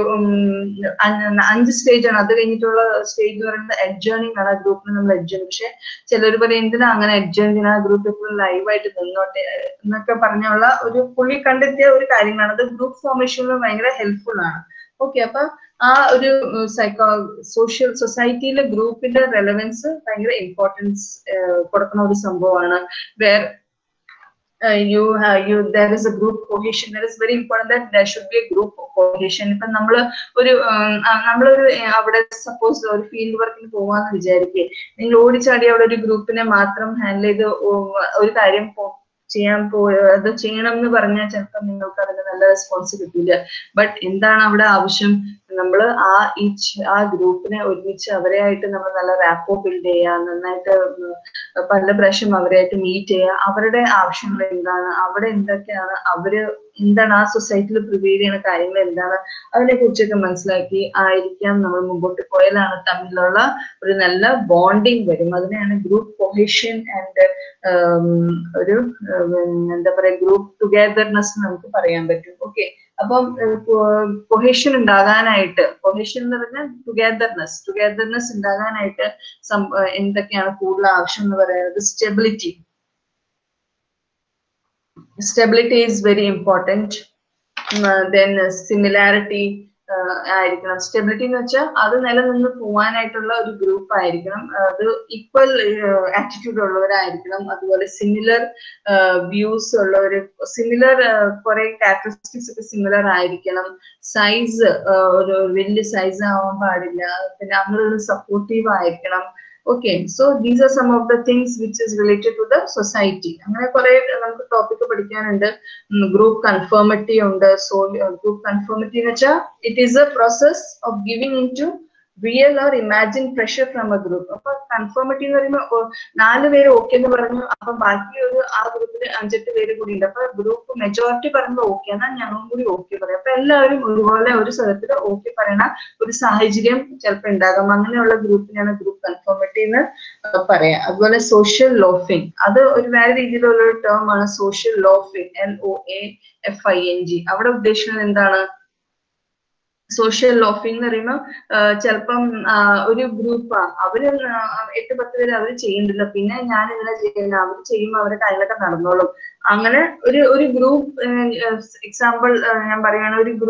അഞ്ച് സ്റ്റേജ് ആണ് അത് കഴിഞ്ഞിട്ടുള്ള സ്റ്റേജ് എന്ന് പറയുന്നത് എഡ്ജേണിംഗ് ആണ് ആ ഗ്രൂപ്പിന് നമ്മൾ എഡ്ജേൺ പക്ഷെ ചിലർ പറയും എന്തിനാ അങ്ങനെ എഡ്ജേൺ ചെയ്യുന്ന ആ ഗ്രൂപ്പ് എപ്പോഴും ലൈവായിട്ട് നിന്നോട്ടെ എന്നൊക്കെ പറഞ്ഞുള്ള ഒരു പുള്ളി കണ്ടെത്തിയ ഒരു കാര്യങ്ങളാണ് അത് ഗ്രൂപ്പ് ഫോർമേഷനിൽ ഭയങ്കര ഹെൽപ്ഫുൾ ആണ് ഓക്കെ അപ്പൊ ആ ഒരു സൈക്കോ സോഷ്യൽ സൊസൈറ്റിയിലെ ഗ്രൂപ്പിന്റെ റെലവൻസ് ഭയങ്കര ഇമ്പോർട്ടൻസ് കൊടുക്കുന്ന ഒരു സംഭവമാണ് where uh, you have you there is a group cohesion there is very important that there should be a group cohesion ഇപ്പൊ നമ്മൾ ഒരു നമ്മളൊരു അവിടെ സപ്പോസ് ഒരു ഫീൽഡ് വർക്കിന് പോവാന്ന് വിചാരിക്കേ നിങ്ങൾ ഓടിച്ചാടി അവിടെ ഒരു ഗ്രൂപ്പിനെ മാത്രം ഹാൻഡിൽ ചെയ്ത് ഒരു കാര്യം ചെയ്യാൻ പോ അത് ചെയ്യണം എന്ന് പറഞ്ഞാൽ ചിലപ്പോൾ നിങ്ങൾക്ക് അതിന് നല്ല റെസ്പോൺസ് കിട്ടില്ല ബട്ട് എന്താണ് അവിടെ ആവശ്യം നമ്മൾ ആ ഈ ആ ഗ്രൂപ്പിനെ ഒരുമിച്ച് അവരെയായിട്ട് നമ്മൾ നല്ല റാപ്പോ ബിൽഡ് ചെയ്യുക നന്നായിട്ട് പല പ്രാവശ്യം അവരെയായിട്ട് മീറ്റ് ചെയ്യുക അവരുടെ ആവശ്യങ്ങൾ എന്താണ് അവിടെ എന്തൊക്കെയാണ് അവര് എന്താണ് ആ സൊസൈറ്റിയിൽ പ്രിവെയിൽ ചെയ്യുന്ന കാര്യങ്ങൾ എന്താണ് അതിനെ കുറിച്ചൊക്കെ മനസ്സിലാക്കി ആയിരിക്കാം നമ്മൾ മുമ്പോട്ട് പോയാലാണ് തമ്മിലുള്ള ഒരു നല്ല ബോണ്ടിങ് വരും അതിനെയാണ് ഗ്രൂപ്പ് കൊഹേഷൻ ആൻഡ് ഒരു എന്താ പറയാ ഗ്രൂപ്പ് ടുഗദർനെസ് നമുക്ക് പറയാൻ പറ്റും ഓക്കെ അപ്പം കൊഹേഷൻ ഉണ്ടാകാനായിട്ട് കൊഹേഷൻ എന്ന് പറഞ്ഞാൽ ടുഗദർനെസ് ടുഗദർനെസ് ഉണ്ടാകാനായിട്ട് എന്തൊക്കെയാണ് കൂടുതൽ ആവശ്യം എന്ന് പറയുന്നത് stability stability is very important then similarity ആയിരിക്കണം സ്റ്റെബിലിറ്റി എന്ന് വെച്ചാൽ അത് നിലനിന്ന് പോവാനായിട്ടുള്ള ഒരു ഗ്രൂപ്പ് ആയിരിക്കണം അത് ഈക്വൽ ആറ്റിറ്റ്യൂഡ് ഉള്ളവരായിരിക്കണം അതുപോലെ സിമിലർ വ്യൂസ് ഉള്ളവർ സിമിലർ കുറെ ക്യാരക്ടറിസ്റ്റിക്സ് ഒക്കെ സിമിലർ ആയിരിക്കണം സൈസ് ഒരു വലിയ സൈസ് ആവാൻ പാടില്ല പിന്നെ നമ്മൾ സപ്പോർട്ടീവ് ആയിരിക്കണം okay so these are some of the things which is related to the society അങ്ങനെ കുറെ നമുക്ക് ടോപ്പിക് പഠിക്കാനുണ്ട് ഗ്രൂപ്പ് കൺഫേമിറ്റി ഉണ്ട് സോ ഗ്രൂപ്പ് കൺഫേമിറ്റി എന്ന് വെച്ചാൽ it is a process of giving in to real or imagine pressure from a group അപ്പൊ conformity എന്ന് പറയുമ്പോൾ നാല് പേര് ഓക്കെ എന്ന് പറഞ്ഞു അപ്പൊ ബാക്കി ഒരു ആ ഗ്രൂപ്പിൽ അഞ്ചെട്ട് പേര് കൂടി ഉണ്ട് അപ്പൊ ഗ്രൂപ്പ് മെജോറിറ്റി പറയുമ്പോൾ ഓക്കെ എന്നാൽ ഞങ്ങളും കൂടി ഓക്കെ പറയാം അപ്പൊ എല്ലാവരും ഒരുപോലെ ഒരു സ്ഥലത്തിൽ ഓക്കെ പറയണ ഒരു സാഹചര്യം ചിലപ്പോൾ ഉണ്ടാകാം അങ്ങനെയുള്ള ഗ്രൂപ്പിനാണ് ഗ്രൂപ്പ് കൺഫേമിറ്റി എന്ന് പറയാം അതുപോലെ സോഷ്യൽ ലോഫിംഗ് അത് ഒരു വേറെ രീതിയിലുള്ള ഒരു ടേം ആണ് social loafing L O A F I N G അവിടെ ഉദ്ദേശിക്കുന്നത് എന്താണ് സോഷ്യൽ ലോഫിംഗ് എന്ന് പറയുമ്പോൾ ചിലപ്പം ഒരു ഗ്രൂപ്പാ അവര് എട്ട് പത്ത് പേര് അവർ ചെയ്യുന്നില്ല പിന്നെ ഞാൻ ഇങ്ങനെ ചെയ്യുന്നില്ല അവർ ചെയ്യുമ്പോൾ അവരുടെ കാര്യങ്ങളൊക്കെ നടന്നോളും അങ്ങനെ ഒരു ഒരു ഗ്രൂപ്പ് എക്സാമ്പിൾ ഞാൻ പറയുകയാണ് ഒരു ഗ്രൂപ്പ്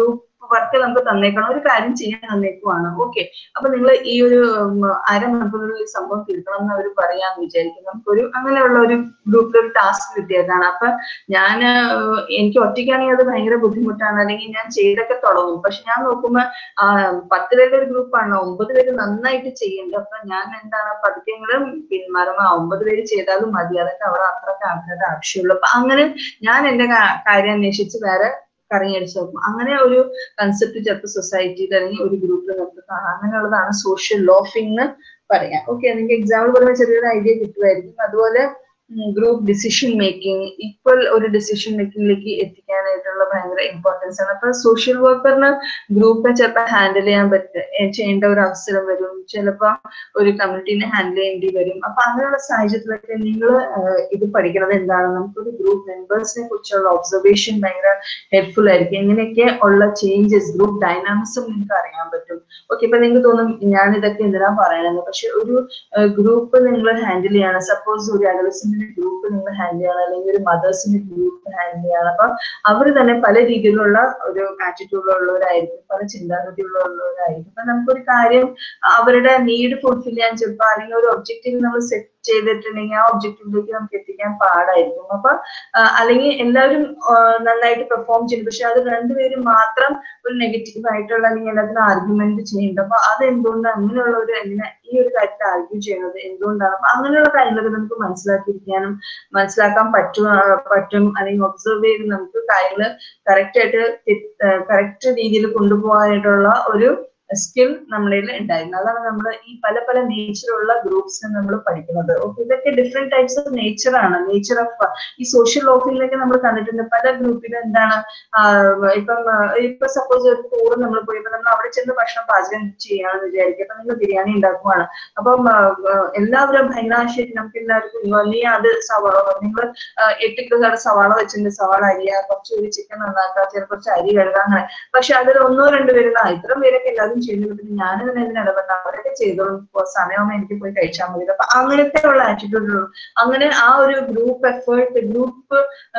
വർക്ക് നമുക്ക് തന്നേക്കണം ഒരു കാര്യം ചെയ്യാൻ തന്നേക്കുവാണ് ഓക്കെ അപ്പൊ നിങ്ങൾ ഈ ഒരു ഉം, അരമണിക്കൂറിൽ ഈ സംഭവം തീർക്കണം എന്ന് അവർ പറയാന്ന് വിചാരിക്കും നമുക്കൊരു അങ്ങനെയുള്ള ഒരു ഗ്രൂപ്പിൽ ഒരു ടാസ്ക് കിട്ടിയതാണ് അപ്പൊ ഞാൻ എനിക്ക് ഒറ്റയ്ക്കാണെങ്കിൽ അത് ഭയങ്കര ബുദ്ധിമുട്ടാണ് അല്ലെങ്കിൽ ഞാൻ ചെയ്തൊക്കെ തുടങ്ങും പക്ഷെ ഞാൻ നോക്കുമ്പോ ആ, പത്ത് പേരുടെ ഒരു ഗ്രൂപ്പാണ് ഒമ്പത് പേര് നന്നായിട്ട് ചെയ്യുന്നുണ്ട് അപ്പൊ ഞാൻ എന്താണ് പതുക്കെങ്കിലും പിന്മാറുമ്പോ ആ ഒമ്പത് പേര് ചെയ്താലും മതി അതൊക്കെ അവിടെ അത്രയൊക്കെ ആൾക്കാരുടെ ആവശ്യമുള്ളൂ അപ്പൊ അങ്ങനെ ഞാൻ എന്റെ കാ- കാര്യം അന്വേഷിച്ച് വേറെ കറങ്ങിയടിച്ച് നോക്കും അങ്ങനെ ഒരു കൺസെപ്റ്റ് ചിലപ്പോൾ സൊസൈറ്റിയിൽ അല്ലെങ്കിൽ ഒരു ഗ്രൂപ്പിൽ നമുക്ക് കാണാം അങ്ങനെയുള്ളതാണ് സോഷ്യൽ ലോഫിംഗ് എന്ന് പറയാം ഓക്കെ നിങ്ങൾക്ക് എക്സാമ്പിൾ പറയുമ്പോൾ ചെറിയൊരു ഐഡിയ കിട്ടുമായിരിക്കും അതുപോലെ ഗ്രൂപ്പ് ഡിസിഷൻ മേക്കിംഗ് ഈക്വൽ ഒരു ഡിസിഷൻ മേക്കിംഗിലേക്ക് എത്തിക്കാനായിട്ടുള്ള ഭയങ്കര ഇമ്പോർട്ടൻസ് ആണ് അപ്പൊ സോഷ്യൽ വർക്കറിന് ഗ്രൂപ്പിനെ ചിലപ്പോൾ ഹാൻഡിൽ ചെയ്യാൻ പറ്റ ഏ, ചെയ്യേണ്ട ഒരു അവസരം വരും ചിലപ്പോൾ ഒരു കമ്മ്യൂണിറ്റീനെ ഹാൻഡിൽ ചെയ്യേണ്ടി വരും അപ്പൊ അങ്ങനെയുള്ള സാഹചര്യത്തിലൊക്കെ നിങ്ങൾ ഇത് പഠിക്കുന്നത് എന്താണ് നമുക്കൊരു ഗ്രൂപ്പ് മെമ്പേഴ്സിനെ കുറിച്ചുള്ള ഒബ്സർവേഷൻ ഭയങ്കര ഹെൽപ്ഫുൾ ആയിരിക്കും എങ്ങനെയൊക്കെ ഉള്ള ചേഞ്ചസ് ഗ്രൂപ്പ് ഡൈനാമിക്സും നിങ്ങൾക്ക് അറിയാൻ പറ്റും ഓക്കെ ഇപ്പൊ നിങ്ങൾക്ക് തോന്നും ഞാൻ ഇതൊക്കെ എന്തിനാ പറയണെന്ന് പക്ഷെ ഒരു ഗ്രൂപ്പ് നിങ്ങൾ ഹാൻഡിൽ ചെയ്യണം സപ്പോസ് ഒരു അഡലസിന്റെ ഗ്രൂപ്പ് നിങ്ങൾ ഹാൻഡിൽ ചെയ്യണം അല്ലെങ്കിൽ ഒരു മദേഴ്സിന്റെ ഗ്രൂപ്പ് ഹാൻഡിൽ ചെയ്യണം അപ്പൊ അവർ തന്നെ പല രീതിയിലുള്ള ഒരു ആറ്റിറ്റ്യൂഡിലുള്ളവരായിരിക്കും പല ചിന്താഗതിയുള്ളവരായിരിക്കും അപ്പൊ നമുക്കൊരു കാര്യം അവരുടെ നീഡ് ഫുൾഫിൽ ചെയ്യാൻ ചിലപ്പോൾ അല്ലെങ്കിൽ ഒരു ഒബ്ജക്റ്റീവ് നമ്മൾ സെറ്റ് ചെയ്തിട്ടുണ്ടെങ്കിൽ ആ ഒബ്ജക്റ്റീവിലേക്ക് നമുക്ക് എത്തിക്കാൻ പാടായിരിക്കും അപ്പൊ ആ, അല്ലെങ്കിൽ എല്ലാവരും ആ, നന്നായിട്ട് പെർഫോം ചെയ്യും പക്ഷെ അത് രണ്ടുപേരും മാത്രം ഒരു നെഗറ്റീവ് ആയിട്ടുള്ള അല്ലെങ്കിൽ എല്ലാത്തിനും ആർഗ്യുമെന്റ് ചെയ്യുന്നുണ്ട് അപ്പൊ അത് എന്തുകൊണ്ട് അങ്ങനെയുള്ള ഒരു എങ്ങനെ ഈ ഒരു കാര്യത്തിൽ ആർഗ്യൂ ചെയ്യുന്നത് എന്തുകൊണ്ടാണ് അപ്പൊ അങ്ങനെയുള്ള കാര്യങ്ങളൊക്കെ നമുക്ക് മനസ്സിലാക്കിയിരിക്കാനും മനസ്സിലാക്കാൻ പറ്റും ആ, പറ്റും അല്ലെങ്കിൽ ഒബ്സർവ് ചെയ്ത് നമുക്ക് കാര്യങ്ങൾ കറക്റ്റ് ആയിട്ട് കറക്റ്റ് രീതിയിൽ കൊണ്ടുപോകാനായിട്ടുള്ള ഒരു സ്കിൽ നമ്മുടെ ഉണ്ടായിരുന്നു അതാണ് നമ്മൾ ഈ പല പല നേച്ചറുള്ള ഗ്രൂപ്പ്സിനെ നമ്മൾ പഠിക്കുന്നത് ഓക്കെ ഇതൊക്കെ ഡിഫറെന്റ് ടൈപ്സ് ഓഫ് നേച്ചർ ആണ് നേച്ചർ ഓഫ് ഈ സോഷ്യൽ ലോഫിലൊക്കെ നമ്മൾ കണ്ടിട്ടുണ്ട് പല ഗ്രൂപ്പിലും എന്താണ് ആഹ് ഇപ്പം ആഹ് ഇപ്പൊ സപ്പോസ് ഒരു ടൂർ നമ്മൾ പോയി ഇപ്പൊ നമ്മൾ അവിടെ ചെന്ന് ഭക്ഷണം പാചകം ചെയ്യാണെന്ന് വിചാരിക്കും അപ്പൊ നിങ്ങൾ ബിരിയാണി ഉണ്ടാക്കുവാണ് അപ്പം ആഹ് ആഹ് എല്ലാവരും ഭയങ്കര ശരി നമുക്ക് എല്ലാവർക്കും നീ അത് സവാള നിങ്ങൾ എട്ട് കിലോ സവാള വെച്ചിട്ടുണ്ട് സവാള അരിയ കുറച്ച് ഒരു ചിക്കൻ നന്നാക്കുക ചില കുറച്ച് അരി കഴുകാം അങ്ങനെ പക്ഷെ അതിൽ ഒന്നോ രണ്ടോ പേര് ആ ഇത്രയും പേരൊക്കെ എല്ലാവരും ചെയ്യുന്നത് പിന്നെ ഞാൻ തന്നെ ഇതിന് ഇടപെട്ട അവരൊക്കെ ചെയ്തോളും ഇപ്പൊ സമയമാകുമ്പോൾ എനിക്ക് പോയി കഴിച്ചാൽ മതി അപ്പൊ അങ്ങനത്തെ ഉള്ള ആറ്റിറ്റ്യൂഡ് അങ്ങനെ ആ ഒരു group effort group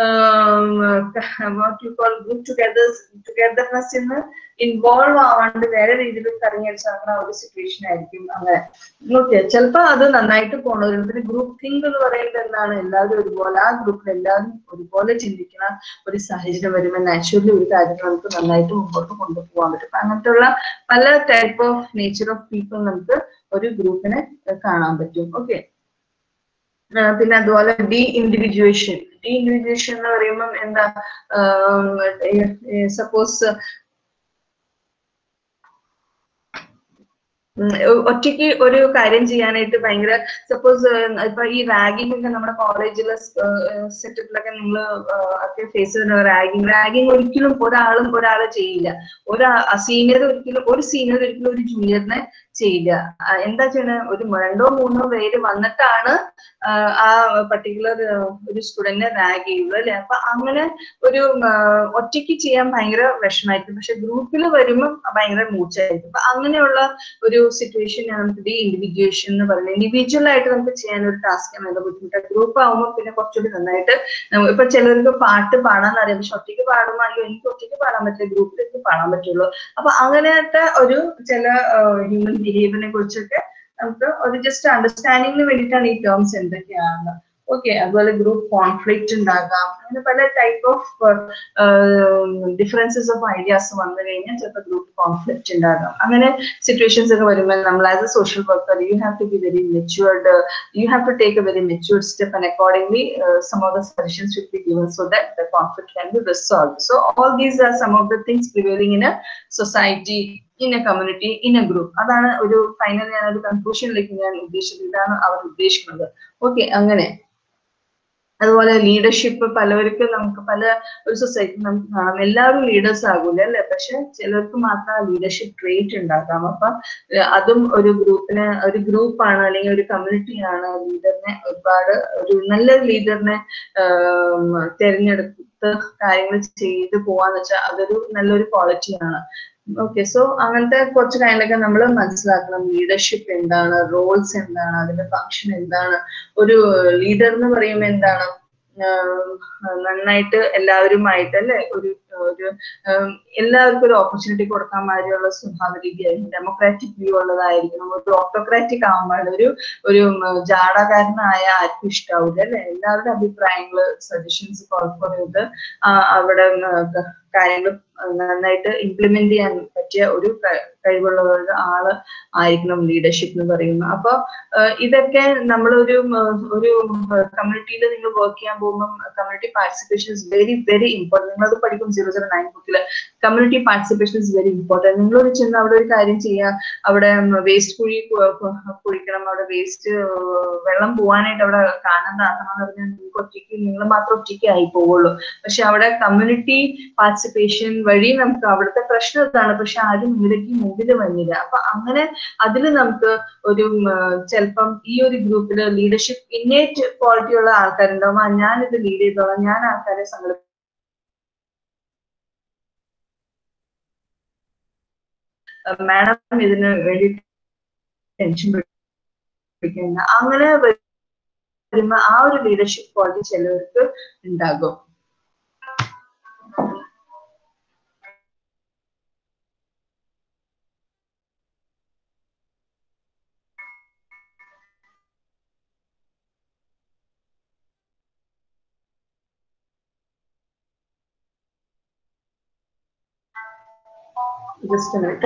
group together togetherness ഇന്ന് ഇൻവോൾവ് ആവാണ്ട് വേറെ രീതിയിൽ കറങ്ങിയടിച്ച് നടക്കുന്ന ഒരു സിറ്റുവേഷൻ ആയിരിക്കും അങ്ങനെ ഓക്കെ ചിലപ്പോ അത് നന്നായിട്ട് പോണവരുണ്ട് പിന്നെ ഗ്രൂപ്പ് തിങ്ക് എന്ന് പറയുന്നത് എന്താണ് എല്ലാവരും ഒരുപോലെ ആ ഗ്രൂപ്പിൽ എല്ലാവരും ഒരുപോലെ ചിന്തിക്കുന്ന ഒരു സാഹചര്യം വരുമ്പോൾ നാച്ചുറലി ഒരു കാര്യങ്ങൾ നമുക്ക് നന്നായിട്ട് മുമ്പോട്ട് കൊണ്ടുപോകാൻ പറ്റും അപ്പൊ അങ്ങനത്തെ ഉള്ള പല type of nature of people നമുക്ക് ഒരു ഗ്രൂപ്പിനെ കാണാൻ പറ്റും ഓക്കെ പിന്നെ അതുപോലെ ഡി ഇൻഡിവിജ്വേഷൻ ഡി ഇൻഡിവിജ്വേഷൻ എന്ന് പറയുമ്പം എന്താ സപ്പോസ് ഒറ്റയ്ക്ക് ഒരു കാര്യം ചെയ്യാനായിട്ട് ഭയങ്കര സപ്പോസ് ഇപ്പൊ ഈ റാഗിംഗ് ഒക്കെ നമ്മുടെ കോളേജിലെ സെറ്റപ്പിലൊക്കെ നിങ്ങൾ ഒക്കെ ഫേസ് ചെയ്യുന്ന റാഗിങ് റാഗിങ് ഒരിക്കലും ഒരാളും ഒരാളെ ചെയ്യില്ല ഒരു സീനിയർ ഒരിക്കലും ഒരു സീനിയർ ഒരിക്കലും ഒരു ജൂനിയറിനെ ചെയ്യില്ല എന്താ ചെയ്യണ ഒരു രണ്ടോ മൂന്നോ പേര് വന്നിട്ടാണ് ആ പർട്ടിക്കുലർ ഒരു സ്റ്റുഡന്റിനെ റാഗ് ചെയ്യുള്ളൂ അല്ലെ അപ്പൊ അങ്ങനെ ഒരു ഒറ്റയ്ക്ക് ചെയ്യാൻ ഭയങ്കര വിഷമായിരിക്കും പക്ഷെ ഗ്രൂപ്പിൽ വരുമ്പോൾ ഭയങ്കര മൂച്ചായിരിക്കും അപ്പൊ അങ്ങനെയുള്ള ഒരു സിറ്റുവേഷൻ നമുക്ക് ഡി ഇൻഡിവിജ്വേഷൻ എന്ന് പറയുന്നത് ഇൻഡിവിജ്വൽ ആയിട്ട് നമുക്ക് ചെയ്യാൻ ഒരു ടാസ്ക് നല്ല ബുദ്ധിമുട്ടാണ് ഗ്രൂപ്പ് ആകുമ്പോൾ പിന്നെ കുറച്ചുകൂടി നന്നായിട്ട് ഇപ്പൊ ചിലർക്ക് പാട്ട് പാടാൻ അറിയാം പക്ഷെ ഒറ്റയ്ക്ക് പാടുമ്പോൾ അയ്യോ എനിക്ക് ഒറ്റയ്ക്ക് പാടാൻ പറ്റില്ല ഗ്രൂപ്പിലേക്ക് പാടാൻ പറ്റുള്ളൂ അപ്പൊ അങ്ങനത്തെ ഒരു ചില ഹ്യൂമൻ ബിഹേവിയറിനെ കുറിച്ചൊക്കെ നമുക്ക് ഒരു ജസ്റ്റ് അണ്ടർസ്റ്റാൻഡിങ്ങിന് വേണ്ടിയിട്ടാണ് ഈ ടേംസ് എന്തൊക്കെയാണ് ഓക്കെ അതുപോലെ ഗ്രൂപ്പ് കോൺഫ്ലിക്റ്റ് ഉണ്ടാകാം അങ്ങനെ പല type of differences of ideas വന്നു കഴിഞ്ഞാൽ ചിലപ്പോൾ ഗ്രൂപ്പ് കോൺഫ്ലിക്റ്റ് ഉണ്ടാകാം അങ്ങനെ സിറ്റുവേഷൻസ് ഒക്കെ വരുമ്പോൾ നമ്മൾ as a social worker you have to be very matured you have to take a very matured step and accordingly some of the suggestions should be given so that the conflict can be resolve so all these are some of the things prevailing in a society in a community in a group അതാണ് ഒരു final ഞാൻ ഒരു കൺക്ലൂഷനിലേക്ക് ഞാൻ ഉദ്ദേശിച്ചത് ഇതാണ് അവർ ഉദ്ദേശിക്കുന്നത് okay അങ്ങനെ അതുപോലെ ലീഡർഷിപ്പ് പലവർക്ക് നമുക്ക് പല ഒരു സൊസൈറ്റി നമുക്ക് കാണാം എല്ലാവരും ലീഡേഴ്സ് ആകൂല അല്ലെ പക്ഷെ ചിലർക്ക് മാത്രം ലീഡർഷിപ്പ് ട്രേറ്റ് ഉണ്ടാക്കാം അപ്പൊ അതും ഒരു ഗ്രൂപ്പിന് ഒരു ഗ്രൂപ്പാണ് അല്ലെങ്കിൽ ഒരു കമ്മ്യൂണിറ്റിയാണ് ലീഡറിനെ ഒരുപാട് ഒരു നല്ല ലീഡറിനെ തിരഞ്ഞെടുത്ത് കാര്യങ്ങൾ ചെയ്ത് പോവാന്ന് വെച്ചാൽ അതൊരു നല്ലൊരു ക്വാളിറ്റിയാണ് ഓക്കെ സോ അങ്ങനത്തെ കുറച്ച് കാര്യങ്ങളൊക്കെ നമ്മൾ മനസ്സിലാക്കണം ലീഡർഷിപ്പ് എന്താണ് റോൾസ് എന്താണ് അതിന്റെ ഫങ്ഷൻ എന്താണ് ഒരു ലീഡർ എന്ന് പറയുമ്പോൾ എന്താണ് നന്നായിട്ട് എല്ലാവരുമായിട്ട് അല്ലെ ഒരു ഒരു എല്ലാവർക്കും ഒരു ഓപ്പർച്യൂണിറ്റി കൊടുക്കാൻ മാതിരിയുള്ള സ്വഭാവ രീതിയായിരിക്കും ഡെമോക്രാറ്റിക് വ്യൂ ഉള്ളതായിരിക്കണം ഒരു ഓട്ടോക്രാറ്റിക് ആവാൻ പാടില്ല ഒരു ഒരു ജാടകാരനായ ആർക്കും ഇഷ്ടാവില്ല അല്ലെ എല്ലാവരുടെ അഭിപ്രായങ്ങള് സജഷൻസ് കോർപ്പറേറ്റ് ചെയ്ത് അവിടെ കാര്യങ്ങൾ നന്നായിട്ട് ഇംപ്ലിമെന്റ് ചെയ്യാൻ പറ്റിയ ഒരു കഴിവുള്ള ഒരു ആള് ആയിരിക്കണം ലീഡർഷിപ്പ് എന്ന് പറയുന്നത് അപ്പൊ ഇതൊക്കെ നമ്മളൊരു ഒരു കമ്മ്യൂണിറ്റിയിൽ നിങ്ങൾ വർക്ക് ചെയ്യാൻ പോകുമ്പോൾ community participation is very very important നിങ്ങൾ അത് പഠിക്കും സീറോ സീറോ നയൻ ബുക്കിൽ community participation is very important നിങ്ങളൊരു ചെന്ന് അവിടെ ഒരു കാര്യം ചെയ്യുക അവിടെ വേസ്റ്റ് കുഴി കുഴിക്കണം അവിടെ വേസ്റ്റ് വെള്ളം പോവാനായിട്ട് അവിടെ കാണാതാക്കണം എന്ന് പറഞ്ഞാൽ നിങ്ങൾക്ക് ഒറ്റയ്ക്ക് നിങ്ങൾ മാത്രം ഒറ്റയ്ക്ക് ആയി പോവുള്ളൂ പക്ഷെ അവിടെ കമ്മ്യൂണിറ്റി പാർട്ടിസിപ്പേഷൻ വഴി നമുക്ക് അവിടുത്തെ പ്രശ്നം ഇതാണ് പക്ഷെ ആരും ഇവിടേക്ക് മുമ്പിൽ വന്നില്ല അപ്പൊ അങ്ങനെ അതിൽ നമുക്ക് ഒരു ചിലപ്പം ഈ ഒരു ഗ്രൂപ്പില് ലീഡർഷിപ്പ് ഇന്നേറ്റ് ക്വാളിറ്റി ഉള്ള ആൾക്കാരുണ്ടാവും ആ ഞാൻ ഇത് ലീഡ് ചെയ്തോളാം ഞാൻ ആൾക്കാരെ സംഘടന മാഡം ഇതിന് വേണ്ടി ടെൻഷൻ പിടിക്കുന്ന അങ്ങനെ വരുമ്പോ ആ ഒരു ലീഡർഷിപ്പ് ക്വാളിറ്റി ചിലവർക്ക് ഉണ്ടാകും just a minute.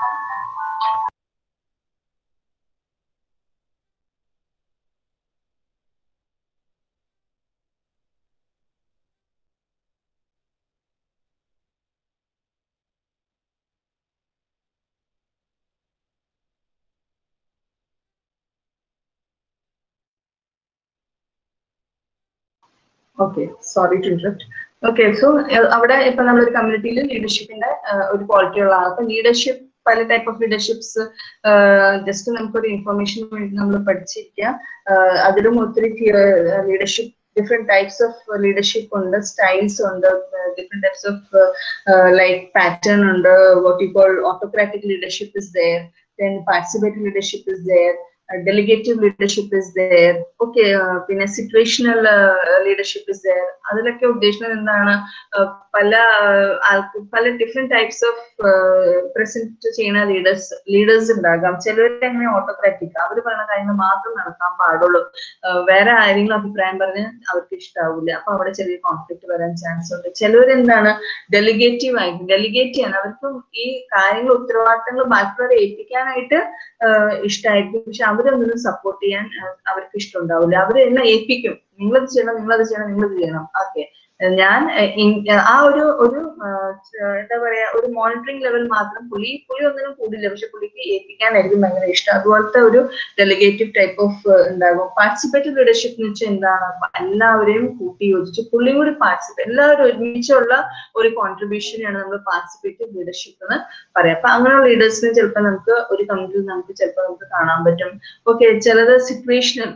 Okay sorry to interrupt okay so അവിടെ ഇപ്പൊ നമ്മളൊരു കമ്മ്യൂണിറ്റിയിൽ ലീഡർഷിപ്പിന്റെ ഒരു ക്വാളിറ്റി ഉള്ള ആൾ അപ്പൊ ലീഡർഷിപ്പ് പല ടൈപ്പ് ഓഫ് ലീഡർഷിപ്സ് ജസ്റ്റ് നമുക്കൊരു ഇൻഫർമേഷൻ വേണ്ടി നമ്മൾ പഠിച്ചിരിക്കുക അതിലും ഒത്തിരി leadership different types of leadership ഉണ്ട് സ്റ്റൈൽസ് ഉണ്ട് different types of like pattern ഉണ്ട് what you call autocratic leadership is there then participative leadership is there delegative leadership is there okay പിന്നെ സിറ്റുവേഷണൽ ലീഡർഷിപ്പ് ഇസ് ദയർ അതിലൊക്കെ ഉദ്ദേശിക്കുന്നത് എന്താണ് പല ആൾക്ക് പല ഡിഫറെന്റ് ടൈപ്സ് ഓഫ് പ്രസന്റ് ചെയ്യുന്ന ലീഡേഴ്സ് ലീഡേഴ്സ് ഉണ്ടാകാം ചിലവർക്ക് അങ്ങനെ ഓട്ടോക്രാറ്റിക് അവർ പറയുന്ന കാര്യങ്ങൾ മാത്രം നടക്കാൻ പാടുള്ളൂ വേറെ ആരെങ്കിലും അഭിപ്രായം പറഞ്ഞ് അവർക്ക് ഇഷ്ടാവില്ല അപ്പൊ അവിടെ ചെറിയ കോൺഫ്ലിക്ട് വരാൻ ചാൻസ് ഉണ്ട് ചിലവർ എന്താണ് ഡെലിഗേറ്റീവ് ആയിരിക്കും ഡെലിഗേറ്റ് ചെയ്യാൻ അവർക്കും ഈ കാര്യങ്ങൾ ഉത്തരവാദിത്തങ്ങൾ ബാക്കിയുള്ളവരെ ഏൽപ്പിക്കാനായിട്ട് ഇഷ്ടമായിരിക്കും പക്ഷെ അവരൊന്നും സപ്പോർട്ട് ചെയ്യാൻ അവർക്ക് ഇഷ്ടമുണ്ടാവില്ല അവർ എന്നെ ഏൽപ്പിക്കും നിങ്ങളത് ചെയ്യണം നിങ്ങളത് ചെയ്യണം നിങ്ങളത് ചെയ്യണം ഓക്കെ ഞാൻ ആ ഒരു ഒരു എന്താ പറയാ ഒരു മോണിറ്ററിംഗ് ലെവൽ മാത്രം പുള്ളി പുള്ളി ഒന്നിനും കൂടില്ല പക്ഷെ പുള്ളിക്ക് ഏൽപ്പിക്കാനായിരിക്കും ഭയങ്കര ഇഷ്ടം അതുപോലത്തെ ഒരു ഡെലിഗേറ്റീവ് ടൈപ്പ് ഓഫ് ഉണ്ടാകും പാർട്ടിസിപ്പേറ്റീവ് ലീഡർഷിപ്പ് എന്ന് വെച്ചാൽ എന്താണ് എല്ലാവരെയും കൂട്ടി യോജിച്ച് പുള്ളിയും കൂടി പാർട്ടിസിപ്പേറ്റ് എല്ലാവരും ഒരുമിച്ചുള്ള ഒരു കോൺട്രിബ്യൂഷനെയാണ് നമ്മൾ പാർട്ടിസിപ്പേറ്റീവ് ലീഡർഷിപ്പ് എന്ന് പറയാം അപ്പൊ അങ്ങനെയുള്ള ലീഡേഴ്സിനെ ചിലപ്പോൾ നമുക്ക് ഒരു കമ്മിറ്റിയിൽ നമുക്ക് ചിലപ്പോൾ നമുക്ക് കാണാൻ പറ്റും ഓക്കെ ചിലത് സിറ്റുവേഷണൽ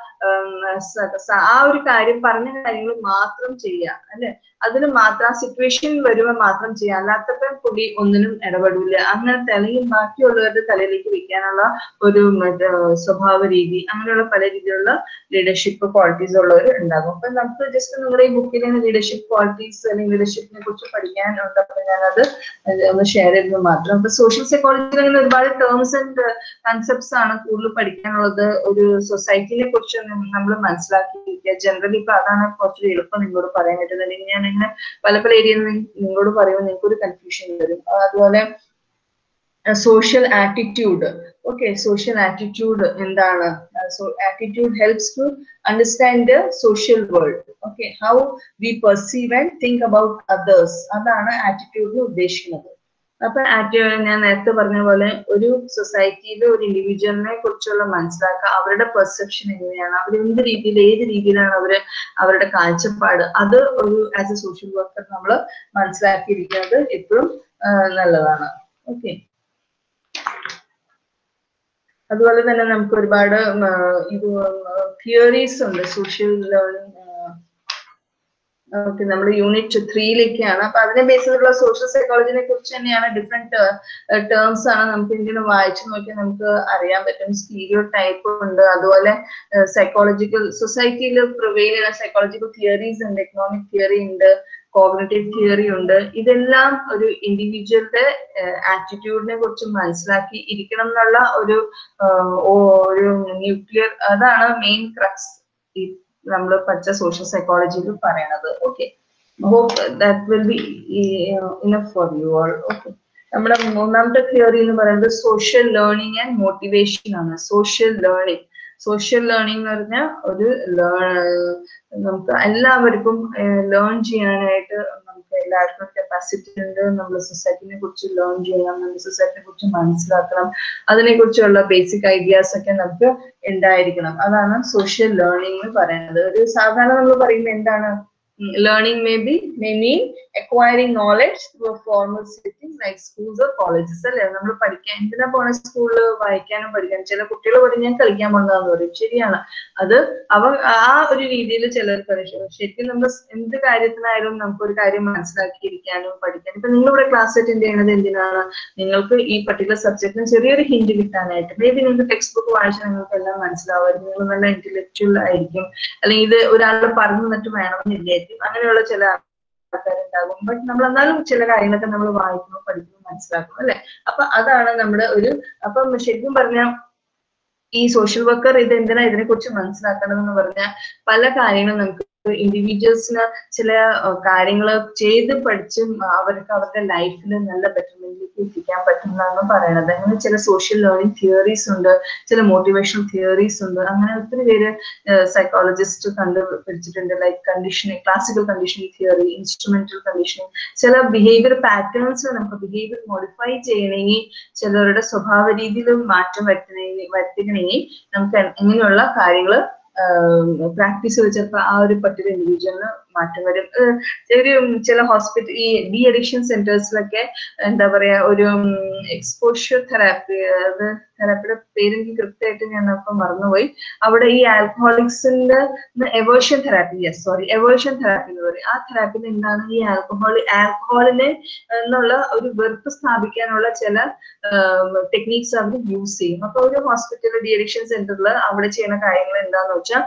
ആ ഒരു കാര്യം പറഞ്ഞ കാര്യങ്ങൾ മാത്രം ചെയ്യുക അല്ലെ അതിന് മാത്രം ആ സിറ്റുവേഷൻ വരുമ്പോൾ മാത്രം ചെയ്യുക അല്ലാത്തപ്പോൾ പുള്ളി ഒന്നിനും ഇടപെടില്ല അങ്ങനത്തെ അല്ലെങ്കിൽ ബാക്കിയുള്ളവരുടെ തലയിലേക്ക് വെക്കാനുള്ള ഒരു സ്വഭാവ രീതി അങ്ങനെയുള്ള പല രീതിയിലുള്ള ലീഡർഷിപ്പ് ക്വാളിറ്റീസ് ഉള്ളവർ ഉണ്ടാകും അപ്പൊ നമുക്ക് ജസ്റ്റ് നിങ്ങളുടെ ഈ ബുക്കിൽ ലീഡർഷിപ്പ് ക്വാളിറ്റീസ് അല്ലെങ്കിൽ ലീഡർഷിപ്പിനെ കുറിച്ച് പഠിക്കാനുണ്ട് അപ്പൊ ഞാനത് ഒന്ന് ഷെയർ ചെയ്തത് മാത്രം അപ്പൊ സോഷ്യൽ സൈക്കോളജിയിൽ അങ്ങനെ ഒരുപാട് ടേംസ് ആൻഡ് കൺസെപ്റ്റ്സ് ആണ് കൂടുതൽ പഠിക്കാനുള്ളത് ഒരു സൊസൈറ്റിനെ കുറിച്ച് നമ്മൾ മനസ്സിലാക്കിയിരിക്കുക ജനറലി ഇപ്പൊ അതാണ് കുറച്ചുകൂടി എളുപ്പം നിങ്ങളോട് പറയാൻ പറ്റുന്നത് അല്ലെങ്കിൽ ഞാൻ ഇങ്ങനെ പല പല ഏരിയയിൽ നിങ്ങളോട് പറയുമ്പോൾ നിങ്ങൾക്ക് ഒരു കൺഫ്യൂഷൻ വരും അതുപോലെ social attitude okay social attitude എന്താണ് so attitude helps to understand the social world okay how we perceive and think about others അതാണ് ആറ്റിറ്റ്യൂഡിൽ ഉദ്ദേശിക്കുന്നത് അപ്പൊ ആക്റ്റീവ് ഞാൻ നേരത്തെ പറഞ്ഞ പോലെ ഒരു സൊസൈറ്റിയിൽ ഒരു ഇൻഡിവിജ്വലിനെ കുറിച്ചുള്ള മനസ്സിലാക്കുക അവരുടെ പെർസെപ്ഷൻ എങ്ങനെയാണ് അവർ എന്ത് രീതിയിൽ ഏത് രീതിയിലാണ് അവര് അവരുടെ കാഴ്ചപ്പാട് അത് ഒരു ആസ് എ സോഷ്യൽ വർക്കർ നമ്മൾ മനസ്സിലാക്കിയിരിക്കുന്നത് എപ്പോഴും നല്ലതാണ് ഓക്കെ അതുപോലെ തന്നെ നമുക്ക് ഒരുപാട് ഇത് തിയറീസ് ഉണ്ട് സോഷ്യൽ ലേണിംഗ് ഓക്കെ നമ്മൾ യൂണിറ്റ് ത്രീയിലേക്കാണ് അപ്പൊ അതിനെ ബേസ് ചെയ്തിട്ടുള്ള സോഷ്യൽ സൈക്കോളജിനെ കുറിച്ച് തന്നെയാണ് ഡിഫറെന്റ് ടേംസ് ആണ് നമുക്ക് ഇങ്ങനെ വായിച്ചു നോക്കിയാൽ നമുക്ക് അറിയാൻ പറ്റും സ്റ്റീരിയോ ടൈപ്പ് ഉണ്ട് അതുപോലെ സൈക്കോളജിക്കൽ സൊസൈറ്റിയിൽ പ്രിവെയിൽ ചെയ്യുന്ന സൈക്കോളജിക്കൽ തിയറീസ് ഉണ്ട് എക്കണോമിക് തിയറി ഉണ്ട് കോഗ്നറ്റീവ് തിയറി ഉണ്ട് ഇതെല്ലാം ഒരു ഇൻഡിവിജ്വലിന്റെ ആറ്റിറ്റ്യൂഡിനെ കുറിച്ച് മനസ്സിലാക്കി ഇരിക്കണം എന്നുള്ള ഒരു ഒരു ന്യൂക്ലിയർ അതാണ് മെയിൻ ക്രക്സ് ഈ നമ്മൾ പഠിച്ച സോഷ്യൽ സൈക്കോളജിയിൽ പറയണത് okay hope that will be enough for you all okay നമ്മുടെ മൂന്നാമത്തെ തിയറി എന്ന് പറയുന്നത് സോഷ്യൽ ലേണിംഗ് ആൻഡ് മോട്ടിവേഷൻ ആണ് സോഷ്യൽ ലേണിംഗ് സോഷ്യൽ ലേണിംഗ് എന്ന് പറഞ്ഞാൽ ഒരു നമുക്ക് എല്ലാവർക്കും ലേൺ ചെയ്യാനായിട്ട് നമുക്ക് എല്ലാവർക്കും കപ്പാസിറ്റി ഉണ്ട് നമ്മുടെ സൊസൈറ്റിനെ കുറിച്ച് ലേൺ ചെയ്യണം നമ്മുടെ സൊസൈറ്റിനെ കുറിച്ച് മനസ്സിലാക്കണം അതിനെ കുറിച്ചുള്ള ബേസിക് ഐഡിയാസ് ഒക്കെ നമുക്ക് ഉണ്ടായിരിക്കണം അതാണ് സോഷ്യൽ ലേണിംഗ് എന്ന് പറയുന്നത് ഒരു സാധാരണ നമ്മൾ പറയുമ്പോൾ എന്താണ് learning maybe may mean acquiring knowledge through a formal setting like schools or colleges അല്ലേ നമ്മൾ പഠിക്കാൻ എന്തിനാ പോണ സ്കൂളിൽ വായിക്കാനും പഠിക്കാനും ചില കുട്ടികൾ പറയും ഞാൻ കളിക്കാൻ പോണതാന്ന് പറയും ശരിയാണ് അത് അവ ആ ഒരു രീതിയിൽ ചിലർ പറയും ശരിക്കും നമ്മൾ എന്ത് കാര്യത്തിനായാലും നമുക്ക് ഒരു കാര്യം മനസ്സിലാക്കിയിരിക്കാനും പഠിക്കാനും ഇപ്പൊ നിങ്ങളിവിടെ ക്ലാസ് അറ്റൻഡ് ചെയ്യുന്നത് എന്തിനാണ് നിങ്ങൾക്ക് ഈ പർട്ടിക്കുലർ സബ്ജക്റ്റിന് ചെറിയൊരു ഹിന്റ് കിട്ടാനായിട്ട് മേ ബി നിങ്ങൾക്ക് ടെക്സ്റ്റ് ബുക്ക് വായിച്ചാൽ നിങ്ങൾക്ക് എല്ലാം മനസ്സിലാവുമായിരിക്കും നിങ്ങൾ നല്ല ഇന്റലക്ച്വൽ ആയിരിക്കും അല്ലെങ്കിൽ ഇത് ഒരാൾ പറഞ്ഞു തന്നിട്ട് വേണമെന്നില്ലായിരിക്കും അങ്ങനെയുള്ള ചില ആൾക്കാരുണ്ടാകും ബട്ട് നമ്മൾ എന്നാലും ചില കാര്യങ്ങളൊക്കെ നമ്മൾ വായിക്കുന്നു പഠിക്കുന്നു മനസ്സിലാക്കുന്നു അല്ലെ അപ്പൊ അതാണ് നമ്മുടെ ഒരു അപ്പം ശരിക്കും പറഞ്ഞാൽ ഈ സോഷ്യൽ വർക്കർ ഇത് എന്തിനാ ഇതിനെ കുറിച്ച് മനസ്സിലാക്കണമെന്ന് പറഞ്ഞാൽ പല കാര്യങ്ങളും നമുക്ക് ഇൻഡിവിജ്വൽസിന് ചില കാര്യങ്ങൾ ചെയ്ത് പഠിച്ചും അവർക്ക് അവരുടെ ലൈഫിൽ നല്ല ബെറ്റർമെന്റിലേക്ക് എത്തിക്കാൻ പറ്റുന്നതാണ് പറയണത് അങ്ങനെ ചില സോഷ്യൽ ലേണിംഗ് തിയറീസ് ഉണ്ട് ചില മോട്ടിവേഷണൽ തിയറീസ് ഉണ്ട് അങ്ങനെ ഒത്തിരി പേര് സൈക്കോളജിസ്റ്റ് കണ്ടുപിടിച്ചിട്ടുണ്ട് like conditioning classical conditioning theory instrumental conditioning ചില ബിഹേവിയർ പാറ്റേൺസ് നമുക്ക് ബിഹേവിയർ മോഡിഫൈ ചെയ്യണമെങ്കിൽ ചിലരുടെ സ്വഭാവ രീതിയിൽ മാറ്റം വരുത്തണമെങ്കിൽ വരുത്തിക്കണമെങ്കിൽ നമുക്ക് ഇങ്ങനെയുള്ള കാര്യങ്ങൾ പ്രാക്ടീസ് ചിലപ്പോൾ ആ ഒരു പർട്ടിക്കുലർ ഇൻഡിവിജ്വലിന് മാറ്റം വരും ഒരു ചില ഹോസ്പിറ്റൽ ഈ ഡി അഡിക്ഷൻ സെന്റേഴ്സിലൊക്കെ എന്താ പറയാ ഒരു എക്സ്പോഷ്യർ തെറാപ്പി അത് തെറാപ്പിയുടെ പേര് എനിക്ക് കൃത്യമായിട്ട് ഞാൻ അപ്പം മറന്നുപോയി അവിടെ ഈ ആൽക്കഹോളിക്സിന്റെ aversion therapy yes sorry aversion therapy എന്ന് പറയും ആ തെറാപ്പിയിൽ എന്താണ് ഈ ആൽക്കഹോൾ ആൽക്കഹോളിനെ എന്നുള്ള ഒരു വെറുപ്പ് സ്ഥാപിക്കാനുള്ള ചില ടെക്നീക്സ് അവർ യൂസ് ചെയ്യും അപ്പൊ ഒരു ഹോസ്പിറ്റൽ ഡി അഡിക്ഷൻ സെന്ററിൽ അവിടെ ചെയ്യുന്ന കാര്യങ്ങൾ എന്താന്ന് വെച്ചാൽ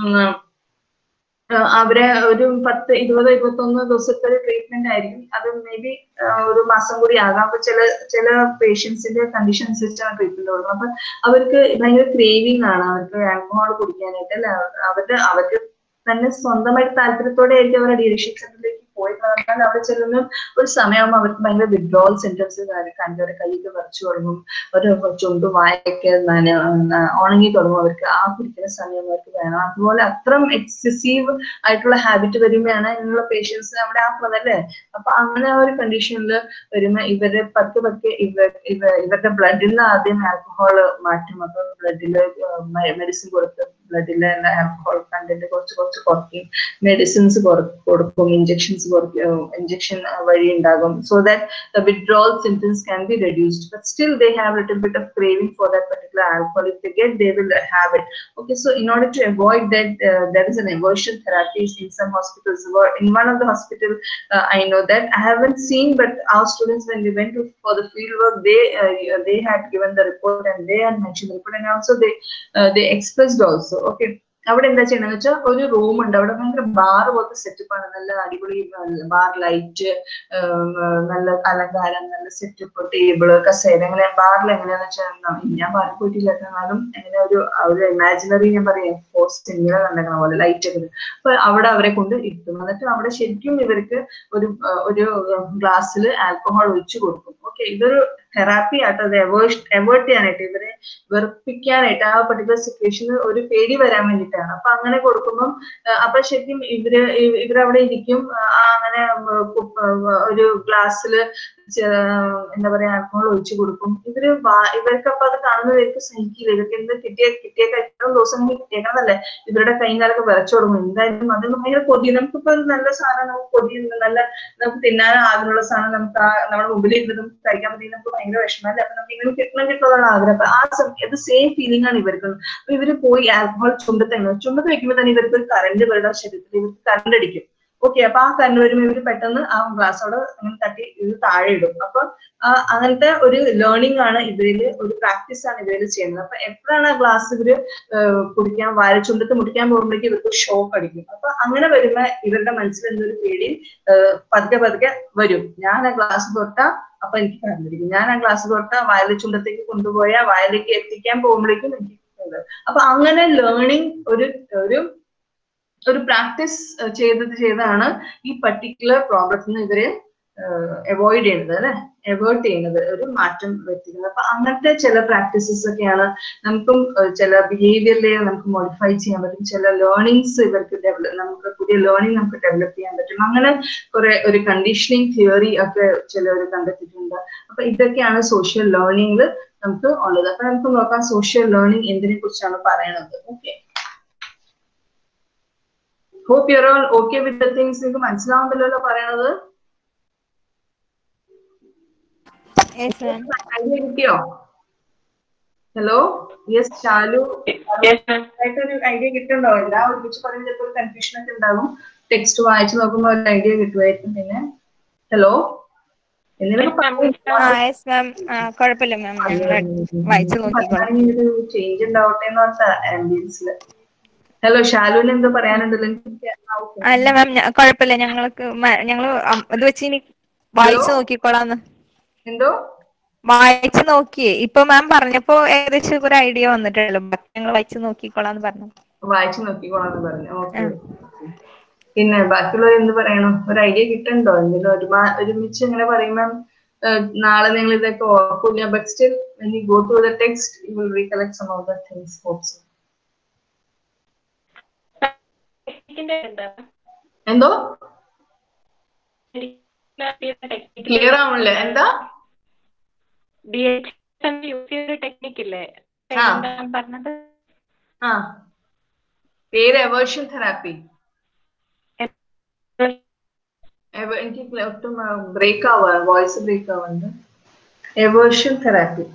അവരെ ഒരു പത്ത് ഇരുപത് ഇരുപത്തൊന്ന് ദിവസത്തെ ഒരു ട്രീറ്റ്മെന്റ് ആയിരിക്കും അത് മേ ബി ഒരു മാസം കൂടി ആകാം അപ്പൊ ചില ചില പേഷ്യൻസിന്റെ കണ്ടീഷൻ അനുസരിച്ചാണ് ട്രീറ്റ്മെന്റ് കൊടുക്കുന്നത് അപ്പൊ അവർക്ക് ഭയങ്കര ക്രേവിംഗ് ആണ് അവർക്ക് ആൽക്കഹോൾ കുടിക്കാനായിട്ട് അല്ലെ അവരുടെ അവർക്ക് തന്നെ സ്വന്തമായിട്ട് താല്പര്യത്തോടെ ആയിരിക്കും അവർ ഡീലർഷിൻ സെന്ററിലേക്ക് പോയി പറഞ്ഞാൽ അവിടെ ചെല്ലുന്ന ഒരു സമയമാകുമ്പോൾ അവർക്ക് ഭയങ്കര വിഡ്രോവൽ സിംറ്റംസ് കണ്ട് അവരെ കൈയൊക്കെ വരച്ചു തുടങ്ങും ഒരു ചുണ്ട് വായൊക്കെ ഉണങ്ങി തുടങ്ങും അവർക്ക് ആ കുടിക്കുന്ന സമയം അവർക്ക് വേണം അതുപോലെ അത്രയും എക്സസീവ് ആയിട്ടുള്ള ഹാബിറ്റ് വരുമ്പോഴാണ് ഇങ്ങനെയുള്ള പേഷ്യൻസ് അവിടെ ആക്കുന്നല്ലേ അപ്പൊ അങ്ങനെ ഒരു കണ്ടീഷനിൽ വരുമ്പോ ഇവര് പത്ത് പത്ത് ഇവർ ഇവരുടെ ബ്ലഡിൽ നിന്ന് ആദ്യം ആൽക്കഹോൾ മാറ്റും അപ്പൊ ബ്ലഡിൽ മെഡിസിൻ കൊടുത്ത് ബ്ലഡിലെ ആൽക്കഹോൾ കണ്ടന്റ് കുറച്ച് കുറച്ച് കുറയ്ക്കും മെഡിസിൻസ് കൊടുക്കും ഇഞ്ചക്ഷൻസ് ഇഞ്ചക്ഷൻ വഴി ഉണ്ടാകും so that withdrawal symptoms can be reduced but still they have little bit of craving for that particular alcohol if they get they will have it okay so in order to avoid that uh, there is an aversion therapy in some hospitals in one of the hospital uh, i know that i haven't seen but our students when we went to, for the field work they uh, they had given the report and they had mentioned the report and also they they expressed also okay അവിടെ എന്താ ചെയ്യണമെന്ന് വെച്ചാൽ ഒരു room ഉണ്ട് അവിടെ ഭയങ്കര bar പോലത്തെ setup ആണ് നല്ല അടിപൊളി ബാർ ലൈറ്റ് നല്ല അലങ്കാരം നല്ല സെറ്റപ്പ് ടേബിള് കസേര അങ്ങനെ ബാറിൽ എങ്ങനെയാന്ന് വെച്ചാൽ ഞാൻ ബാറിൽ പോയിട്ടില്ല എന്നാലും എങ്ങനെ ഒരു ഒരു ഇമാജിനറി ഞാൻ പറയാം പോസ്റ്റ് ഇങ്ങനെ കണ്ടേക്കണ പോലെ ലൈറ്റ് ഒക്കെ അപ്പൊ അവിടെ അവരെ കൊണ്ട് ഇരുത്തും എന്നിട്ട് അവിടെ ശരിക്കും ഇവർക്ക് ഒരു ഒരു ഗ്ലാസ്സിൽ ആൽക്കഹോൾ ഒഴിച്ചു കൊടുക്കും ഓക്കെ ഇതൊരു തെറാപ്പി ആയിട്ട് അത് അവോയ്ഡ് അവോയ്ഡ് ചെയ്യാനായിട്ട് ഇവരെ വെറുപ്പിക്കാനായിട്ട് ആ പർട്ടിക്കുലർ സിറ്റുവേഷന് ഒരു പേടി വരാൻ വേണ്ടിയിട്ടാണ് അപ്പൊ അങ്ങനെ കൊടുക്കുമ്പം അപ്പൊ ശരിക്കും ഇവര് ഇവരവിടെ ഇരിക്കും അങ്ങനെ ഒരു ഗ്ലാസ്സിൽ എന്താ പറയാ ആൽക്കഹോൾ ഒഴിച്ചു കൊടുക്കും ഇവര് ഇവർക്ക് അപ്പൊ അത് കാണുന്നത് ഇവർക്ക് സഹിക്കില്ല ഇവർക്ക് എന്ത് കിട്ടിയ കിട്ടിയ ഇത്രയും ദിവസം കിട്ടിയേക്കണതല്ലേ ഇവരുടെ കൈയും കാലൊക്കെ വിറച്ചു തുടങ്ങും എന്തായാലും അത് ഭയങ്കര കൊതി നമുക്കിപ്പോ നല്ല സാധനം നമുക്ക് കൊതി നല്ല നമുക്ക് തിന്നാൻ ആഗ്രഹമുള്ള സാധനം നമുക്ക് ആ നമ്മുടെ മുമ്പിൽ ഇരുന്ന് നമുക്ക് കഴിക്കാൻ പറ്റി നമുക്ക് ഭയങ്കര വിഷമമല്ലേ അപ്പൊ നമുക്ക് ഇങ്ങനെ കിട്ടണം കിട്ടണമെന്നാണ് ആഗ്രഹം അപ്പൊ ആ അത് സെയിം ഫീലിംഗ് ആണ് ഇവർക്ക് അപ്പൊ ഇവര് പോയി ആൽക്കഹോൾ ചുണ്ടത്ത് ചുണ്ടത്ത് വെക്കുമ്പോൾ തന്നെ ഇവർക്ക് ഒരു കറണ്ട് ഇവരുടെ ശരീരത്തിൽ ഇവർക്ക് കറണ്ട് അടിക്കും ഓക്കെ അപ്പൊ ആ കറണ്ട് വരുമ്പോൾ ഇവര് പെട്ടെന്ന് ആ ഗ്ലാസ് അവിടെ അങ്ങനെ തട്ടി ഇത് താഴെ ഇടും അപ്പൊ ആ അങ്ങനത്തെ ഒരു ലേണിംഗ് ആണ് ഇവരിൽ ഒരു പ്രാക്ടീസ് ആണ് ഇവരിൽ ചെയ്യുന്നത് അപ്പൊ എപ്പോഴാണ് ആ ഗ്ലാസ് ഇവര് ഏഹ് കുടിക്കാൻ വാരച്ചുണ്ടത്ത് മുടിക്കാൻ പോകുമ്പോഴേക്കും ഇവർക്ക് ഷോക്ക് അടിക്കും അപ്പൊ അങ്ങനെ വരുമ്പോ ഇവരുടെ മനസ്സിൽ എന്തൊരു പേടി ഏഹ് പതുക്കെ പതുക്കെ വരും ഞാൻ ആ ഗ്ലാസ് തൊട്ടാ അപ്പൊ എനിക്ക് കറണ്ടിരിക്കും ഞാൻ ആ ഗ്ലാസ് തൊട്ടാ വയലിൽ ചുണ്ടത്തേക്ക് കൊണ്ടുപോയാൽ വയലിലേക്ക് എത്തിക്കാൻ പോകുമ്പോഴേക്കും എനിക്ക് ഇത്. അപ്പൊ അങ്ങനെ ലേണിംഗ് ഒരു ഒരു ഒരു പ്രാക്ടീസ് ചെയ്തത് ചെയ്താണ് ഈ പർട്ടിക്കുലർ പ്രോബ്ലത്തിൽ നിന്ന് ഇവര് അവോയ്ഡ് ചെയ്യുന്നത് അല്ലെ അവോയ്ഡ് ചെയ്യുന്നത് ഒരു മാറ്റം വരുത്തുന്നത് അപ്പൊ അങ്ങനത്തെ ചില പ്രാക്ടീസസ് ഒക്കെയാണ് നമുക്കും ഏഹ്, ചില ബിഹേവിയറിലെ നമുക്ക് മോഡിഫൈ ചെയ്യാൻ പറ്റും ചില ലേണിങ്സ് ഇവർക്ക് ഡെവലപ്പ് നമുക്ക് പുതിയ ലേണിംഗ് നമുക്ക് ഡെവലപ്പ് ചെയ്യാൻ പറ്റും അങ്ങനെ കുറെ ഒരു കണ്ടീഷനിങ് തിയറി ഒക്കെ ചിലർ കണ്ടെത്തിയിട്ടുണ്ട് അപ്പൊ ഇതൊക്കെയാണ് സോഷ്യൽ ലേണിംഗിൽ നമുക്ക് ഉള്ളത് അപ്പൊ നമുക്ക് നോക്കാം സോഷ്യൽ ലേണിംഗ് എന്തിനെ കുറിച്ചാണ് പറയണത് okay hope your all okay with the things നിങ്ങൾക്ക് മനസ്സിലാവുന്നില്ലല്ലോ പറയണത് Yes, ma'am. ഐഡിയ കിട്ടിയോ hello yes Shalu Yes, ma'am. ആയിട്ടൊരു ഐഡിയ കിട്ടുന്നുണ്ടോ എല്ലാം ഒരുമിച്ച് പറയുമ്പോൾ ചിലപ്പോൾ ഒരു കൺഫ്യൂഷൻ ഒക്കെ ഉണ്ടാകും ടെക്സ്റ്റ് വായിച്ചു നോക്കുമ്പോൾ ഒരു ഐഡിയ കിട്ടുമായിരിക്കും പിന്നെ ഹലോ ആ യെസ് മാം ആ കുഴപ്പമില്ല മാം ഞങ്ങൾ വായിച്ചു നോക്കിക്കോളാം ചേഞ്ച് ഉണ്ടാവട്ടെ എന്ന് പറഞ്ഞ ആംബിയൻസിൽ ഹലോ ഷാലുവിന് എന്തോ പറയാനുണ്ടല്ലോ എനിക്ക് ആ, okay. അല്ല മാം കുഴപ്പമില്ല ഞങ്ങൾക്ക് മ- ഞങ്ങള് അം- ഇത് വെച്ച് ഇനി വായിച്ചു നോക്കിക്കോളാന്ന് എന്തോ വായിച്ചു നോക്കിയേ ഇപ്പൊ മാം പറഞ്ഞപ്പോ ഏകദേശം ഒരു ഐഡിയ വന്നിട്ടുള്ളൂ ബാക്കി ഞങ്ങൾ വായിച്ചു നോക്കിക്കോളാന്ന് പറഞ്ഞു വായിച്ചു നോക്കിക്കോളാന്ന് പറഞ്ഞു ഓക്കെ പിന്നെ ബാക്കിയുള്ളവർ എന്ത് പറയണം ഒരു ഐഡിയ കിട്ടുന്നുണ്ടോ എന്തെങ്കിലും ഒരുമാ ഒരുമിച്ച് ഇങ്ങനെ പറയുമ്പോൾ നാളെ നിങ്ങൾ ഇതൊക്കെ ഓർക്കില്ല but still when you go to the text you will recollect some of the things also ടെക്നിക്കിന്റെ എന്താ എന്തോ ക്ലിയർ ആവണില്ല എന്താ ഡി എച്ച് യൂസ് ചെയ്ത ടെക്നിക്ക് ഇല്ലേ ആ. എന്താ പറഞ്ഞത് ആ പേര് എവേർഷൻ തെറാപ്പി എനിക്ക് ഒട്ടും ബ്രേക്ക് ആവുക വോയിസ് ബ്രേക്ക് ആവുന്നുണ്ട് എവേർഷൻ തെറാപ്പി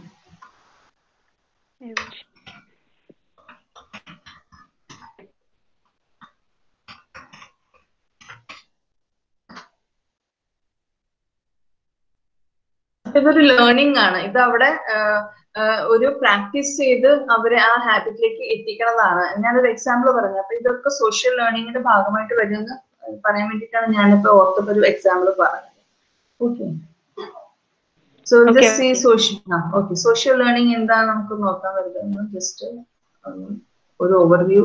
ഇതൊരു ലേണിംഗ് ആണ് ഇത് അവിടെ ആഹ്, ആഹ്, ഒരു പ്രാക്ടീസ് ചെയ്ത് അവരെ ആ ഹാബിറ്റിലേക്ക് എത്തിക്കണതാണ് ഞാനൊരു എക്സാമ്പിൾ പറഞ്ഞു അപ്പൊ ഇതൊക്കെ സോഷ്യൽ ലേണിംഗിന്റെ ഭാഗമായിട്ട് വരുമെന്ന് പറയാൻ വേണ്ടിയിട്ടാണ് ഞാനിപ്പോ ഓർത്തപ്പോ ഒരു എക്സാമ്പിൾ പറഞ്ഞത് ഓക്കെ സോ Okay, ജസ്റ്റ് ഈ സോഷ്യൽ ആ ഓക്കെ സോഷ്യൽ ലേണിംഗ് എന്താണ് നമുക്ക് നോക്കാൻ വരുന്നത് ജസ്റ്റ് ഒരു overview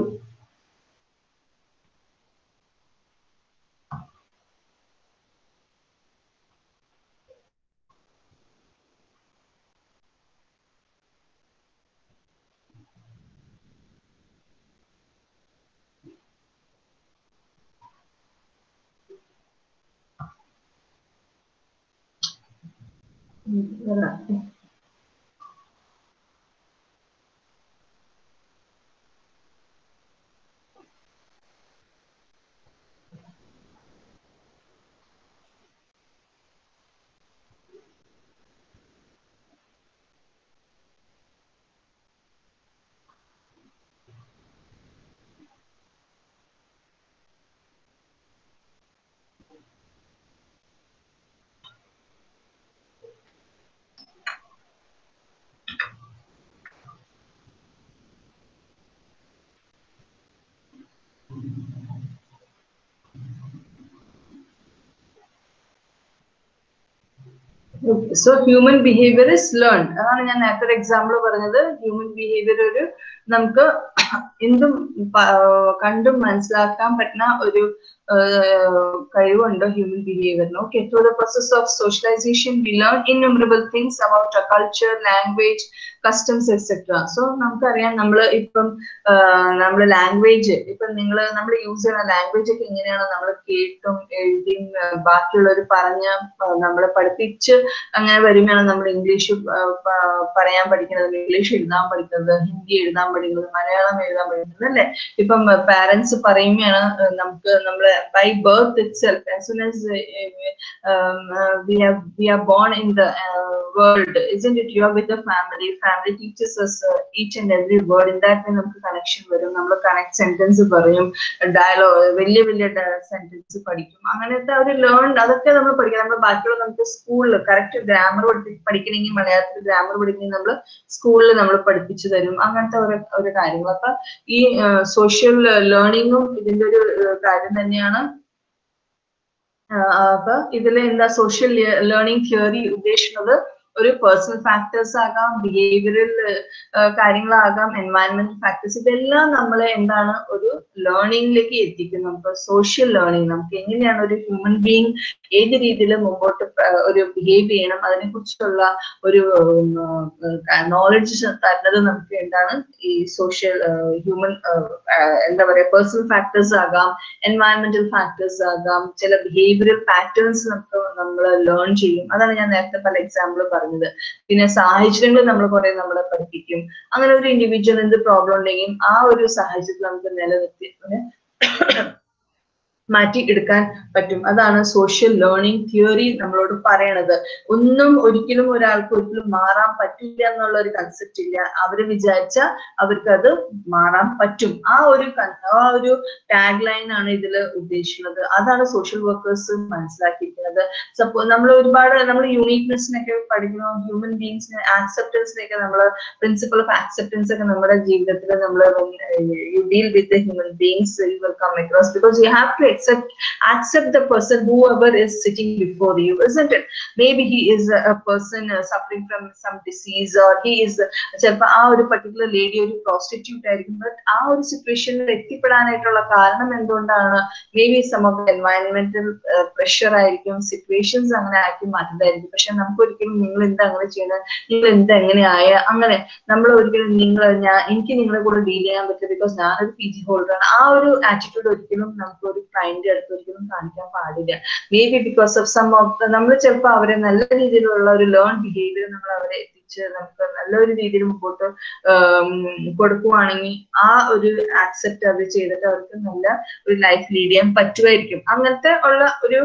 so human behaviour is learn അതാണ് ഞാൻ നേരത്തെ ഒരു എക്സാമ്പിൾ പറഞ്ഞത് ഹ്യൂമൻ ബിഹേവിയർ ഒരു നമുക്ക് എന്തും പ- കണ്ടും മനസ്സിലാക്കാൻ പറ്റുന്ന ഒരു ആഹ്, കഴിവുണ്ട് ഹ്യൂമൻ ബിഹേവിയറിന് okay through the process of socialisation we learn innumerable things about culture language customs etcetera so നമുക്കറിയാം നമ്മൾ ഇപ്പം നമ്മൾ ലാംഗ്വേജ് ഇപ്പം നിങ്ങൾ നമ്മൾ യൂസ് ചെയ്യുന്ന ലാംഗ്വേജ് ഒക്കെ എങ്ങനെയാണ് നമ്മൾ കേട്ടും എഴുതിയും ആ, ബാക്കിയുള്ളവർ പറഞ്ഞ നമ്മളെ പഠിപ്പിച്ച് അങ്ങനെ വരുമ്പോഴാണ് നമ്മൾ ഇംഗ്ലീഷ് പറയാൻ പഠിക്കുന്നത് ഇംഗ്ലീഷ് എഴുതാൻ പഠിക്കുന്നത് ഹിന്ദി എഴുതാൻ പഠിക്കുന്നത് മലയാളം എഴുതാൻ പഠിക്കുന്നത് അല്ലെ ഇപ്പം പാരന്റ്സ് പറയുമ്പോഴാണ് നമുക്ക് നമ്മൾ by birth itself as soon as uh, um, uh, we have we are born in the uh, world isn't it you are with the family family teaches us uh, each and every word in that way നമുക്ക് connection വരും നമ്മൾ connect sentence പറയും dialogue വലിയ വലിയ sentence പഠിക്കും അങ്ങനത്തെ ഒരു learn അതൊക്കെ നമ്മൾ പഠിക്കണം നമ്മൾ ബാക്കിയുള്ള നമുക്ക് സ്കൂളിൽ കറക്റ്റ് ഗ്രാമർ പഠിക്കണമെങ്കിൽ മലയാളത്തിൽ ഗ്രാമർ പഠിക്കണമെങ്കിൽ നമ്മൾ സ്കൂളിൽ നമ്മൾ പഠിപ്പിച്ചു തരും അങ്ങനത്തെ ഒരു ഒരു കാര്യങ്ങൾ അപ്പൊ ഈ സോഷ്യൽ ലേണിങ്ങും ഇതിന്റെ ഒരു ഏഹ്, കാര്യം തന്നെയാണ് ആഹ് അപ്പൊ ഇതിൽ എന്താ സോഷ്യൽ ലേണിംഗ് തിയറി ഉദ്ദേശിക്കുന്നത് ഒരു പേഴ്സണൽ ഫാക്ടേഴ്സ് ആകാം ബിഹേവിയറൽ കാര്യങ്ങളാകാം എൻവയൺമെന്റൽ ഫാക്ടേഴ്സ് ഇതെല്ലാം നമ്മളെ എന്താണ് ഒരു ലേണിംഗിലേക്ക് എത്തിക്കും നമുക്ക് സോഷ്യൽ ലേണിംഗ് നമുക്ക് എങ്ങനെയാണ് ഒരു ഹ്യൂമൻ ബീങ് ഏത് രീതിയിൽ മുമ്പോട്ട് പ- ഒരു ബിഹേവ് ചെയ്യണം അതിനെ കുറിച്ചുള്ള ഒരു നോളജ് തരുന്നത് നമുക്ക് എന്താണ് ഈ സോഷ്യൽ ഹ്യൂമൻ എന്താ പറയാ പേഴ്സണൽ ഫാക്ടേഴ്സ് ആകാം എൻവയൺമെന്റൽ ഫാക്ടേഴ്സ് ആകാം ചില ബിഹേവിയറൽ പാറ്റേൺസ് നമുക്ക് നമ്മൾ ലേൺ ചെയ്യും അതാണ് ഞാൻ നേരത്തെ പല എക്സാമ്പിൾ പറഞ്ഞത് പിന്നെ സാഹചര്യങ്ങൾ നമ്മൾ കുറെ നമ്മളെ പഠിപ്പിക്കും അങ്ങനെ ഒരു ഇൻഡിവിജ്വൽ എന്ത് പ്രോബ്ലം ഉണ്ടെങ്കിൽ ആ ഒരു സാഹചര്യത്തിൽ നമുക്ക് നിലനിർത്തി അതിനെ മാറ്റി എടുക്കാൻ പറ്റും അതാണ് സോഷ്യൽ ലേണിംഗ് തിയറി നമ്മളോട് പറയണത് ഒന്നും ഒരിക്കലും ഒരാൾക്ക് ഒരിക്കലും മാറാൻ പറ്റില്ല എന്നുള്ള ഒരു കൺസെപ്റ്റ് ഇല്ല അവര് വിചാരിച്ച അവർക്ക് അത് മാറാൻ പറ്റും ആ ഒരു കൺ- ആ ഒരു ടാഗ് ലൈൻ ആണ് ഇതിൽ ഉദ്ദേശിക്കുന്നത് അതാണ് സോഷ്യൽ വർക്കേഴ്സ് മനസ്സിലാക്കിയിരിക്കുന്നത് സപ്പോ നമ്മൾ ഒരുപാട് നമ്മൾ യൂണീക്നെസ്സിനൊക്കെ പഠിക്കണം ഹ്യൂമൻ ബീങ്സിനെ ആക്സെപ്റ്റൻസിനൊക്കെ നമ്മൾ പ്രിൻസിപ്പൾ ഓഫ് ആക്സെപ്റ്റൻസ് ഒക്കെ നമ്മുടെ ജീവിതത്തിൽ നമ്മൾ you deal with human beings you will come across because you have to accept accept the person whoever is sitting before you isn't it maybe he is a, a person uh, suffering from some disease or he is ചിലപ്പോൾ ആ ഒരു particular lady ഒരു prostitute ആയിരിക്കും but ആ ഒരു സിറ്റുവേഷനിൽ എത്തിപ്പെടാനായിട്ടുള്ള കാരണം എന്തുകൊണ്ടാണ് മേ ബി സം ഓഫ് എൻവയൺമെന്റൽ പ്രഷർ ആയിരിക്കും സിറ്റുവേഷൻസ് അങ്ങനെ ആക്കി മാറ്റുന്നതായിരിക്കും പക്ഷെ നമുക്ക് ഒരിക്കലും നിങ്ങൾ എന്താ അങ്ങനെ ചെയ്യണത് നിങ്ങൾ എന്താ എങ്ങനെ ആയ അങ്ങനെ നമ്മൾ ഒരിക്കലും നിങ്ങൾ ഞാൻ എനിക്ക് നിങ്ങളെ കൂടെ ഡീൽ ചെയ്യാൻ പറ്റും ബിക്കോസ് ഞാനൊരു പി ജി ഹോൾഡറാണ് ആ ഒരു ആറ്റിറ്റ്യൂഡ് ഒരിക്കലും നമുക്ക് ഒരു ക്ലയന്റ് അടുത്ത് ഒരിക്കലും കാണിക്കാൻ പാടില്ല may be because of some of നമ്മൾ ചിലപ്പോൾ അവരെ നല്ല രീതിയിലുള്ള ഒരു ലേൺ ബിഹേവിയർ നമ്മൾ അവരെ എത്തിച്ച് നമുക്ക് നല്ലൊരു രീതിയിൽ മുമ്പോട്ട് ആം, കൊടുക്കുവാണെങ്കിൽ ആ ഒരു ആക്സെപ്റ്റ് അവർ ചെയ്തിട്ട് അവർക്ക് നല്ല ഒരു ലൈഫ് ലീഡ് ചെയ്യാൻ പറ്റുമായിരിക്കും അങ്ങനത്തെ ഉള്ള ഒരു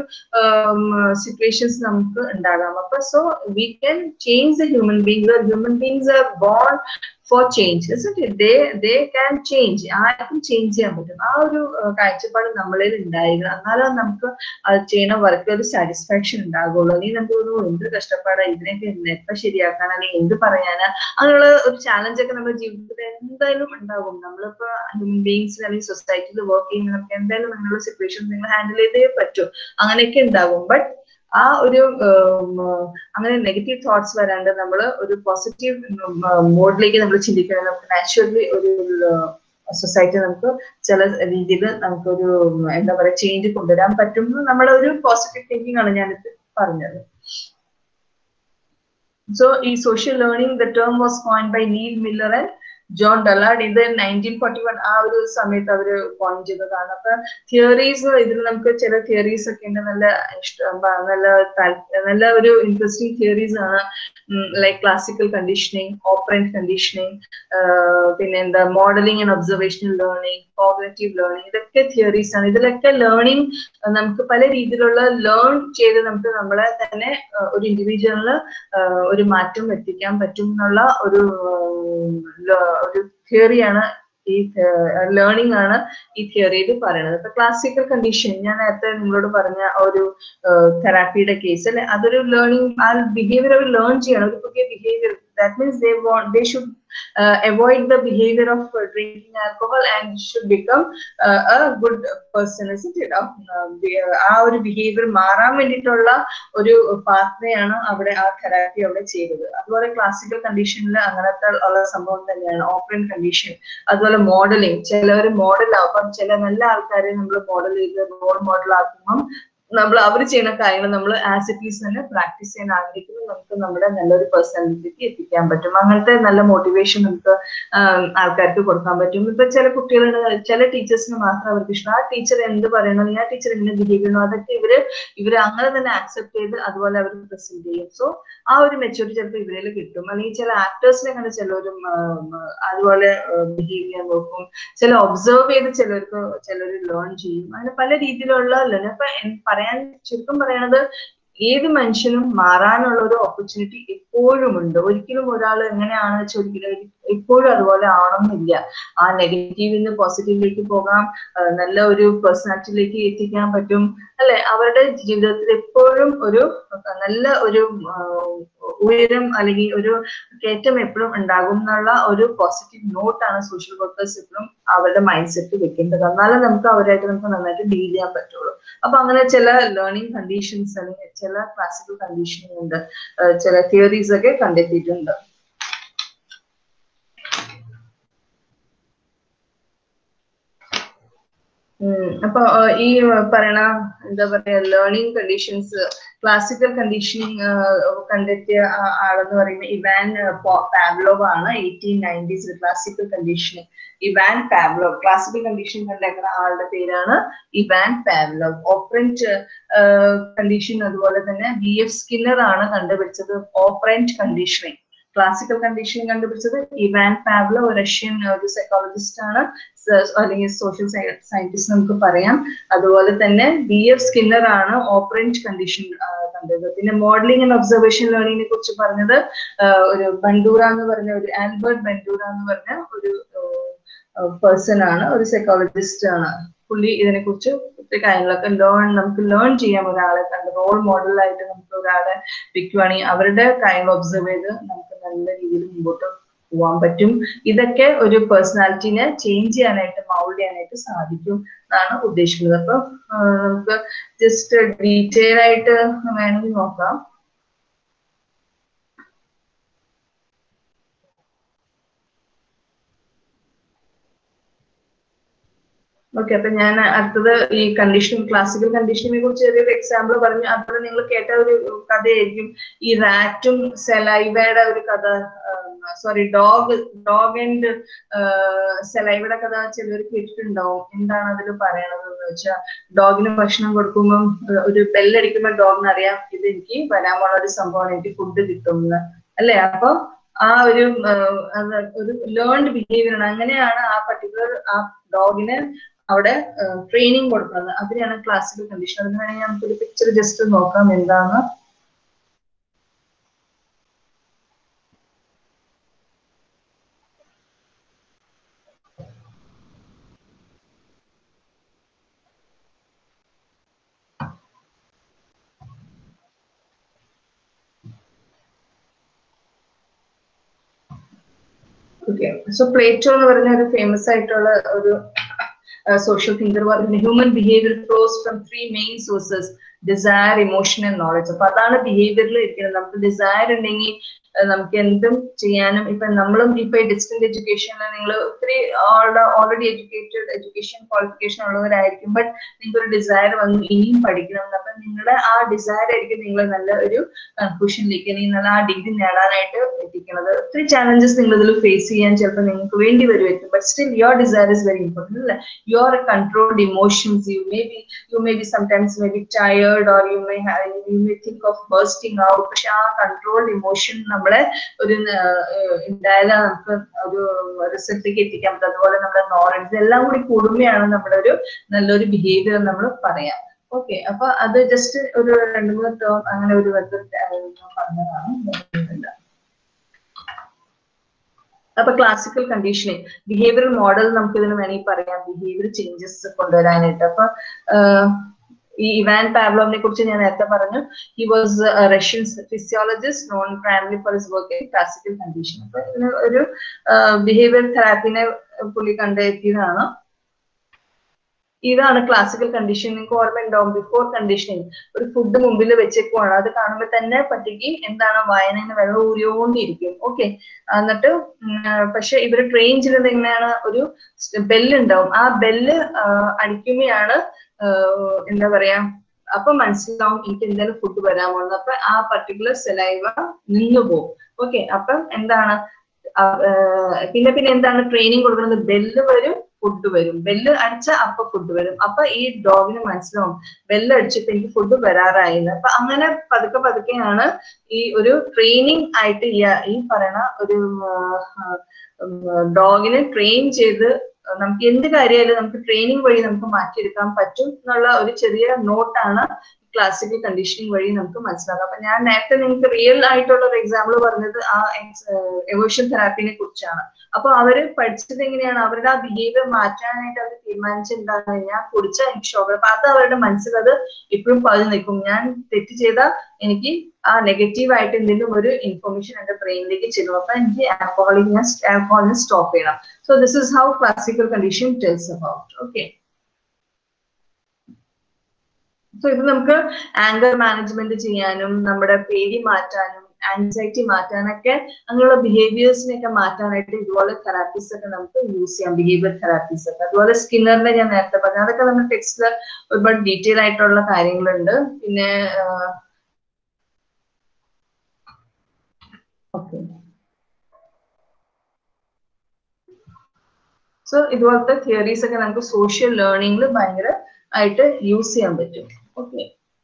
സിറ്റുവേഷൻസ് നമുക്ക് ഉണ്ടാകാം അപ്പൊ so we can change the human beings human beings are born for change they they can change ആർക്കും ചേഞ്ച് ചെയ്യാൻ പറ്റും ആ ഒരു ആ, കാഴ്ചപ്പാട് നമ്മളിൽ ഉണ്ടായിരുന്നു എന്നാലും നമുക്ക് അത് ചെയ്യുന്ന വർക്ക് ഒരു സാറ്റിസ്ഫാക്ഷൻ ഉണ്ടാകുള്ളൂ അല്ലെങ്കിൽ നമുക്ക് തോന്നുന്നു എന്ത് കഷ്ടപ്പാടാ ഇതിനൊക്കെ എപ്പോ ശരിയാക്കാൻ അല്ലെങ്കിൽ എന്ത് പറയാനാ അങ്ങനെയുള്ള ഒരു ചാലഞ്ച് ഒക്കെ നമ്മുടെ ജീവിതത്തിൽ എന്തായാലും ഉണ്ടാകും നമ്മളിപ്പോ ഹ്യൂമൻ ബീങ്സിൽ അല്ലെങ്കിൽ സൊസൈറ്റിയിൽ വർക്ക് ചെയ്യുന്ന നമുക്ക് എന്തായാലും അങ്ങനെയുള്ള സിറ്റുവേഷൻ നിങ്ങൾ ഹാൻഡിൽ ചെയ്തേ പറ്റൂ അങ്ങനെയൊക്കെ ഉണ്ടാകും ബട്ട് ആ ഒരു ഉം, അങ്ങനെ നെഗറ്റീവ് തോട്ട്സ് വരാണ്ട് നമ്മൾ ഒരു പോസിറ്റീവ് മോഡിലേക്ക് നമ്മൾ ചിന്തിക്കണം നമുക്ക് നാച്ചുറലി ഒരു സൊസൈറ്റി നമുക്ക് ചില രീതിയിൽ നമുക്കൊരു ഉം, എന്താ പറയാ ചേഞ്ച് കൊണ്ടുവരാൻ പറ്റും നമ്മുടെ ഒരു പോസിറ്റീവ് തിങ്കിങ് ആണ് ഞാനിത് പറഞ്ഞത് സോ ഈ social learning the term was coin by Neil Miller and John Dollard ഇത് നയൻറ്റീൻ ഫോർട്ടി വൺ ആ ഒരു സമയത്ത് അവര് കോയിൻ ചെയ്തതാണ് അപ്പൊ തിയറീസ് ഇതിൽ നമുക്ക് ചില തിയറീസ് ഒക്കെ ഉണ്ട് നല്ല ഇഷ്ടം പ- നല്ല താല്പ- നല്ല ഒരു ഇൻട്രസ്റ്റിംഗ് തിയറീസ് ആണ് like classical conditioning operant conditioning പിന്നെ എന്താ modelling and observational learning cognitive learning ഇതൊക്കെ തിയറീസ് ആണ് ഇതിലൊക്കെ ലേണിംഗ് നമുക്ക് പല രീതിയിലുള്ള ലേൺ ചെയ്ത് നമുക്ക് നമ്മളെ തന്നെ ആ, ഒരു ഇൻഡിവിജ്വലിന് ഒരു മാറ്റം എത്തിക്കാൻ പറ്റും എന്നുള്ള ഒരു ഉം, ല- ഒരു തിയറിയാണ് ഈ ലേണിംഗ് ആണ് ഈ തിയറിയിൽ പറയുന്നത് ഇപ്പൊ ക്ലാസിക്കൽ കണ്ടീഷൻ ഞാൻ നേരത്തെ നിങ്ങളോട് പറഞ്ഞ ആ ഒരു തെറാപ്പിയുടെ കേസ് അല്ലെ അതൊരു ലേണിംഗ് ആ ബിഹേവിയർ അവർ ലേൺ ചെയ്യണം ഒരു പുതിയ behaviour that means they want they should avoid the behaviour of drinking alcohol and should become a good person ആ ഒരു ബിഹേവിയർ മാറാൻ വേണ്ടിയിട്ടുള്ള ഒരു പാത്വയാണ് അവിടെ ആ തെറാപ്പി അവിടെ ചെയ്തത് അതുപോലെ ക്ലാസിക്കൽ കണ്ടീഷനിൽ അങ്ങനത്തെ ഉള്ള സംഭവം തന്നെയാണ് ഓപ്പൺ കണ്ടീഷൻ അതുപോലെ മോഡലിംഗ് ചിലവർ മോഡൽ ആകും ചില നല്ല ആൾക്കാരെ നമ്മൾ മോഡൽ ചെയ്ത് റോൾ മോഡൽ ആക്കുമ്പം നമ്മൾ അവർ ചെയ്യുന്ന കാര്യങ്ങൾ നമ്മൾ ആസ് ഇറ്റ് ഈസ് തന്നെ പ്രാക്ടീസ് ചെയ്യാൻ ആഗ്രഹിക്കുന്നു നമുക്ക് നമ്മുടെ നല്ലൊരു പേഴ്സണാലിറ്റിക്ക് എത്തിക്കാൻ പറ്റും അങ്ങനത്തെ നല്ല മോട്ടിവേഷൻ നമുക്ക് ആൾക്കാർക്ക് കൊടുക്കാൻ പറ്റും ഇപ്പൊ ചില കുട്ടികളുടെ ചില ടീച്ചേഴ്സിന് മാത്രം അവർക്ക് ഇഷ്ടം ആ ടീച്ചർ എന്ത് പറയണോ ആ ടീച്ചർ എങ്ങനെ ബിഹേവ് ചെയ്യണോ അതൊക്കെ ഇവര് ഇവര് അങ്ങനെ തന്നെ ആക്സെപ്റ്റ് ചെയ്ത് അതുപോലെ അവർ പ്രസന്റ് ചെയ്യും സോ ആ ഒരു മെച്ചൂരിറ്റി ചിലപ്പോൾ ഇവരിൽ കിട്ടും അല്ലെങ്കിൽ ചില ആക്ടേഴ്സിനെ കണ്ട് ചിലരും അതുപോലെ ബിഹേവ് ചെയ്യാൻ നോക്കും ചില ഒബ്സർവ് ചെയ്ത് ചിലർക്ക് ചിലർ ലേൺ ചെയ്യും അങ്ങനെ പല രീതിയിലുള്ള അപ്പൊ പറയാൻ ചുരുക്കം പറയണത് ഏത് മനുഷ്യനും മാറാനുള്ള ഒരു ഓപ്പർച്യൂണിറ്റി എപ്പോഴും ഉണ്ട് ഒരിക്കലും ഒരാൾ എങ്ങനെയാണെന്ന് വെച്ചാൽ ഒരിക്കലും എപ്പോഴും അതുപോലെ ആവണമെന്നില്ല ആ നെഗറ്റീവിൽ നിന്ന് പോസിറ്റീവിലേക്ക് പോകാം നല്ല ഒരു പേഴ്സണാലിറ്റിയിലേക്ക് എത്തിക്കാൻ പറ്റും അല്ലെ അവരുടെ ജീവിതത്തിൽ എപ്പോഴും ഒരു നല്ല ഒരു ഉയരം അല്ലെങ്കിൽ ഒരു കയറ്റം എപ്പോഴും ഉണ്ടാകും എന്നുള്ള ഒരു പോസിറ്റീവ് നോട്ടാണ് സോഷ്യൽ വർക്കേഴ്സ് എപ്പോഴും അവരുടെ മൈൻഡ് സെറ്റ് വെക്കേണ്ടത് എന്നാലേ നമുക്ക് അവരായിട്ട് നമുക്ക് നന്നായിട്ട് ഡീൽ ചെയ്യാൻ പറ്റുള്ളൂ അപ്പൊ അങ്ങനെ ചില ലേണിംഗ് കണ്ടീഷൻസ് അല്ലെങ്കിൽ ചില ക്ലാസിക്കൽ കണ്ടീഷനിങ് ഉണ്ട് ചില തിയറീസ് ഒക്കെ കണ്ടെത്തിയിട്ടുണ്ട് അപ്പൊ ഈ പറയണ എന്താ പറയാ ലേണിംഗ് കണ്ടീഷൻസ് ക്ലാസിക്കൽ കണ്ടീഷനിങ് കണ്ടെത്തിയ ആളെന്ന് പറയുന്നത് ഇവാൻ പാബ്ലോവ് ആണ് എയ്റ്റീൻ നയൻറ്റീസിൽ classical conditioning Ivan Pavlov classical condition കണ്ടെത്തുന്ന ആളുടെ പേരാണ് ഇവാൻ പാബ്ലോവ് ഓപ്പറന്റ് കണ്ടീഷൻ അതുപോലെ തന്നെ ബി എഫ് സ്കിന്നർ ആണ് കണ്ടുപിടിച്ചത് ഓപ്പറന്റ് കണ്ടീഷനിങ് ക്ലാസിക്കൽ കണ്ടീഷൻ കണ്ടുപിടിച്ചത് ഇവാൻ പാബ്ലോ റഷ്യൻ ഒരു സൈക്കോളജിസ്റ്റ് ആണ് അല്ലെങ്കിൽ സോഷ്യൽ സയന്റിസ്റ്റ് നമുക്ക് പറയാം അതുപോലെ തന്നെ ബി എഫ് സ്കിന്നർ ആണ് ഓപ്പറന്റ് കണ്ടീഷൻ കണ്ടത് പിന്നെ മോഡലിംഗ് ആൻഡ് ഒബ്സർവേഷൻ ലേണിംഗിനെ കുറിച്ച് പറഞ്ഞത് ഒരു ബണ്ടൂറ എന്ന് പറഞ്ഞ ഒരു ആൽബർട്ട് ബണ്ടൂറ എന്ന് പറഞ്ഞ ഒരു പേഴ്സൺ ആണ് ഒരു സൈക്കോളജിസ്റ്റ് ആണ് പുള്ളി ഇതിനെ കുറിച്ച് ഒത്തിരി കാര്യങ്ങളൊക്കെ ലേൺ നമുക്ക് ലേൺ ചെയ്യാം ഒരാളെ കണ്ട് റോൾ മോഡലായിട്ട് നമുക്ക് ഒരാളെ വെക്കുവാണെങ്കിൽ അവരുടെ കാര്യങ്ങൾ ഒബ്സർവ് ചെയ്ത് നമുക്ക് നല്ല രീതിയിൽ മുമ്പോട്ട് പോകാൻ പറ്റും ഇതൊക്കെ ഒരു പേഴ്സണാലിറ്റിനെ ചേഞ്ച് ചെയ്യാനായിട്ട് മൗൾഡ് ചെയ്യാനായിട്ട് സാധിക്കും എന്നാണ് ഉദ്ദേശിക്കുന്നത് അപ്പൊ നമുക്ക് ജസ്റ്റ് ഡീറ്റെയിൽ ആയിട്ട് വേണമെങ്കിൽ നോക്കാം ഓക്കെ അപ്പൊ ഞാൻ അടുത്തത് ഈ കണ്ടീഷനിങ് ക്ലാസിക്കൽ കണ്ടീഷനിങ്ങിനെ കുറിച്ച് ചെറിയൊരു എക്സാമ്പിൾ പറഞ്ഞു അതുപോലെ നിങ്ങൾ കേട്ട ഒരു കഥയായിരിക്കും ഈ റാറ്റും സെലൈവയുടെ ഒരു കഥ സോറി ഡോഗ് ഡോഗ് ആൻഡ് സെലൈവയുടെ കഥ ചിലർ കേട്ടിട്ടുണ്ടാവും എന്താണ് അതിൽ പറയണത് എന്ന് വെച്ചാൽ ഡോഗിന് ഭക്ഷണം കൊടുക്കുമ്പോൾ ഒരു ബെല്ലടിക്കുമ്പോൾ ഡോഗിന് അറിയാം ഇത് എനിക്ക് വരാൻ പോണ ഒരു സംഭവമാണ് എനിക്ക് ഫുഡ് കിട്ടും അല്ലേ അപ്പൊ ആ ഒരു ഒരു ലേൺഡ് ബിഹേവിയർ ആണ് അങ്ങനെയാണ് ആ പർട്ടിക്കുലർ ആ ഡോഗിന് അവിടെ ട്രെയിനിങ് കൊടുക്കുന്നത് അതിനെയാണ് ക്ലാസിക്കൽ കണ്ടീഷൻ അതിന് വേണമെങ്കിൽ നമുക്കൊരു പിക്ചർ ജസ്റ്റ് നോക്കാം എന്താണ് ഓക്കെ സോ പ്ലേറ്റോ എന്ന് പറയുന്ന ഒരു ഫേമസ് ആയിട്ടുള്ള ഒരു സോഷ്യൽ തിങ്കർ പറഞ്ഞ human behaviour flows from three main sources desire emotion and knowledge അപ്പൊ അതാണ് ബിഹേവിയറിൽ ഇരിക്കുന്നത് നമുക്ക് ഡിസയർ ഉണ്ടെങ്കിൽ നമുക്ക് എന്തും ചെയ്യാനും ഇപ്പൊ നമ്മളും ഇപ്പൊ ഡിസ്റ്റന്റ് എഡ്യൂക്കേഷനിൽ നിങ്ങൾ ഒത്തിരി ഓൾറെഡി എഡ്യൂക്കേറ്റഡ് എഡ്യൂക്കേഷൻ ക്വാളിഫിക്കേഷൻ ഉള്ളവരായിരിക്കും ബട്ട് നിങ്ങൾക്ക് ഒരു ഡിസയർ വന്നു ഇനിയും പഠിക്കണം അപ്പൊ നിങ്ങളുടെ ആ ഡിസയർ ആയിരിക്കും നിങ്ങൾ നല്ല ഒരു കൺക്ലൂഷനിലേക്ക് അല്ലെങ്കിൽ നല്ല ആ ഡിഗ്രി നേടാനായിട്ട് എത്തിക്കുന്നത് ഒത്തിരി ചാലഞ്ചസ് നിങ്ങൾ ഇതിൽ ഫേസ് ചെയ്യാൻ ചിലപ്പോൾ നിങ്ങൾക്ക് വേണ്ടി വരുമായിരിക്കും but still your desire is very important അല്ലേ your controlled emotions you may be you may be sometimes may be tired or you may you may think of bursting out പക്ഷെ ആ കൺട്രോൾഡ് ഇമോഷൻ നമ്മളെ ഒരു എന്തായാലും നമുക്ക് ഒരു റിസൾട്ടിലേക്ക് എത്തിക്കാൻ പറ്റും അതുപോലെ നമ്മുടെ നോളജ് എല്ലാം കൂടി കൂടുമ്പോഴാണ് നമ്മുടെ ഒരു നല്ലൊരു ബിഹേവിയർ നമ്മൾ പറയാം ഓക്കെ അപ്പൊ അത് ജസ്റ്റ് ഒരു രണ്ട് മൂന്ന് ടേം അങ്ങനെ ഒരു പറഞ്ഞതാണ് അപ്പൊ ക്ലാസിക്കൽ കണ്ടീഷനിങ് ബിഹേവിയറൽ മോഡൽ നമുക്ക് ഇതിന് വേണമെങ്കിൽ പറയാം ബിഹേവിയർ ചേഞ്ചസ് കൊണ്ടുവരാനായിട്ട് അപ്പൊ ഈ ഇവാൻ പാവ്ലോവിനെ കുറിച്ച് ഞാൻ നേരത്തെ പറഞ്ഞു he was Russian physiologist known primary for his work in classical condition അപ്പൊ ഇതിന് ഒരു ബിഹേവിയർ തെറാപ്പിനെ പുള്ളി കണ്ടെത്തിയതാണ് ഇതാണ് ക്ലാസിക്കൽ കണ്ടീഷൻ നിങ്ങൾക്ക് ഓർമ്മ ഉണ്ടാവും ബിഫോർ കണ്ടീഷനിങ് ഒരു ഫുഡ് മുമ്പിൽ വെച്ചേക്കുവാണ് അത് കാണുമ്പോൾ തന്നെ പട്ടിക്ക് എന്താണ് വായനയിൽ വെള്ളം ഊരിയോണ്ടിരിക്കും ഓക്കെ എന്നിട്ട് പക്ഷെ ഇവര് ട്രെയിൻ ചെയ്യുന്നത് എങ്ങനെയാണ് ഒരു ബെല്ല് ഉണ്ടാവും ആ ബെല്ല് അടിക്കുമ്പോഴാണ് എന്താ പറയാ അപ്പൊ മനസ്സിലാവും എനിക്ക് എന്തായാലും ഫുഡ് വരാൻ പോകുന്നത് അപ്പൊ ആ പർട്ടിക്കുലർ സെലൈവ നിന്നു പോകും ഓക്കെ അപ്പം എന്താണ് പിന്നെ പിന്നെ എന്താണ് ട്രെയിനിങ് കൊടുക്കുന്നത് ബെല്ല് വരും ഫുഡ് വരും ബെല്ല് അടിച്ച അപ്പൊ ഫുഡ് വരും അപ്പൊ ഈ ഡോഗിന് മനസ്സിലാവും ബെല്ല് അടിച്ചിട്ട് എനിക്ക് ഫുഡ് വരാറായില്ല അപ്പൊ അങ്ങനെ പതുക്കെ പതുക്കെയാണ് ഈ ഒരു ട്രെയിനിങ് ആയിട്ട് ഈ ഈ പറയണ ഒരു ഡോഗിനെ ട്രെയിൻ ചെയ്ത് നമുക്ക് എന്ത് കാര്യമായാലും നമുക്ക് ട്രെയിനിങ് വഴി നമുക്ക് മാറ്റിയെടുക്കാൻ പറ്റും എന്നുള്ള ഒരു ചെറിയ നോട്ടാണ് ക്ലാസിക്കൽ കണ്ടീഷനിങ് വഴി നമുക്ക് മനസ്സിലാക്കാം അപ്പൊ ഞാൻ നേരത്തെ നിങ്ങൾക്ക് റിയൽ ആയിട്ടുള്ള ഒരു എക്സാമ്പിൾ പറഞ്ഞത് ആ എവോഷൻ തെറാപ്പിനെ കുറിച്ചാണ് അപ്പൊ അവര് പഠിച്ചത് എങ്ങനെയാണ് അവരുടെ ആ ബിഹേവിയർ മാറ്റാനായിട്ട് അവർ തീരുമാനിച്ചെന്താണ് ഞാൻ കുടിച്ച എനിക്ക് ഷോക്ക് അപ്പൊ അത് അവരുടെ മനസ്സിൽ അത് ഇപ്പോഴും പതിൽ നിൽക്കും ഞാൻ തെറ്റ് ചെയ്താൽ എനിക്ക് ആ നെഗറ്റീവ് ആയിട്ട് എന്തെങ്കിലും ഒരു ഇൻഫർമേഷൻ എന്റെ ബ്രെയിനിലേക്ക് ചെല്ലും അപ്പൊ എനിക്ക് ആൽക്കഹോളിക് ഞാൻ ആൽക്കഹോളിനെ സ്റ്റോപ്പ് ചെയ്യണം so this is how classical condition tells about okay so ഇത് നമുക്ക് ആങ്കർ മാനേജ്മെന്റ് ചെയ്യാനും നമ്മുടെ പേടി മാറ്റാനും ആൻസൈറ്റി മാറ്റാനൊക്കെ അങ്ങനെയുള്ള ബിഹേവിയേഴ്സിനെയൊക്കെ മാറ്റാനായിട്ട് ഇതുപോലെ തെറാപ്പീസ് ഒക്കെ നമുക്ക് യൂസ് ചെയ്യാം ബിഹേവിയർ തെറാപ്പീസ് ഒക്കെ അതുപോലെ സ്കിന്നറിന്റെ ഞാൻ നേരത്തെ പറഞ്ഞു അതൊക്കെ നമ്മുടെ ടെക്സ്റ്റിൽ ഒരുപാട് ഡീറ്റെയിൽ ആയിട്ടുള്ള കാര്യങ്ങളുണ്ട് പിന്നെ ഓക്കെ സോ ഇതുപോലത്തെ തിയറീസ് ഒക്കെ നമുക്ക് സോഷ്യൽ ലേണിംഗിൽ ഭയങ്കര ആയിട്ട് യൂസ് ചെയ്യാൻ പറ്റും ഓക്കെ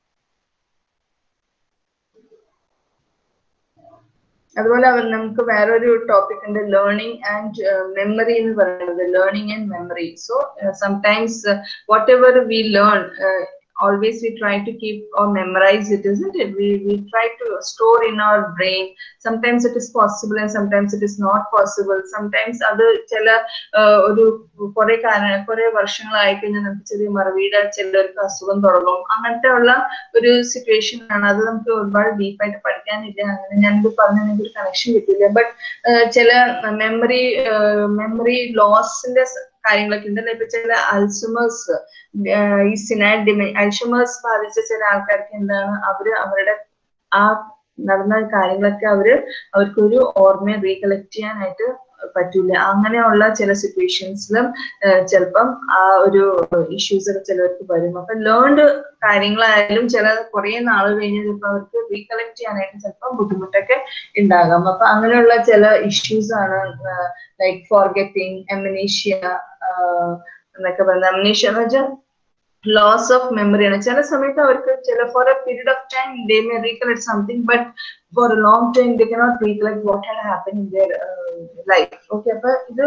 അതുപോലെ അവർ നമുക്ക് വേറൊരു ടോപ്പിക് ഉണ്ട് ലേണിംഗ് ആൻഡ് മെമ്മറി എന്ന് പറയുന്നത് learning and memory so sometimes whatever we learn always we try to keep or memorize it isn't it we we try to store in our brain sometimes it is possible and sometimes it is not possible sometimes അത് ചില ഒരു കുറെ കാലം കുറെ വർഷങ്ങളായി കഴിഞ്ഞാൽ നമുക്ക് ചെറിയ മറവിയുടെ ചിലർക്ക് അസുഖം തുടങ്ങും അങ്ങനത്തെ ഉള്ള ഒരു സിറ്റുവേഷൻ ആണ് അത് നമുക്ക് ഒരുപാട് ഡീപ്പായിട്ട് പഠിക്കാനില്ല അങ്ങനെ ഞാനിത് പറഞ്ഞ ഒരു കണക്ഷൻ കിട്ടില്ല ബട്ട് ചില മെമ്മറി മെമ്മറി ലോസിന്റെ കാര്യങ്ങളൊക്കെ ഉണ്ട് ഇപ്പൊ ചില അൽസുമേഴ്സ് ഈ സിനാഡ് ഡിമെ അൽഷുമേഴ്സ് ബാധിച്ച ചില ആൾക്കാർക്ക് എന്താണ് അവര് അവരുടെ ആ നടന്ന കാര്യങ്ങളൊക്കെ അവര് അവർക്കൊരു ഓർമ്മയെ റീകളക്ട് ചെയ്യാനായിട്ട് പറ്റൂല അങ്ങനെയുള്ള ചില സിറ്റുവേഷൻസിലും ചിലപ്പം ആ ഒരു ഇഷ്യൂസ് ഒക്കെ ചിലർക്ക് വരും അപ്പൊ ലേൺഡ് കാര്യങ്ങളായാലും ചില കുറെ നാൾ കഴിഞ്ഞ് ചിലപ്പോൾ അവർക്ക് റീകളക്ട് ചെയ്യാനായിട്ട് ചിലപ്പോൾ ബുദ്ധിമുട്ടൊക്കെ ഉണ്ടാകാം അപ്പൊ അങ്ങനെയുള്ള ചില ഇഷ്യൂസ് ആണ് ലൈക്ക് ഫോർഗെറ്റിംഗ് എമനീഷ്യ എന്നൊക്കെ പറയുന്നത് എമനീഷ്യ എന്ന് വെച്ചാൽ ലോസ് ഓഫ് മെമ്മറിയാണ് ചില സമയത്ത് അവർക്ക് ചില for a period of time they may recollect something but for a long time they cannot recollect what had happen in their life okay അപ്പൊ ഇത്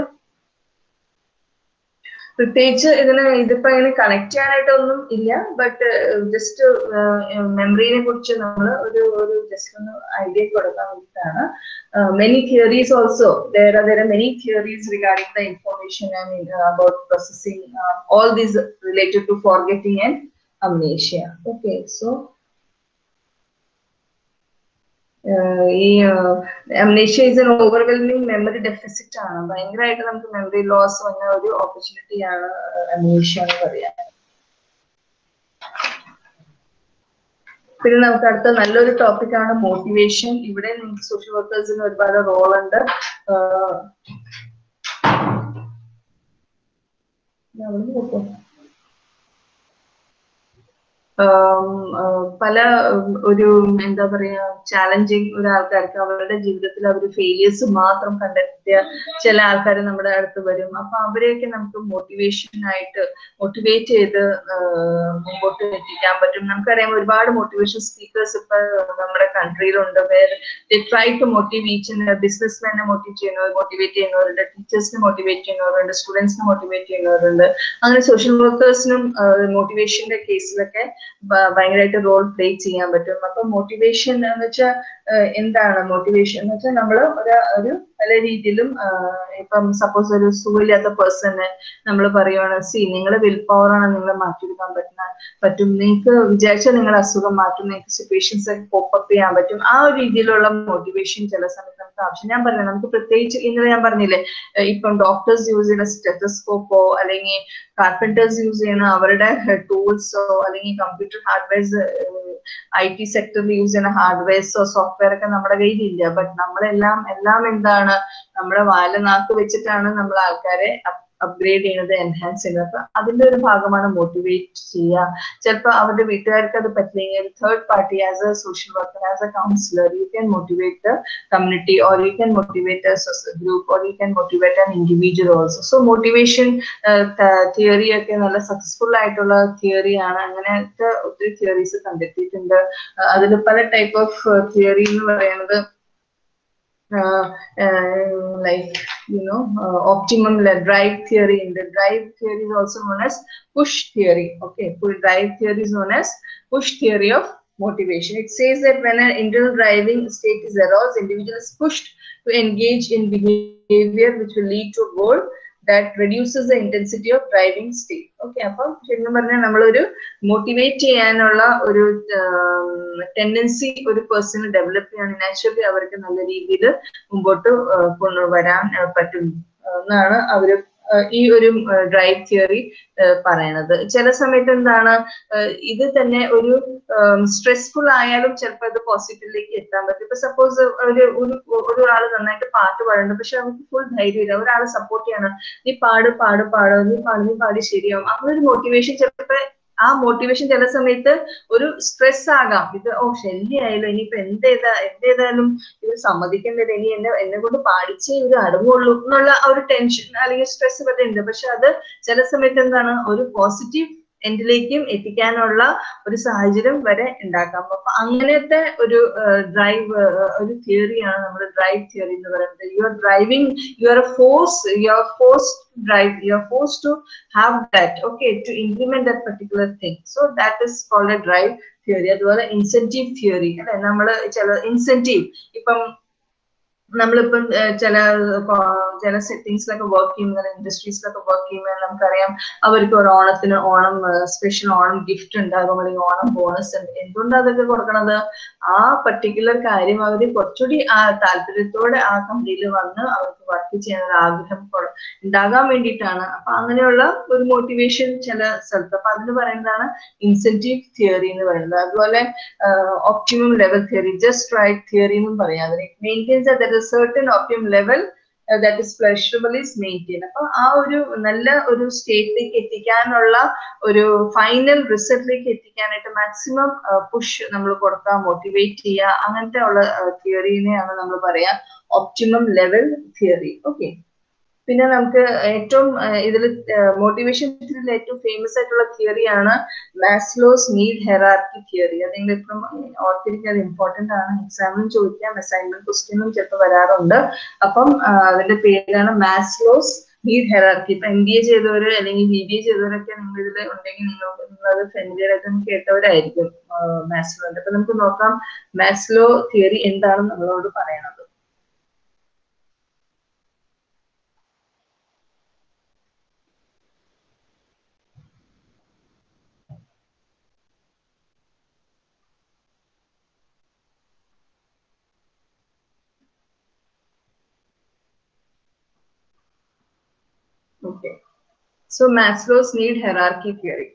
പ്രത്യേകിച്ച് ഇതിന് ഇതിപ്പോ ഇങ്ങനെ കണക്ട് ചെയ്യാനായിട്ടൊന്നും ഇല്ല ബട്ട് ജസ്റ്റ് മെമ്മറിനെ കുറിച്ച് നമ്മൾ ഒരു ഒരു ജസ്റ്റ് ഒന്ന് ഐഡിയ കൊടുക്കാൻ വേണ്ടിയിട്ടാണ് many theories also there are there are many theories regarding the information and uh, about processing uh, all these related to forgetting and amnesia okay so ഈ amnesia is an overwhelming memory deficit ആണ് ഭയങ്കരമായിട്ട് നമുക്ക് memory loss വന്ന ഒരു opportunity ആണ് amnesia എന്ന് പറയാൻ പിന്നെ നമുക്ക് അടുത്ത നല്ലൊരു ടോപ്പിക് ആണ് മോട്ടിവേഷൻ ഇവിടെ നിങ്ങൾക്ക് സോഷ്യൽ വർക്കേഴ്സിന് ഒരുപാട് റോൾ ഉണ്ട് പല ഒരു എന്താ പറയാ ചാലഞ്ചിങ് ഒരു ആൾക്കാർക്ക് അവരുടെ ജീവിതത്തിൽ അവർ ഫെയിലിയേഴ്സ് മാത്രം കണ്ടെത്തിയ ചില ആൾക്കാർ നമ്മുടെ അടുത്ത് വരും അപ്പൊ അവരെയൊക്കെ നമുക്ക് മോട്ടിവേഷൻ ആയിട്ട് മോട്ടിവേറ്റ് ചെയ്ത് മുമ്പോട്ട് എത്തിക്കാൻ പറ്റും നമുക്കറിയാം ഒരുപാട് മോട്ടിവേഷൻ സ്പീക്കേഴ്സ് ഇപ്പൊ നമ്മുടെ കൺട്രിയിലുണ്ട് വേറെ ട്രൈ ടു മോട്ടിവേറ്റ് ഈച്ച് ബിസിനസ് മാനെ മോട്ടിവേറ്റ് ചെയ്യുന്നവർ മോട്ടിവേറ്റ് ചെയ്യുന്നവരുണ്ട് ടീച്ചേഴ്സിനെ മോട്ടിവേറ്റ് ചെയ്യുന്നവരുണ്ട് സ്റ്റുഡൻസിനെ മോട്ടിവേറ്റ് ചെയ്യുന്നവരുണ്ട് അങ്ങനെ സോഷ്യൽ വർക്കേഴ്സിനും മോട്ടിവേഷന്റെ കേസിലൊക്കെ ഭയങ്കരമായിട്ട് റോൾ പ്ലേ ചെയ്യാൻ പറ്റും അപ്പൊ മോട്ടിവേഷൻ എന്ന് വെച്ചാൽ എന്താണ് മോട്ടിവേഷൻ എന്ന് വെച്ചാൽ നമ്മൾ ഒരു ഒരു പല രീതിയിലും ഇപ്പം സപ്പോസ് ഒരു സുഖമില്ലാത്ത പേഴ്സണ് നമ്മൾ പറയുവാണ് സി നിങ്ങളുടെ വിൽ പവർ ആണ് നിങ്ങളെ മാറ്റിയെടുക്കാൻ പറ്റുന്ന പറ്റും നിങ്ങൾക്ക് വിചാരിച്ചാൽ നിങ്ങളുടെ അസുഖം മാറ്റും നിങ്ങൾക്ക് സിറ്റുവേഷൻസ് പോപ്പപ്പ് ചെയ്യാൻ പറ്റും ആ ഒരു രീതിയിലുള്ള മോട്ടിവേഷൻ ചില സമയത്ത് നമുക്ക് ആവശ്യം ഞാൻ പറഞ്ഞില്ല നമുക്ക് പ്രത്യേകിച്ച് ഇന്നലെ ഞാൻ പറഞ്ഞില്ലേ ഇപ്പം ഡോക്ടേഴ്സ് യൂസ് ചെയ്യുന്ന സ്റ്റെറ്റസ്കോപ്പോ അല്ലെങ്കിൽ കാർപ്പൻറ്റേഴ്സ് യൂസ് ചെയ്യുന്ന അവരുടെ ടൂൾസോ അല്ലെങ്കിൽ കമ്പ്യൂട്ടർ ഹാർഡ്വെയർസ് ഐ ടി സെക്ടറിൽ യൂസ് ചെയ്യുന്ന ഹാർഡ്വെയർസോ സോഫ്റ്റ്വെയർ ഒക്കെ നമ്മുടെ കയ്യിലില്ല ബട്ട് നമ്മളെല്ലാം എല്ലാം എന്താണ് നമ്മുടെ വാല നാക്ക് വെച്ചിട്ടാണ് നമ്മൾ ആൾക്കാരെ അപ്ഗ്രേഡ് ചെയ്യുന്നത് എൻഹാൻസ് ചെയ്യുന്നത് അപ്പൊ അതിന്റെ ഒരു ഭാഗമാണ് മോട്ടിവേറ്റ് ചെയ്യുക ചിലപ്പോൾ അവരുടെ വീട്ടുകാർക്ക് അത് പറ്റില്ലെങ്കിൽ third party as a social worker as a counsellor you can motivate the community or you can motivate group or you can motivate an individual also so motivation theory ഒക്കെ നല്ല സക്സസ്ഫുൾ ആയിട്ടുള്ള തിയറിയാണ് അങ്ങനത്തെ ഒത്തിരി തിയറീസ് കണ്ടെത്തിയിട്ടുണ്ട് അതിൽ പല type of theory എന്ന് പറയുന്നത് like you know uh, optimum drive theory in the drive theory is also known as push theory okay push drive theory is known as push theory of motivation it says that when an internal driving state is aroused individual is pushed to engage in behavior which will lead to a goal that reduces the intensity of driving state okay അപ്പം ശരിക്കും പറഞ്ഞാൽ നമ്മളൊരു motivate ചെയ്യാനുള്ള ഒരു tendency ഒരു person develop ചെയ്യാൻ naturally അവർക്ക് നല്ല രീതിയിൽ മുമ്പോട്ട് കൊണ്ടുവരാൻ പറ്റും എന്നാണ് അവര് ഈ ഒരു ഡ്രൈവ് തിയറി പറയണത് ചില സമയത്ത് എന്താണ് ഇത് തന്നെ ഒരു സ്ട്രെസ്ഫുൾ ആയാലും ചിലപ്പോൾ അത് പോസിറ്റീവിലേക്ക് എത്താൻ പറ്റും ഇപ്പൊ സപ്പോസ് ഒരു ഒരു ഒരാൾ നന്നായിട്ട് പാട്ട് പാടുന്നുണ്ട് പക്ഷെ അവർക്ക് ഫുൾ ധൈര്യമില്ല ഒരാൾ സപ്പോർട്ട് ചെയ്യണം നീ പാട് പാട് പാട് നീ പാട് നീ പാടി ശരിയാവും അങ്ങനെ ഒരു മോട്ടിവേഷൻ ചിലപ്പോൾ ആ മോട്ടിവേഷൻ ചില സമയത്ത് ഒരു സ്ട്രെസ് ആകാം ഇത് ഓ ശല്യായാലും ഇനിയിപ്പോ എന്തേതാ എന്തേതായാലും ഇത് സമ്മതിക്കേണ്ടത് ഇനി എന്നെ എന്നെ കൊണ്ട് പാടിച്ചേ ഇത് അടങ്ങുള്ളൂ എന്നുള്ള ആ ഒരു ടെൻഷൻ അല്ലെങ്കിൽ സ്ട്രെസ് ഇവിടെ ഉണ്ട് പക്ഷെ അത് ചില സമയത്ത് എന്താണ് ഒരു പോസിറ്റീവ് എൻഡിലേക്കും എത്തിക്കാനുള്ള ഒരു സാഹചര്യം വരെ ഉണ്ടാക്കാം അപ്പൊ അങ്ങനത്തെ ഒരു ഡ്രൈവ് ഒരു തിയറിയാണ് നമ്മുടെ ഡ്രൈവ് തിയറി എന്ന് പറയുന്നത് you are driving you are force you are force drive you are force to have that okay to implement that particular thing so that is called a drive theory അതുപോലെ incentive theory അല്ലെ നമ്മൾ ചില incentive ഇപ്പം നമ്മളിപ്പം ചില ചില സെറ്റിങ്സിലൊക്കെ work ചെയ്യുന്ന ഇൻഡസ്ട്രീസിലൊക്കെ work ചെയ്യുമ്പോൾ നമുക്കറിയാം അവർക്ക് ഒരു ഓണത്തിന് ഓണം സ്പെഷ്യൽ ഓണം ഗിഫ്റ്റ് ഉണ്ടാകും അല്ലെങ്കിൽ ഓണം ബോണസ് ഉണ്ട് എന്തുകൊണ്ടാണ് അതൊക്കെ കൊടുക്കണത് ആ പർട്ടിക്കുലർ കാര്യം അവർ കുറച്ചുകൂടി ആ താല്പര്യത്തോടെ ആ കമ്പനിയിൽ വന്ന് അവർക്ക് വർക്ക് ചെയ്യാൻ ഒരു ആഗ്രഹം ഉണ്ടാകാൻ വേണ്ടിയിട്ടാണ് അപ്പൊ അങ്ങനെയുള്ള ഒരു മോട്ടിവേഷൻ ചില സ്ഥലത്ത് അപ്പൊ അതിന് പറയുന്നതാണ് ഇൻസെന്റീവ് തിയറി എന്ന് പറയുന്നത് അതുപോലെ optimum level theory just right theory എന്നും പറയാം അതിന് maintains there is certain optimum level uh, that is pleasurable is maintained അപ്പൊ ആ ഒരു നല്ല ഒരു സ്റ്റേറ്റിലേക്ക് എത്തിക്കാനുള്ള ഒരു ഫൈനൽ റിസൾട്ടിലേക്ക് എത്തിക്കാനായിട്ട് മാക്സിമം പുഷ് നമ്മൾ കൊടുക്കുക മോട്ടിവേറ്റ് ചെയ്യുക അങ്ങനത്തെ ഉള്ള തിയറിനെയാണ് നമ്മൾ പറയാ ഒപ്റ്റിമം ലെവൽ തിയറി ഓക്കെ പിന്നെ നമുക്ക് ഏറ്റവും ഇതിൽ മോട്ടിവേഷൻ ഏറ്റവും ഫേമസ് ആയിട്ടുള്ള തിയറിയാണ് മാസ്ലോസ് നീഡ് ഹെറാർക്കി തിയറി അത് നിങ്ങൾ ഇപ്പം ഓർത്തിരിക്കുക അത് ഇമ്പോർട്ടന്റ് ആണ് എക്സാമിനും ചോദിക്കാം അസൈൻമെന്റ് ക്വസ്റ്റ്യനും ചിലപ്പോൾ വരാറുണ്ട് അപ്പം അതിന്റെ പേരാണ് മാസ്ലോസ് നീഡ് ഹെറാർക്കി ഇപ്പൊ എം ബി എ ചെയ്തവര് അല്ലെങ്കിൽ ബി ബി എ ചെയ്തവരൊക്കെ നിങ്ങൾ ഇതിൽ ഉണ്ടെങ്കിൽ നിങ്ങൾക്ക് നിങ്ങളത് ഫെമിലിയർ ആയിട്ട് കേട്ടവരായിരിക്കും മാസ്ലോന്റെ അപ്പൊ നമുക്ക് നോക്കാം മാസ്ലോ തിയറി എന്താണെന്ന് നമ്മളോട് പറയണത് Okay. So Maslow's need hierarchy theory.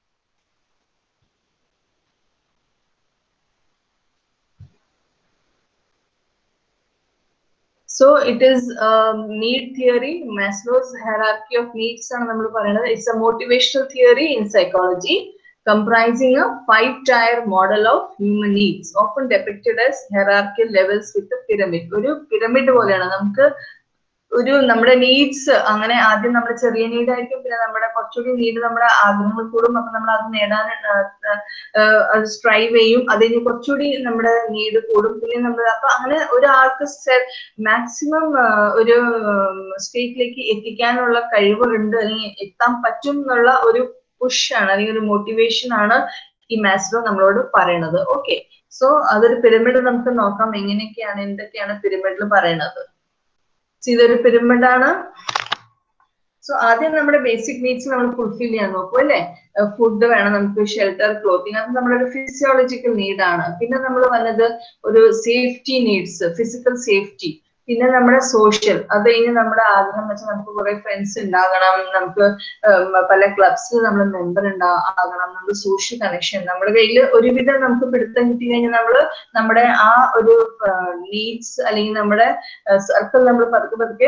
So it is um, need theory, Maslow's hierarchy of needs ആണ് നമ്മൾ പറയുന്നത് It's a motivational theory in psychology comprising a five-tier model of human needs, often depicted as hierarchical levels with a pyramid. ഒരു pyramid പോലെയാണ് നമുക്ക് ഒരു നമ്മുടെ needs അങ്ങനെ ആദ്യം നമ്മുടെ ചെറിയ നീഡ് ആയിരിക്കും പിന്നെ നമ്മുടെ കുറച്ചുകൂടി നീഡ് നമ്മുടെ ആഗ്രഹങ്ങൾ കൂടും അപ്പൊ നമ്മൾ അത് നേടാൻ സ്ട്രൈവ് ചെയ്യും അതിന് കുറച്ചുകൂടി നമ്മുടെ നീഡ് കൂടും പിന്നെ നമ്മൾ അപ്പൊ അങ്ങനെ ഒരാൾക്ക് മാക്സിമം ഒരു സ്റ്റേറ്റിലേക്ക് എത്തിക്കാനുള്ള കഴിവുകളുണ്ട് അല്ലെങ്കിൽ എത്താൻ പറ്റും എന്നുള്ള ഒരു പുഷാണ് അല്ലെങ്കിൽ ഒരു മോട്ടിവേഷൻ ആണ് ഈ മാസ്ലോ നമ്മളോട് പറയണത് ഓക്കെ സോ അതൊരു പിരമിഡ് നമുക്ക് നോക്കാം എങ്ങനെയൊക്കെയാണ് എന്തൊക്കെയാണ് പിരമിഡിൽ പറയണത് ഇതൊരു പിരമിഡ് ആണ് സോ ആദ്യം നമ്മുടെ ബേസിക് നീഡ്സ് നമ്മൾ ഫുൾഫിൽ ചെയ്യാൻ നോക്കും അല്ലെ ഫുഡ് വേണം നമുക്ക് ഷെൽട്ടർ ക്ലോത്തിങ് അത് നമ്മുടെ ഒരു ഫിസിയോളജിക്കൽ നീഡാണ് പിന്നെ നമ്മൾ വന്നത് ഒരു സേഫ്റ്റി നീഡ്സ് ഫിസിക്കൽ സേഫ്റ്റി പിന്നെ നമ്മുടെ സോഷ്യൽ അത് കഴിഞ്ഞ് നമ്മുടെ ആഗ്രഹം വെച്ചാൽ നമുക്ക് കുറെ ഫ്രണ്ട്സ് ഉണ്ടാകണം നമുക്ക് പല ക്ലബ്സിൽ നമ്മൾ മെമ്പർ ഉണ്ടാകണം നമുക്ക് സോഷ്യൽ കണക്ഷൻ നമ്മുടെ കയ്യിൽ ഒരുവിധം നമുക്ക് പിടുത്തം കിട്ടി കഴിഞ്ഞാൽ നമ്മൾ നമ്മുടെ ആ ഒരു നീഡ്സ് അല്ലെങ്കിൽ നമ്മുടെ സർക്കിൾ നമ്മൾ പതുക്കെ പതുക്കെ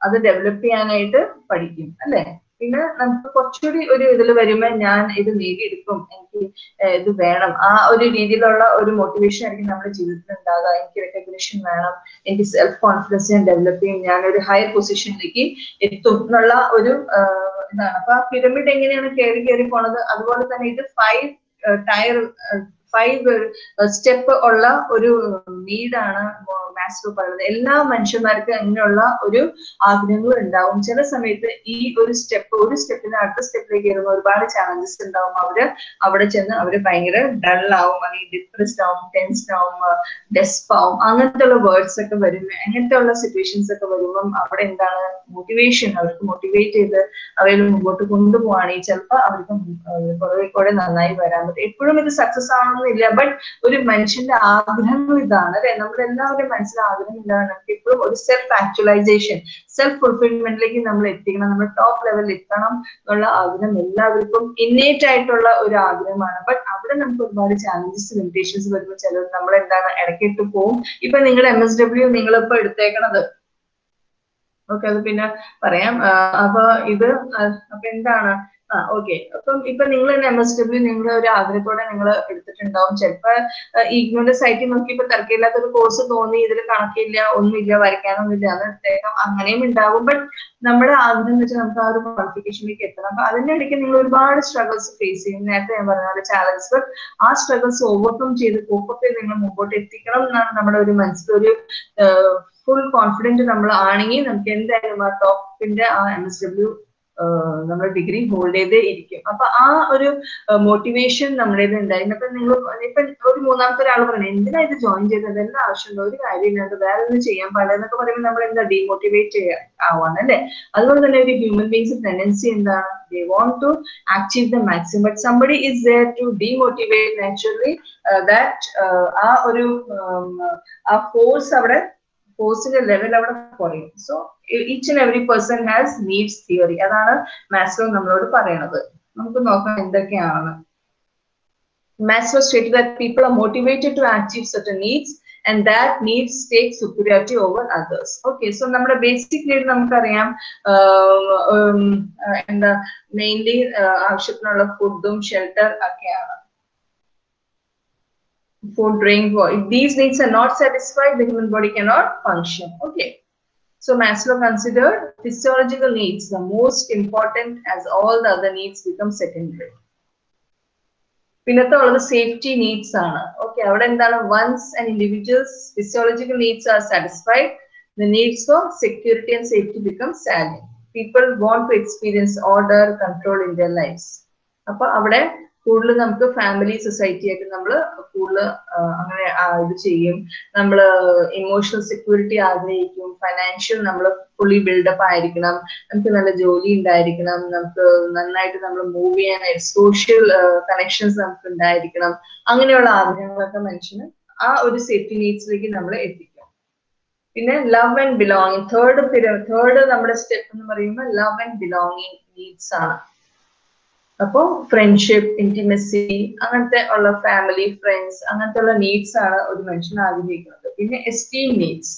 അത് ഡെവലപ്പ് ചെയ്യാനായിട്ട് പഠിക്കും അല്ലെ പിന്നെ നമുക്ക് കുറച്ചുകൂടി ഒരു ഇതിൽ വരുമ്പോൾ ഞാൻ ഇത് നേടിയെടുക്കും എനിക്ക് ഏഹ് ഇത് വേണം ആ ഒരു രീതിയിലുള്ള ഒരു മോട്ടിവേഷൻ ആയിരിക്കും നമ്മുടെ ജീവിതത്തിൽ ഉണ്ടാകുക എനിക്ക് റെക്കഗ്നിഷൻ വേണം എനിക്ക് സെൽഫ് കോൺഫിഡൻസ് ഞാൻ ഡെവലപ്പ് ചെയ്യും ഞാൻ ഒരു ഹയർ പൊസിഷനിലേക്ക് എത്തും എന്നുള്ള ഒരു ആഹ് ഇതാണ് അപ്പൊ ആ പിരമിഡ് എങ്ങനെയാണ് കയറി കയറി പോണത് അതുപോലെ തന്നെ ഇത് ഫൈവ് ടയർ ഫൈവ് സ്റ്റെപ്പ് ഉള്ള ഒരു നീഡാണ് മാസ്ലോ പറയുന്നത് എല്ലാ മനുഷ്യന്മാർക്കും അങ്ങനെയുള്ള ഒരു ആഗ്രഹങ്ങൾ ഉണ്ടാവും ചില സമയത്ത് ഈ ഒരു സ്റ്റെപ്പ് ഒരു സ്റ്റെപ്പിന് അടുത്ത സ്റ്റെപ്പിലേക്ക് കയറുമ്പോൾ ഒരുപാട് ചാലഞ്ചസ് ഉണ്ടാവും അവര് അവിടെ ചെന്ന് അവര് ഭയങ്കര ഡൾ ആവും അല്ലെങ്കിൽ ഡിപ്രസ്ഡ് ആവും ടെൻസ്ഡ് ആവും ഡെസ്പ് ആവും അങ്ങനത്തെ ഉള്ള വേർഡ്സ് ഒക്കെ വരുമ്പോൾ അങ്ങനത്തെ ഉള്ള സിറ്റുവേഷൻസ് ഒക്കെ വരുമ്പം അവിടെ എന്താണ് മോട്ടിവേഷൻ അവർക്ക് മോട്ടിവേറ്റ് ചെയ്ത് അവരെ മുമ്പോട്ട് കൊണ്ടുപോവാണെങ്കിൽ ചിലപ്പോൾ അവർക്ക് കുറെ കൂടെ നന്നായി വരാൻ പറ്റും എപ്പോഴും ഇത് സക്സസ് ആവണമെന്നില്ല ബട്ട് ഒരു മനുഷ്യന്റെ ആഗ്രഹം ഇതാണ് അല്ലെ നമ്മുടെ എല്ലാവരുടെയും മനസ്സിൽ ആഗ്രഹം ഇതാണ് നമുക്ക് എപ്പോഴും ഒരു സെൽഫ് ആക്ച്വലൈസേഷൻ സെൽഫ് ഫുൾഫിൽമെന്റിലേക്ക് നമ്മൾ എത്തിക്കണം നമ്മൾ ടോപ്പ് ലെവലിൽ എത്തണം എന്നുള്ള ആഗ്രഹം എല്ലാവർക്കും ഇന്നേറ്റ് ആയിട്ടുള്ള ഒരു ആഗ്രഹമാണ് ബട്ട് അവിടെ നമുക്ക് ഒരുപാട് ചാലഞ്ചസ് ലിമിറ്റേഷൻസ് വരുമ്പോൾ ചിലർ നമ്മൾ എന്താണ് ഇടയ്ക്കിട്ട് പോവും ഇപ്പൊ നിങ്ങൾ എം എസ് ഡബ്ല്യു നിങ്ങളിപ്പോ എടുത്തേക്കണത് ഓക്കെ അത് പിന്നെ പറയാം ആ, അപ്പൊ ഇത് ആ, അപ്പൊ എന്താണ് ആ ഓക്കെ അപ്പം ഇപ്പൊ നിങ്ങൾ തന്നെ എം എസ് ഡബ്ല്യു നിങ്ങൾ ഒരു ആഗ്രഹത്തോടെ നിങ്ങൾ എടുത്തിട്ടുണ്ടാവും ചിലപ്പോ ഇഗ്നോന്റെ സൈറ്റിൽ നോക്കി ഇപ്പൊ തിരക്കില്ലാത്ത ഒരു കോഴ്സ് തോന്നി ഇതിൽ കണക്കില്ല ഒന്നുമില്ല വരയ്ക്കാനൊന്നുമില്ല അത് എടുത്തേക്കാം അങ്ങനെയും ഉണ്ടാകും ബട്ട് നമ്മുടെ ആഗ്രഹം എന്ന് വെച്ചാൽ നമുക്ക് ആ ഒരു ക്വാളിഫിക്കേഷനിലേക്ക് എത്തണം അപ്പൊ അതിന്റെ ഇടയ്ക്ക് നിങ്ങൾ ഒരുപാട് സ്ട്രഗിൾസ് ഫേസ് ചെയ്യും നേരത്തെ ഞാൻ പറഞ്ഞ പോലെ ചാലഞ്ചസ് ബട്ട് ആ സ്ട്രഗിൾസ് ഓവർകം ചെയ്ത് കോപ്പപ്പ് ചെയ്ത് നിങ്ങൾ മുമ്പോട്ട് എത്തിക്കണം എന്നാണ് നമ്മുടെ ഒരു മനസ്സിലൊരു ഫുൾ കോൺഫിഡന്റ് നമ്മൾ ആണെങ്കിൽ നമുക്ക് എന്തായാലും ആ ടോപ്പിന്റെ ആ എം എസ് ഡബ്ല്യു നമ്മൾ ഡിഗ്രി ഹോൾഡ് ചെയ്തേ ഇരിക്കും അപ്പൊ ആ ഒരു മോട്ടിവേഷൻ നമ്മുടേത് ഉണ്ടായിരുന്നു അപ്പൊ നിങ്ങൾ ഇപ്പൊ ഒരു മൂന്നാമത്തെ ഒരാൾ പറഞ്ഞു എന്തിനാ ഇത് ജോയിൻ ചെയ്തത് എന്താ ആവശ്യമുണ്ടോ ഒരു കാര്യമില്ലാണ്ട് വേറെ ഒന്നും ചെയ്യാൻ പാടില്ല എന്നൊക്കെ പറയുമ്പോൾ നമ്മൾ എന്താ ഡീമോട്ടിവേറ്റ് ചെയ്യാൻ ആവാണ് അല്ലെ അതുപോലെ തന്നെ ഒരു ഹ്യൂമൻ ബീങ്സ് ടെൻഡൻസി എന്താണ് they want to achieve the maximum but somebody is there to demotivate naturally that ആ ഒരു ഉം, ആ ഫോഴ്സ് അവിടെ ഫോഴ്സിന്റെ ലെവൽ അവിടെ കുറയും so each and every person has needs theory അതാണ് മാസ്ലോ നമ്മളോട് പറയണത് നമുക്ക് നോക്കാം എന്തൊക്കെയാണ് Maslow state that people are motivated to achieve certain needs and that needs take superiority over others okay so നമ്മുടെ ബേസിക് നീഡ് നമുക്കറിയാം ആഹ് ഉം, ആഹ് എന്താ മെയിൻലി ആവശ്യത്തിനുള്ള ഫുഡും ഷെൽട്ടർ ഒക്കെയാണ് food, drink, water. If these needs are not satisfied, the human body cannot function. Okay. So Maslow considered physiological needs the most important as all the other needs become secondary. പിന്നത്തെ ഉള്ളത് safety needs ആണ് okay അവിടെ എന്താണ് once and individuals physiological needs are satisfied the needs for security and safety become salient people want to experience order control in their lives അപ്പൊ അവിടെ കൂടുതൽ നമുക്ക് family society ആയിട്ട് നമ്മൾ കൂടുതൽ അങ്ങനെ ആ, ഇത് ചെയ്യും നമ്മൾ ഇമോഷണൽ സെക്യൂരിറ്റി ആഗ്രഹിക്കും ഫൈനാൻഷ്യൽ നമ്മൾ ഫുള്ളി ബിൽഡപ്പ് ആയിരിക്കണം നമുക്ക് നല്ല ജോലി ഉണ്ടായിരിക്കണം നമുക്ക് നന്നായിട്ട് നമ്മൾ മൂവ് ചെയ്യാനായിട്ട് സോഷ്യൽ കണക്ഷൻസ് നമുക്ക് ഉണ്ടായിരിക്കണം അങ്ങനെയുള്ള ആഗ്രഹങ്ങളൊക്കെ മനുഷ്യന് ആ ഒരു സേഫ്റ്റി നീഡ്സിലേക്ക് നമ്മൾ എത്തിക്കും പിന്നെ love and belonging third third നമ്മുടെ സ്റ്റെപ്പ് എന്ന് പറയുമ്പോൾ ലവ് ആൻഡ് ബിലോങ്ങിങ് നീഡ്സ് ആണ് അപ്പോ ഫ്രണ്ട്ഷിപ്പ് ഇന്റിമസി അങ്ങനത്തെ ഉള്ള ഫാമിലി ഫ്രണ്ട്സ് അങ്ങനത്തെ ഉള്ള നീഡ്സ് ആണ് ഒരു മനുഷ്യൻ ആഗ്രഹിക്കുന്നത് പിന്നെ എസ്റ്റീം നീഡ്സ്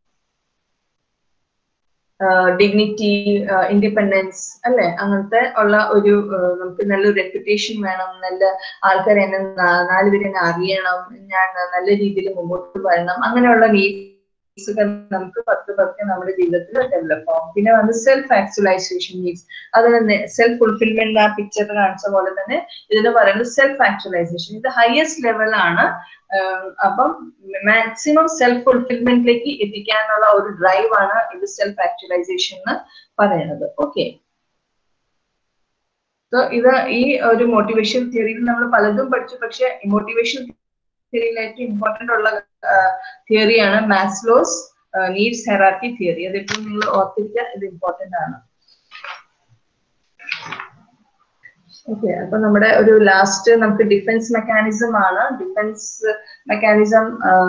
ഡിഗ്നിറ്റി ഇൻഡിപെൻഡൻസ് അല്ലെ അങ്ങനത്തെ ഉള്ള ഒരു ആഹ് നമുക്ക് നല്ലൊരു റെപ്യൂട്ടേഷൻ വേണം നല്ല ആൾക്കാർ എന്നെ നാ- നാല് പേര് എന്നെ അറിയണം ഞാൻ നല്ല രീതിയിൽ മുമ്പോട്ട് വരണം അങ്ങനെയുള്ള നീഡ്സ് നമുക്ക് പത്ത് പത്ത് നമ്മുടെ ജീവിതത്തിൽ ഡെവലപ്പ് ആവും പിന്നെ വന്ന് സെൽഫ് ആക്ച്വലൈസേഷൻ നീഡ്സ് അതിന് സെൽഫ് ഫുൾഫിൽമെന്റ് ആ പിക്ചർ കാണിച്ച പോലെ തന്നെ ഇതിന് പറയുന്നത് സെൽഫ് ആക്ച്വലൈസേഷൻ ഇത് ഹയസ്റ്റ് ലെവലാണ് അപ്പം മാക്സിമം സെൽഫ് ഫുൾഫിൽമെന്റിലേക്ക് എത്തിക്കാനുള്ള ഒരു ഡ്രൈവ് ആണ് ഇത് സെൽഫ് ആക്ച്വലൈസേഷൻ എന്ന് പറയുന്നത് ഓക്കെ ഇത് ഈ ഒരു മോട്ടിവേഷൻ തിയറിയിൽ നമ്മൾ പലതും പഠിച്ചു പക്ഷെ മോട്ടിവേഷൻ തിയറിയിൽ ഏറ്റവും ഇമ്പോർട്ടന്റ് ഉള്ള തിയറിയാണ് മാസ്ലോസ് നീഡ്സ് ഹെറാർക്കി തിയറി അത് എപ്പോഴും നിങ്ങൾ ഓർത്തിരിക്കുക ഇത് ഇമ്പോർട്ടന്റ് ആണ് ഓക്കെ അപ്പൊ നമ്മുടെ ഒരു ലാസ്റ്റ് നമുക്ക് ഡിഫൻസ് മെക്കാനിസം ആണ് ഡിഫൻസ് മെക്കാനിസം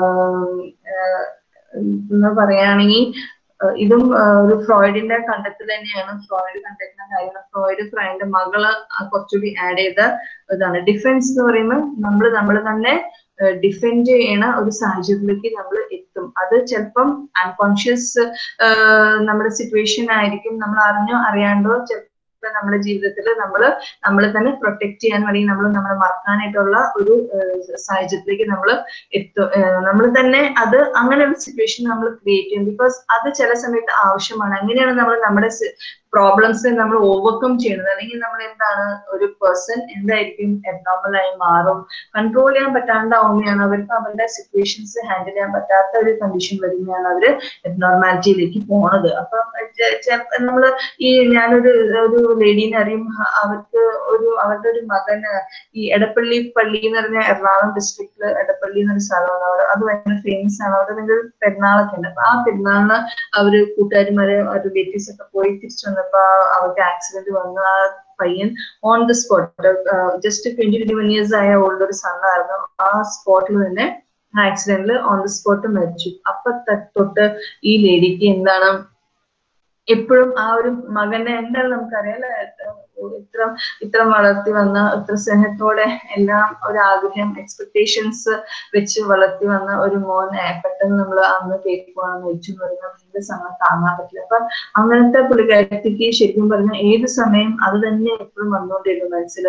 എന്ന് പറയുകയാണെങ്കിൽ ആഹ് ഇതും ആഹ് ഒരു ഫ്രോയിഡിന്റെ കണ്ടെത്തൽ തന്നെയാണ് ഫ്രോയിഡ് കണ്ടെത്തുന്ന കാര്യം ഫ്രോയിഡ് ഫ്രോയിഡിന്റെ മകള് ആ കുറച്ചുകൂടി ആഡ് ചെയ്ത ഇതാണ് ഡിഫൻസ് എന്ന് പറയുമ്പോൾ നമ്മൾ നമ്മൾ തന്നെ ഡിഫെൻഡ് ചെയ്യണ ഒരു സാഹചര്യത്തിലേക്ക് നമ്മൾ എത്തും അത് ചിലപ്പം അൺകോൺഷ്യസ് നമ്മുടെ സിറ്റുവേഷൻ ആയിരിക്കും നമ്മൾ അറിഞ്ഞോ അറിയാണ്ടോ ചിലപ്പോൾ നമ്മുടെ ജീവിതത്തിൽ നമ്മൾ നമ്മളെ തന്നെ പ്രൊട്ടക്ട് ചെയ്യാൻ അല്ലെങ്കിൽ നമ്മൾ നമ്മളെ മറക്കാനായിട്ടുള്ള ഒരു സാഹചര്യത്തിലേക്ക് നമ്മൾ എത്തും നമ്മൾ തന്നെ അത് അങ്ങനെ ഒരു സിറ്റുവേഷൻ നമ്മൾ ക്രിയേറ്റ് ചെയ്യും ബിക്കോസ് അത് ചില സമയത്ത് ആവശ്യമാണ് അങ്ങനെയാണ് നമ്മൾ നമ്മുടെ പ്രോബ്ലംസ് നമ്മൾ ഓവർകം ചെയ്യുന്നത് അല്ലെങ്കിൽ നമ്മൾ എന്താണ് ഒരു പേഴ്സൺ എന്തായിരിക്കും എബ്നോർമൽ ആയി മാറും കൺട്രോൾ ചെയ്യാൻ പറ്റാണ്ടാവുകയാണ് അവർക്ക് അവരുടെ സിറ്റുവേഷൻസ് ഹാൻഡിൽ ചെയ്യാൻ പറ്റാത്ത ഒരു കണ്ടീഷൻ വരുമ്പോഴാണ് അവര് എബ്നോർമാലിറ്റിയിലേക്ക് പോണത് അപ്പൊ നമ്മൾ ഈ ഞാനൊരു ഒരു ലേഡീനെ അറിയും അവർക്ക് ഒരു അവരുടെ ഒരു മകന് ഈ എടപ്പള്ളി പള്ളി എന്ന് പറഞ്ഞ എറണാകുളം ഡിസ്ട്രിക്റ്റില് എടപ്പള്ളി എന്നൊരു സ്ഥലമാണ് അവിടെ അത് ഭയങ്കര ഫേമസ് ആണ് അവിടെ ഭയങ്കര പെരുന്നാളൊക്കെ ഉണ്ട് അപ്പൊ ആ പെരുന്നാളിന് അവര് കൂട്ടുകാരിമാരെ റിലേറ്റീവ്സ് ഒക്കെ പോയി തിരിച്ചു വന്നപ്പോ അവർക്ക് ആക്സിഡന്റ് വന്നു ആ പയ്യൻ on the spot just twenty twenty one years ആയ ഓൾഡ് ഒരു സണ്ണായിരുന്നു ആ സ്പോട്ടിൽ തന്നെ ആക്സിഡന്റിൽ ഓൺ ദ സ്പോട്ട് മരിച്ചു അപ്പൊ തൊട്ട് ഈ ലേഡിക്ക് എന്താണ് എപ്പോഴും ആ ഒരു മകനെ എന്താണ് നമുക്കറിയാം ഇത്ര ഇത്ര വളർത്തി വന്ന ഇത്ര സ്നേഹത്തോടെ എല്ലാം ഒരു ആഗ്രഹം എക്സ്പെക്ടേഷൻസ് വെച്ച് വളർത്തി വന്ന ഒരു മോനെ പെട്ടെന്ന് നമ്മൾ അന്ന് കേൾക്കുവാണെന്ന് വെച്ചു പറയുന്ന ഭയങ്കര സമയം താങ്ങാൻ പറ്റില്ല അപ്പൊ അങ്ങനത്തെ പുള്ളിക്കാരത്തിക്ക് ശരിക്കും പറഞ്ഞാൽ ഏത് സമയം അത് തന്നെ എപ്പോഴും വന്നുകൊണ്ടിരുന്നു മനസ്സിൽ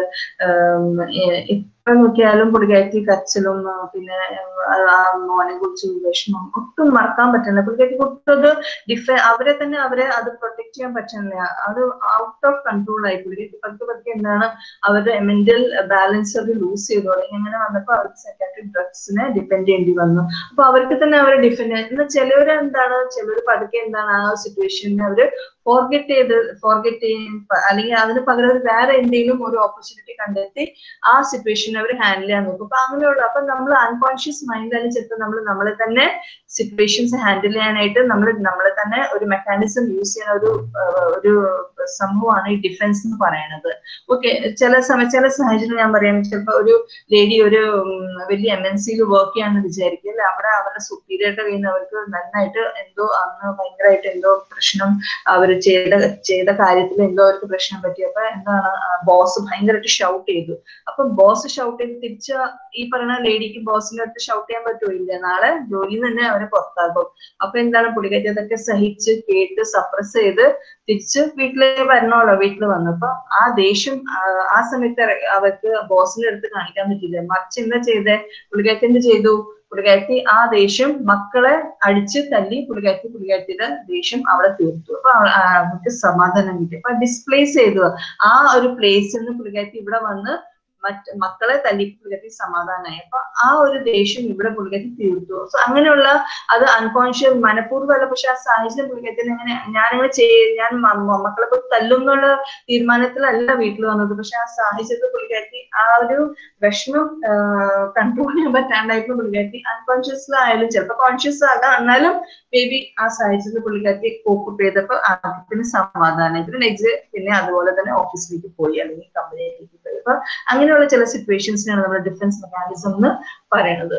എത്ര നോക്കിയാലും പുള്ളിക്കാരത്തി കച്ചലും പിന്നെ ആ മോനെ കുറിച്ച് വിഷമം ഒട്ടും മറക്കാൻ പറ്റില്ല പുള്ളിക്കാരത്തി ഒട്ടത് ഡിഫ അവരെ തന്നെ അവരെ അത് പ്രൊട്ടക്ട് ചെയ്യാൻ പറ്റുന്നില്ല അത് ഔട്ട് ഓഫ് കൺട്രോൾ ആയി പുള്ളിക്കാരത്തി പതുക്കെ പതുക്കെ എന്താണ് അവരുടെ മെന്റൽ ബാലൻസ് അത് ലൂസ് ചെയ്തു തുടങ്ങി അങ്ങനെ വന്നപ്പോൾ അവർക്ക് സെക്കൻഡറി ഡ്രഗ്സിനെ ഡിപ്പെൻഡ് ചെയ്യേണ്ടി വന്നു അപ്പൊ അവർക്ക് തന്നെ അവരെ ഡിഫെൻഡ് എന്നാൽ ചിലവർ എന്താണ് ചിലർ പതുക്കെ എന്താണ് ആ സിറ്റുവേഷനെ അവര് ഫോർഗെറ്റ് ചെയ്ത് ഫോർഗെറ്റ് ചെയ്യാൻ അല്ലെങ്കിൽ അതിന് പകരം വേറെ എന്തെങ്കിലും ഒരു ഓപ്പർച്യൂണിറ്റി കണ്ടെത്തി ആ സിറ്റുവേഷൻ അവർ ഹാൻഡിൽ ചെയ്യാൻ നോക്കും അപ്പൊ അങ്ങനെയുള്ള അപ്പൊ നമ്മൾ അൺകോൺഷ്യസ് മൈൻഡിലാണ് ചിലപ്പോൾ നമ്മൾ നമ്മളെ തന്നെ സിറ്റുവേഷൻസ് ഹാൻഡിൽ ചെയ്യാനായിട്ട് നമ്മൾ നമ്മളെ തന്നെ ഒരു മെക്കാനിസം യൂസ് ചെയ്യുന്ന ഒരു ഒരു സംഭവമാണ് ഈ ഡിഫൻസ് എന്ന് പറയുന്നത് ഓക്കെ ചില സമയം ചില സാഹചര്യം ഞാൻ പറയാം ചിലപ്പോൾ ഒരു ലേഡി ഒരു വലിയ എം എൻ സിയിൽ വർക്ക് ചെയ്യാന്ന് വിചാരിക്കും അല്ലെ അവിടെ അവരുടെ സുപ്പീരിയറുടെ കയ്യിൽ നിന്ന് അവർക്ക് നന്നായിട്ട് എന്തോ അന്ന് ഭയങ്കരമായിട്ട് എന്തോ പ്രശ്നം അവർ ചെയ്ത ചെയ്ത കാര്യത്തിൽ എന്തോ അവർക്ക് പ്രശ്നം പറ്റി അപ്പൊ എന്താണ് ബോസ് ഭയങ്കരമായിട്ട് ഷൗട്ട് ചെയ്തു അപ്പൊ ബോസ് ഷൗട്ട് ചെയ്ത് തിരിച്ച ഈ പറയുന്ന ലേഡിക്ക് ബോസിന്റെ അടുത്ത് ഷൗട്ട് ചെയ്യാൻ പറ്റുമോ ഇല്ല നാളെ ജോലിയിൽ തന്നെ അവരെ പുറത്താക്കും അപ്പൊ എന്താണ് പുള്ളിക്കാരി അതൊക്കെ സഹിച്ച് കേട്ട് സപ്രസ് ചെയ്ത് തിരിച്ച് വീട്ടിലേക്ക് വരണമല്ലോ വീട്ടിൽ വന്നപ്പോ ആ ദേഷ്യം ആ സമയത്ത് അവർക്ക് ബോസിന്റെ അടുത്ത് കാണിക്കാൻ പറ്റില്ല മറിച്ച് എന്താ ചെയ്തേ പുള്ളിക്കാരി എന്ത് ചെയ്തു പുള്ളിക്കാരത്തി ആ ദേഷ്യം മക്കളെ അടിച്ച് തല്ലി പുള്ളിക്കാരത്തി പുള്ളിക്കാരത്തിയുടെ ദേഷ്യം അവിടെ തീർത്തു അപ്പൊ അവർക്ക് സമാധാനം കിട്ടി അപ്പൊ ഡിസ്പ്ലേസ് ചെയ്തു ആ ഒരു പ്ലേസിൽ നിന്ന് പുള്ളിക്കാരത്തി ഇവിടെ വന്ന് മറ്റ് മക്കളെ തല്ലി പുള്ളിക്കാരത്തി സമാധാനമായി അപ്പൊ ആ ഒരു ദേഷ്യം ഇവിടെ പുള്ളിക്കാരത്തി തീർത്തു സോ അങ്ങനെയുള്ള അത് അൺകോൺഷ്യസ് മനഃപൂർവ്വമല്ല പക്ഷെ ആ സാഹചര്യം പുള്ളിക്കാരത്തിന് അങ്ങനെ ഞാനിങ്ങനെ ചെയ്യ ഞാൻ മക്കളെ പോയി തല്ലും എന്നുള്ള തീരുമാനത്തിലല്ല വീട്ടിൽ വന്നത് പക്ഷെ ആ സാഹചര്യത്തിൽ പുള്ളിക്കാരത്തി ആ ഒരു വിഷമം കൺട്രോൾ ചെയ്യാൻ പറ്റാണ്ടായപ്പോൾ പുള്ളിക്കാരത്തി അൺകോൺഷ്യസിലായാലും ചിലപ്പോൾ കോൺഷ്യസ് ആകാം എന്നാലും മേ ബി ആ സാഹചര്യത്തിൽ പുള്ളിക്കാരത്തി കോപ്പ് ചെയ്തപ്പോൾ പിന്നെ സമാധാനം പിന്നെ നെക്സ്റ്റ് പിന്നെ അതുപോലെ തന്നെ ഓഫീസിലേക്ക് പോയി അല്ലെങ്കിൽ കമ്പനിയിലേക്ക് പോയി അപ്പൊ അങ്ങനെയുള്ള ചില സിറ്റുവേഷൻസിനാണ് നമ്മൾ ഡിഫൻസ് മെക്കാനിസം എന്ന് പറയുന്നത്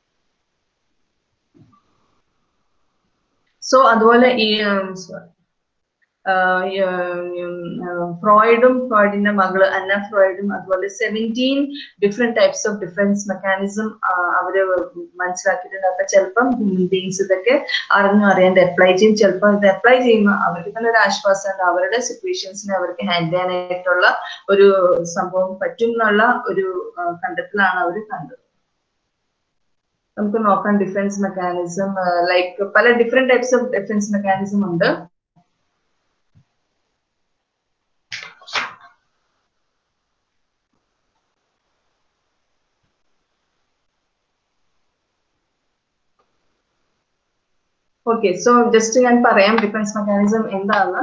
സോ അതുപോലെ ഈ ഫ്രോയിഡും ഫ്രോയിഡിന്റെ മകള് അന്ന ഫ്രോയിഡും അതുപോലെ seventeen different types of defence mechanism അവര് മനസ്സിലാക്കിയിട്ടുണ്ട് അപ്പൊ ചിലപ്പം ഹ്യൂമൻ ബീങ്സ് ഇതൊക്കെ അറിഞ്ഞു അറിയാണ്ട് അപ്ലൈ ചെയ്യും ചിലപ്പോൾ ഇത് അപ്ലൈ ചെയ്യുമ്പോൾ അവർക്ക് തന്നെ ഒരു ആശ്വാസമുണ്ട് അവരുടെ സിറ്റുവേഷൻസിനെ അവർക്ക് ഹാൻഡിൽ ചെയ്യാനായിട്ടുള്ള ഒരു സംഭവം പറ്റും എന്നുള്ള ഒരു കണ്ടെത്തലാണ് അവർ കണ്ടത് നമുക്ക് നോക്കാം ഡിഫൻസ് മെക്കാനിസം ലൈക്ക് പല different types of defence mechanism ഉണ്ട് ഓക്കെ സോ ജസ്റ്റ് ഞാൻ പറയാം ഡിഫൻസ് മെക്കാനിസം എന്താണെന്ന്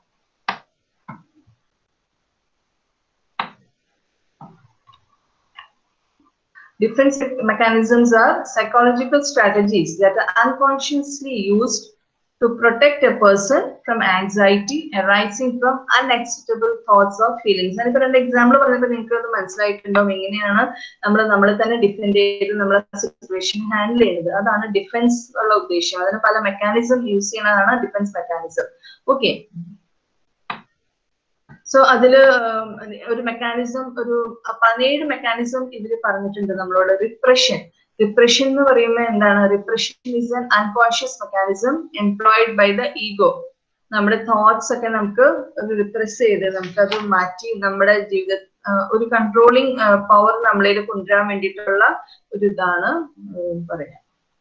Defense mechanisms are psychological strategies that are unconsciously used to protect a person from anxiety arising from unacceptable thoughts or feelings. ഞാനിപ്പോ രണ്ട് example പറഞ്ഞപ്പോൾ നിങ്ങൾക്ക് അത് മനസ്സിലായിട്ടുണ്ടാവും എങ്ങനെയാണ് നമ്മൾ നമ്മളെ തന്നെ ഡിഫെൻഡ് ചെയ്ത് നമ്മളെ സിറ്റുവേഷൻ ഹാൻഡിൽ ചെയ്യുന്നത് അതാണ് ഡിഫൻസ് ഉള്ള ഉദ്ദേശം അതിന് പല മെക്കാനിസം യൂസ് ചെയ്യുന്നതാണ് ഡിഫൻസ് മെക്കാനിസം ഓക്കെ സോ അതില് ഒരു മെക്കാനിസം ഒരു പതിനേഴ് മെക്കാനിസം ഇതിൽ പറഞ്ഞിട്ടുണ്ട് നമ്മളോട് റിപ്രഷൻ റിപ്രഷൻ എന്ന് പറയുമ്പോൾ എന്താണ് repression is an unconscious mechanism employed by the ego നമ്മുടെ തോട്ട്സ് ഒക്കെ നമുക്ക് റിപ്രസ് ചെയ്ത് നമുക്കത് മാറ്റി നമ്മുടെ ജീവിത ആ, ഒരു കൺട്രോളിങ് പവർ നമ്മളിൽ കൊണ്ടുവരാൻ വേണ്ടിയിട്ടുള്ള ഒരു ഇതാണ് ഉം, പറയാം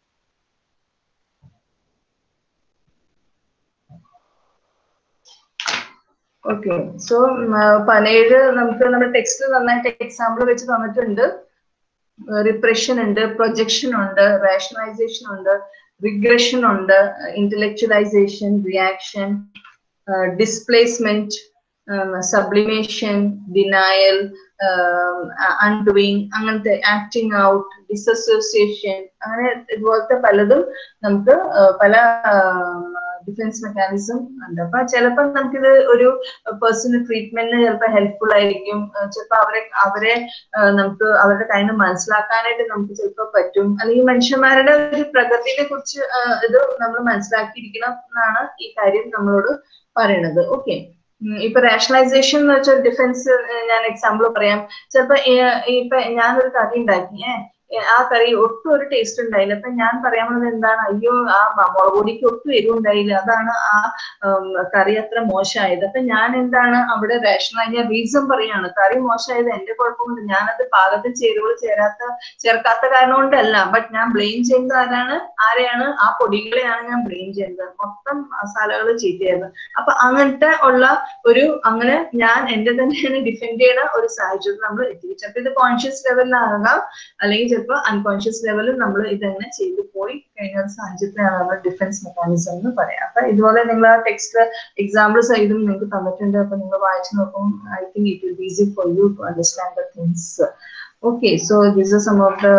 ഓക്കെ സോ പതിനേഴ് നമുക്ക് നമ്മുടെ ടെക്സ്റ്റ് നന്നായിട്ട് എക്സാമ്പിൾ വെച്ച് തന്നിട്ടുണ്ട് റിപ്രഷൻ ഉണ്ട് പ്രൊജക്ഷൻ ഉണ്ട് റാഷണലൈസേഷൻ ഉണ്ട് റിഗ്രഷൻ ഉണ്ട് intellectualisation reaction displacement sublimation denial undoing അങ്ങനത്തെ ആക്ടിങ് ഔട്ട് ഡിസോസിയേഷൻ അങ്ങനെ ഇതുപോലത്തെ പലതും നമുക്ക് ആ, പല ഡിഫൻസ് മെക്കാനിസം ഉണ്ട് അപ്പൊ ചിലപ്പോൾ നമുക്കിത് ഒരു പേഴ്സണൽ ട്രീറ്റ്മെന്റിന് ചിലപ്പോൾ ഹെൽപ്ഫുൾ ആയിരിക്കും ചിലപ്പോൾ അവരെ അവരെ ആ, നമുക്ക് അവരുടെ കയ്യിൽ നിന്ന് മനസ്സിലാക്കാനായിട്ട് നമുക്ക് ചിലപ്പോൾ പറ്റും അല്ലെങ്കിൽ മനുഷ്യന്മാരുടെ ഒരു പ്രകൃതിനെ കുറിച്ച് ആ, ഇത് നമ്മൾ മനസ്സിലാക്കിയിരിക്കണം എന്നാണ് ഈ കാര്യം നമ്മളോട് പറയണത് ഓക്കെ ഇപ്പൊ റാഷണലൈസേഷൻ എന്ന് വെച്ചാൽ ഡിഫൻസ് ഞാൻ എക്സാമ്പിൾ പറയാം ചിലപ്പോ ഏ- ഇപ്പൊ ഞാനൊരു കറി ഉണ്ടാക്കി ഏ, ഏ, ആ കറി ഒട്ടും ഒരു ടേസ്റ്റ് ഉണ്ടായില്ല അപ്പൊ ഞാൻ പറയാൻ പോകുന്നത് എന്താണ് അയ്യോ ആ മ- മുളക് പൊടിക്ക് ഒട്ടും എരിവ് ഉണ്ടായില്ല അതാണ് ആ ഉം, കറി അത്ര മോശമായത് അപ്പൊ ഞാൻ എന്താണ് അവിടെ റേഷണൽ ഞാൻ റീസൺ പറയാണ് കറി മോശമായത് എന്റെ കുഴപ്പം കൊണ്ട് ഞാനത് പാകത്തിൽ ചേരുവകൾ ചേരാത്ത ചേർക്കാത്ത കാരണം കൊണ്ടല്ല ബട്ട് ഞാൻ ബ്ലെയിം ചെയ്യുന്നത് ആരാണ് ആരെയാണ് ആ പൊടികളെയാണ് ഞാൻ ബ്ലെയിം ചെയ്യുന്നത് മൊത്തം മസാലകൾ ചീത്തയായിരുന്നു അപ്പൊ അങ്ങനത്തെ ഉള്ള ഒരു അങ്ങനെ ഞാൻ എന്റെ തന്നെയാണ് ഡിഫെൻഡ് ചെയ്യുന്ന ഒരു സാഹചര്യം നമ്മൾ എത്തിക്കും ചിലപ്പോൾ ഇത് കോൺഷ്യസ് ലെവലിലാകാം അല്ലെങ്കിൽ ചിലപ്പോൾ അൺകോൺഷ്യസ് ലെവലിൽ നമ്മൾ ഇതങ്ങനെ ചെയ്തു പോയി കഴിഞ്ഞ ഒരു സാഹചര്യത്തിലാണ് നമ്മൾ ഡിഫൻസ് മെക്കാനിസം എന്ന് പറയാം അപ്പൊ ഇതുപോലെ നിങ്ങൾ ആ ടെക്സ്റ്റ് എക്സാമ്പിൾ സൈഡും നിങ്ങൾക്ക് തന്നിട്ടുണ്ട് അപ്പൊ നിങ്ങൾ വായിച്ചു നോക്കും I think it will easy for you to understand the things okay so this are some of the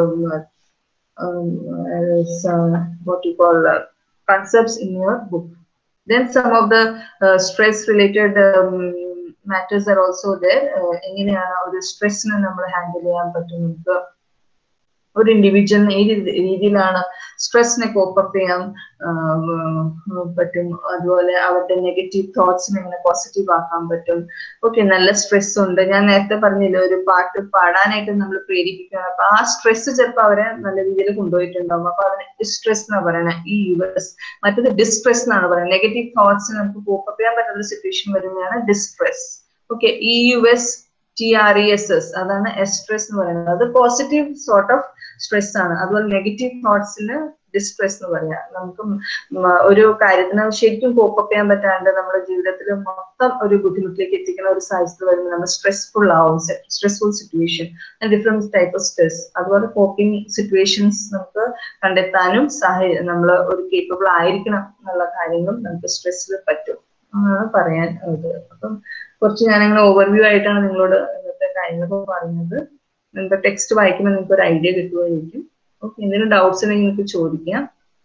what you call uh, concepts in your book then some of the uh, stress related um, matters are also there uh, എങ്ങനെയാണ് ഒരു സ്ട്രെസ്സിനെ നമ്മൾ handle ചെയ്യാൻ പറ്റും നമുക്ക് ഒരു ഇൻഡിവിജ്വലിന് ഏത് രീതിയിലാണ് സ്ട്രെസ്സിനെ cope up ചെയ്യാൻ ആം, ഉം, പറ്റും അതുപോലെ അവരുടെ നെഗറ്റീവ് തോട്ട്സിനെ എങ്ങനെ പോസിറ്റീവ് ആക്കാൻ പറ്റും ഓക്കെ നല്ല സ്ട്രെസ് ഉണ്ട് ഞാൻ നേരത്തെ പറഞ്ഞില്ല ഒരു പാട്ട് പാടാനായിട്ട് നമ്മൾ പ്രേരിപ്പിക്കുകയാണ് അപ്പൊ ആ സ്ട്രെസ് ചിലപ്പോൾ അവരെ നല്ല രീതിയിൽ കൊണ്ടുപോയിട്ടുണ്ടാവും അപ്പൊ അതിന് ഡിസ്ട്രെസ് എന്നാണ് പറയുന്നത് ഈ യുഎസ് മറ്റത് ഡിസ്ട്രെസ് എന്നാണ് പറയുന്നത് നെഗറ്റീവ് തോട്ട്സ് നമുക്ക് കോപ്പപ്പ് ചെയ്യാൻ പറ്റുന്ന സിറ്റുവേഷൻ വരുന്നതാണ് distress okay E U S T R E S S അതാണ് എസ്ട്രെസ് എന്ന് പറയുന്നത് അത് പോസിറ്റീവ് സോർട്ട് ഓഫ് സ്ട്രെസ് ആണ് അതുപോലെ നെഗറ്റീവ് തോട്ട്സിന് ഡിസ്ട്രെസ് എന്ന് പറയാം നമുക്ക് ഉം ഒരു കാര്യത്തിന് ശരിക്കും കോപ്പപ്പ് ചെയ്യാൻ പറ്റാണ്ട് നമ്മുടെ ജീവിതത്തിൽ മൊത്തം ഒരു ബുദ്ധിമുട്ടിലേക്ക് എത്തിക്കുന്ന ഒരു സാഹചര്യത്തിൽ വരുമ്പോൾ നമ്മൾ സ്ട്രെസ്ഫുൾ ആവും stressful situation different type of stress അതുപോലെ കോപ്പിംഗ് സിറ്റുവേഷൻസ് നമുക്ക് കണ്ടെത്താനും സാഹചര്യം നമ്മൾ ഒരു കേപ്പബിൾ ആയിരിക്കണം എന്നുള്ള കാര്യങ്ങളും നമുക്ക് സ്ട്രെസ്സിൽ പറ്റും എന്നാണ് പറയാൻ ഇത് അപ്പം കുറച്ച് ഞാനങ്ങനെ ഓവർവ്യൂ ആയിട്ടാണ് നിങ്ങളോട് ഇന്നത്തെ കാര്യങ്ങളൊക്കെ പറഞ്ഞത് എന്താ ടെക്സ്റ്റ് വായിക്കുമ്പോൾ നിങ്ങൾക്ക് ഒരു ഐഡിയ കിട്ടുമായിരിക്കും ഓക്കെ എന്തെങ്കിലും ഡൗട്ട്സ് ഉണ്ടെങ്കിൽ നിങ്ങൾക്ക് ചോദിക്കാം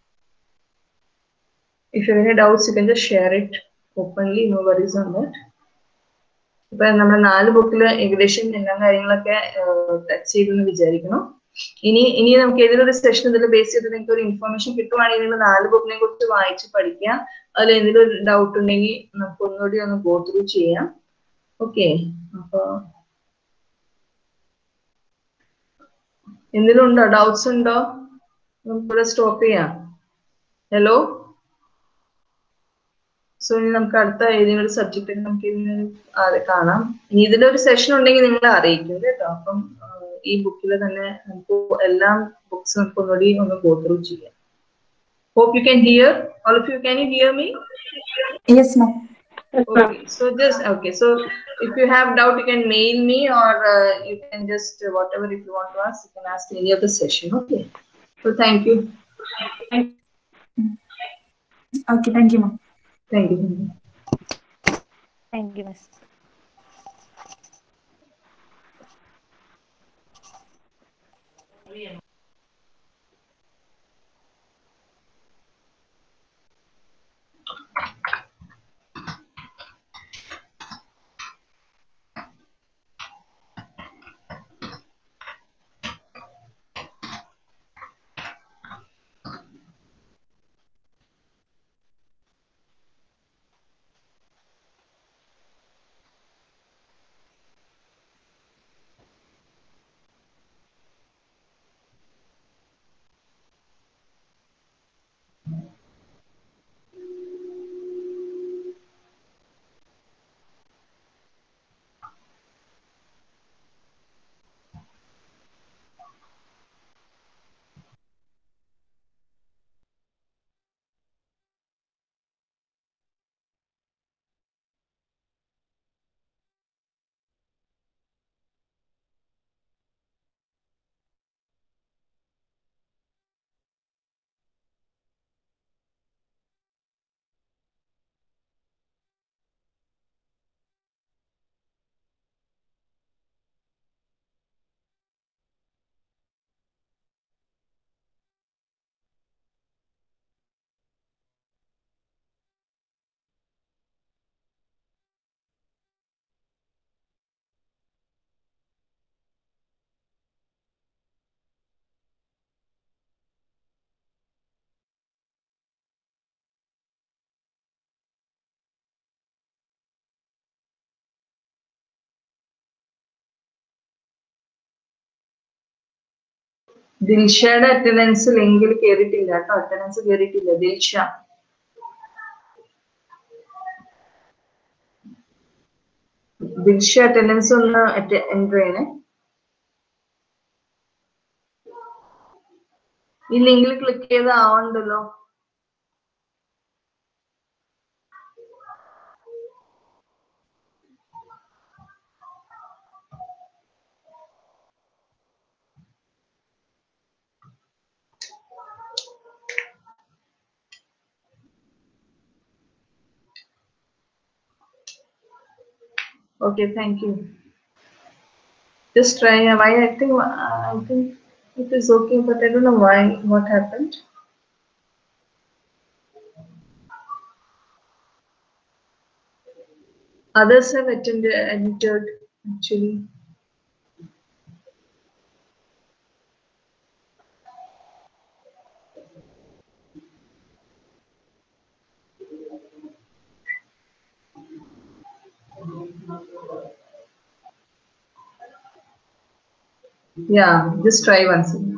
if you any doubts you can just share it openly no worries on that ഇപ്പൊ നമ്മുടെ നാല് ബുക്കിൽ ഏകദേശം എല്ലാ കാര്യങ്ങളൊക്കെ ടച്ച് ചെയ്തെന്ന് വിചാരിക്കണം ഇനി ഇനി നമുക്ക് ഏതൊരു സെഷൻ ഇതിൽ ബേസ് ചെയ്ത് നിങ്ങൾക്ക് ഒരു ഇൻഫർമേഷൻ കിട്ടുവാണെങ്കിൽ നിങ്ങൾ നാല് ബുക്കിനെ കുറിച്ച് വായിച്ച് പഠിക്കുക അതിൽ എന്തെങ്കിലും ഒരു ഡൗട്ട് ഉണ്ടെങ്കിൽ നമുക്ക് ഒന്നുകൂടി ഒന്ന് ഗോ ത്രൂ ചെയ്യാം ഓക്കെ അപ്പൊ എന്തെങ്കിലും ഉണ്ടോ ഡൗട്ട്സ് ഉണ്ടോ നമുക്കിവിടെ സ്റ്റോപ്പ് ചെയ്യാം ഹലോ സോ ഇനി നമുക്ക് അടുത്ത ഏതെങ്കിലും ഒരു സബ്ജക്റ്റ് നമുക്ക് ഇനി അത് കാണാം ഇനി ഇതിലൊരു സെഷൻ ഉണ്ടെങ്കിൽ നിങ്ങളെ അറിയിക്കും കേട്ടോ അപ്പം ആ, ഈ ബുക്കിൽ തന്നെ നമുക്ക് എല്ലാം ബുക്സ് നമുക്ക് ഒന്നുകൂടി ഒന്ന് ഗോ ത്രൂ ചെയ്യാം hope you can hear all of you can you hear me Yes, ma'am. Okay, so just okay. So if you have doubt, you can mail me, or uh, you can just uh, whatever if you want to ask, you can ask any of the session. Okay. So thank you, Okay, thank you, ma'am. thank you. Thank you miss ദിൽഷയുടെ attendance ലിങ്കിൽ കേറിയിട്ടില്ല കേട്ടോ attendance കേറിയിട്ടില്ല Dilsha Dilsha attendance ഒന്ന് enter ചെയ്യണേ ഈ ലിങ്കിൽ click ചെയ്ത് ആവണ്ടല്ലോ Okay, thank you. Just try. Why I think I think it is okay, but I don't know why. What happened? Others have attended, entered actually. Yeah, just try once. again.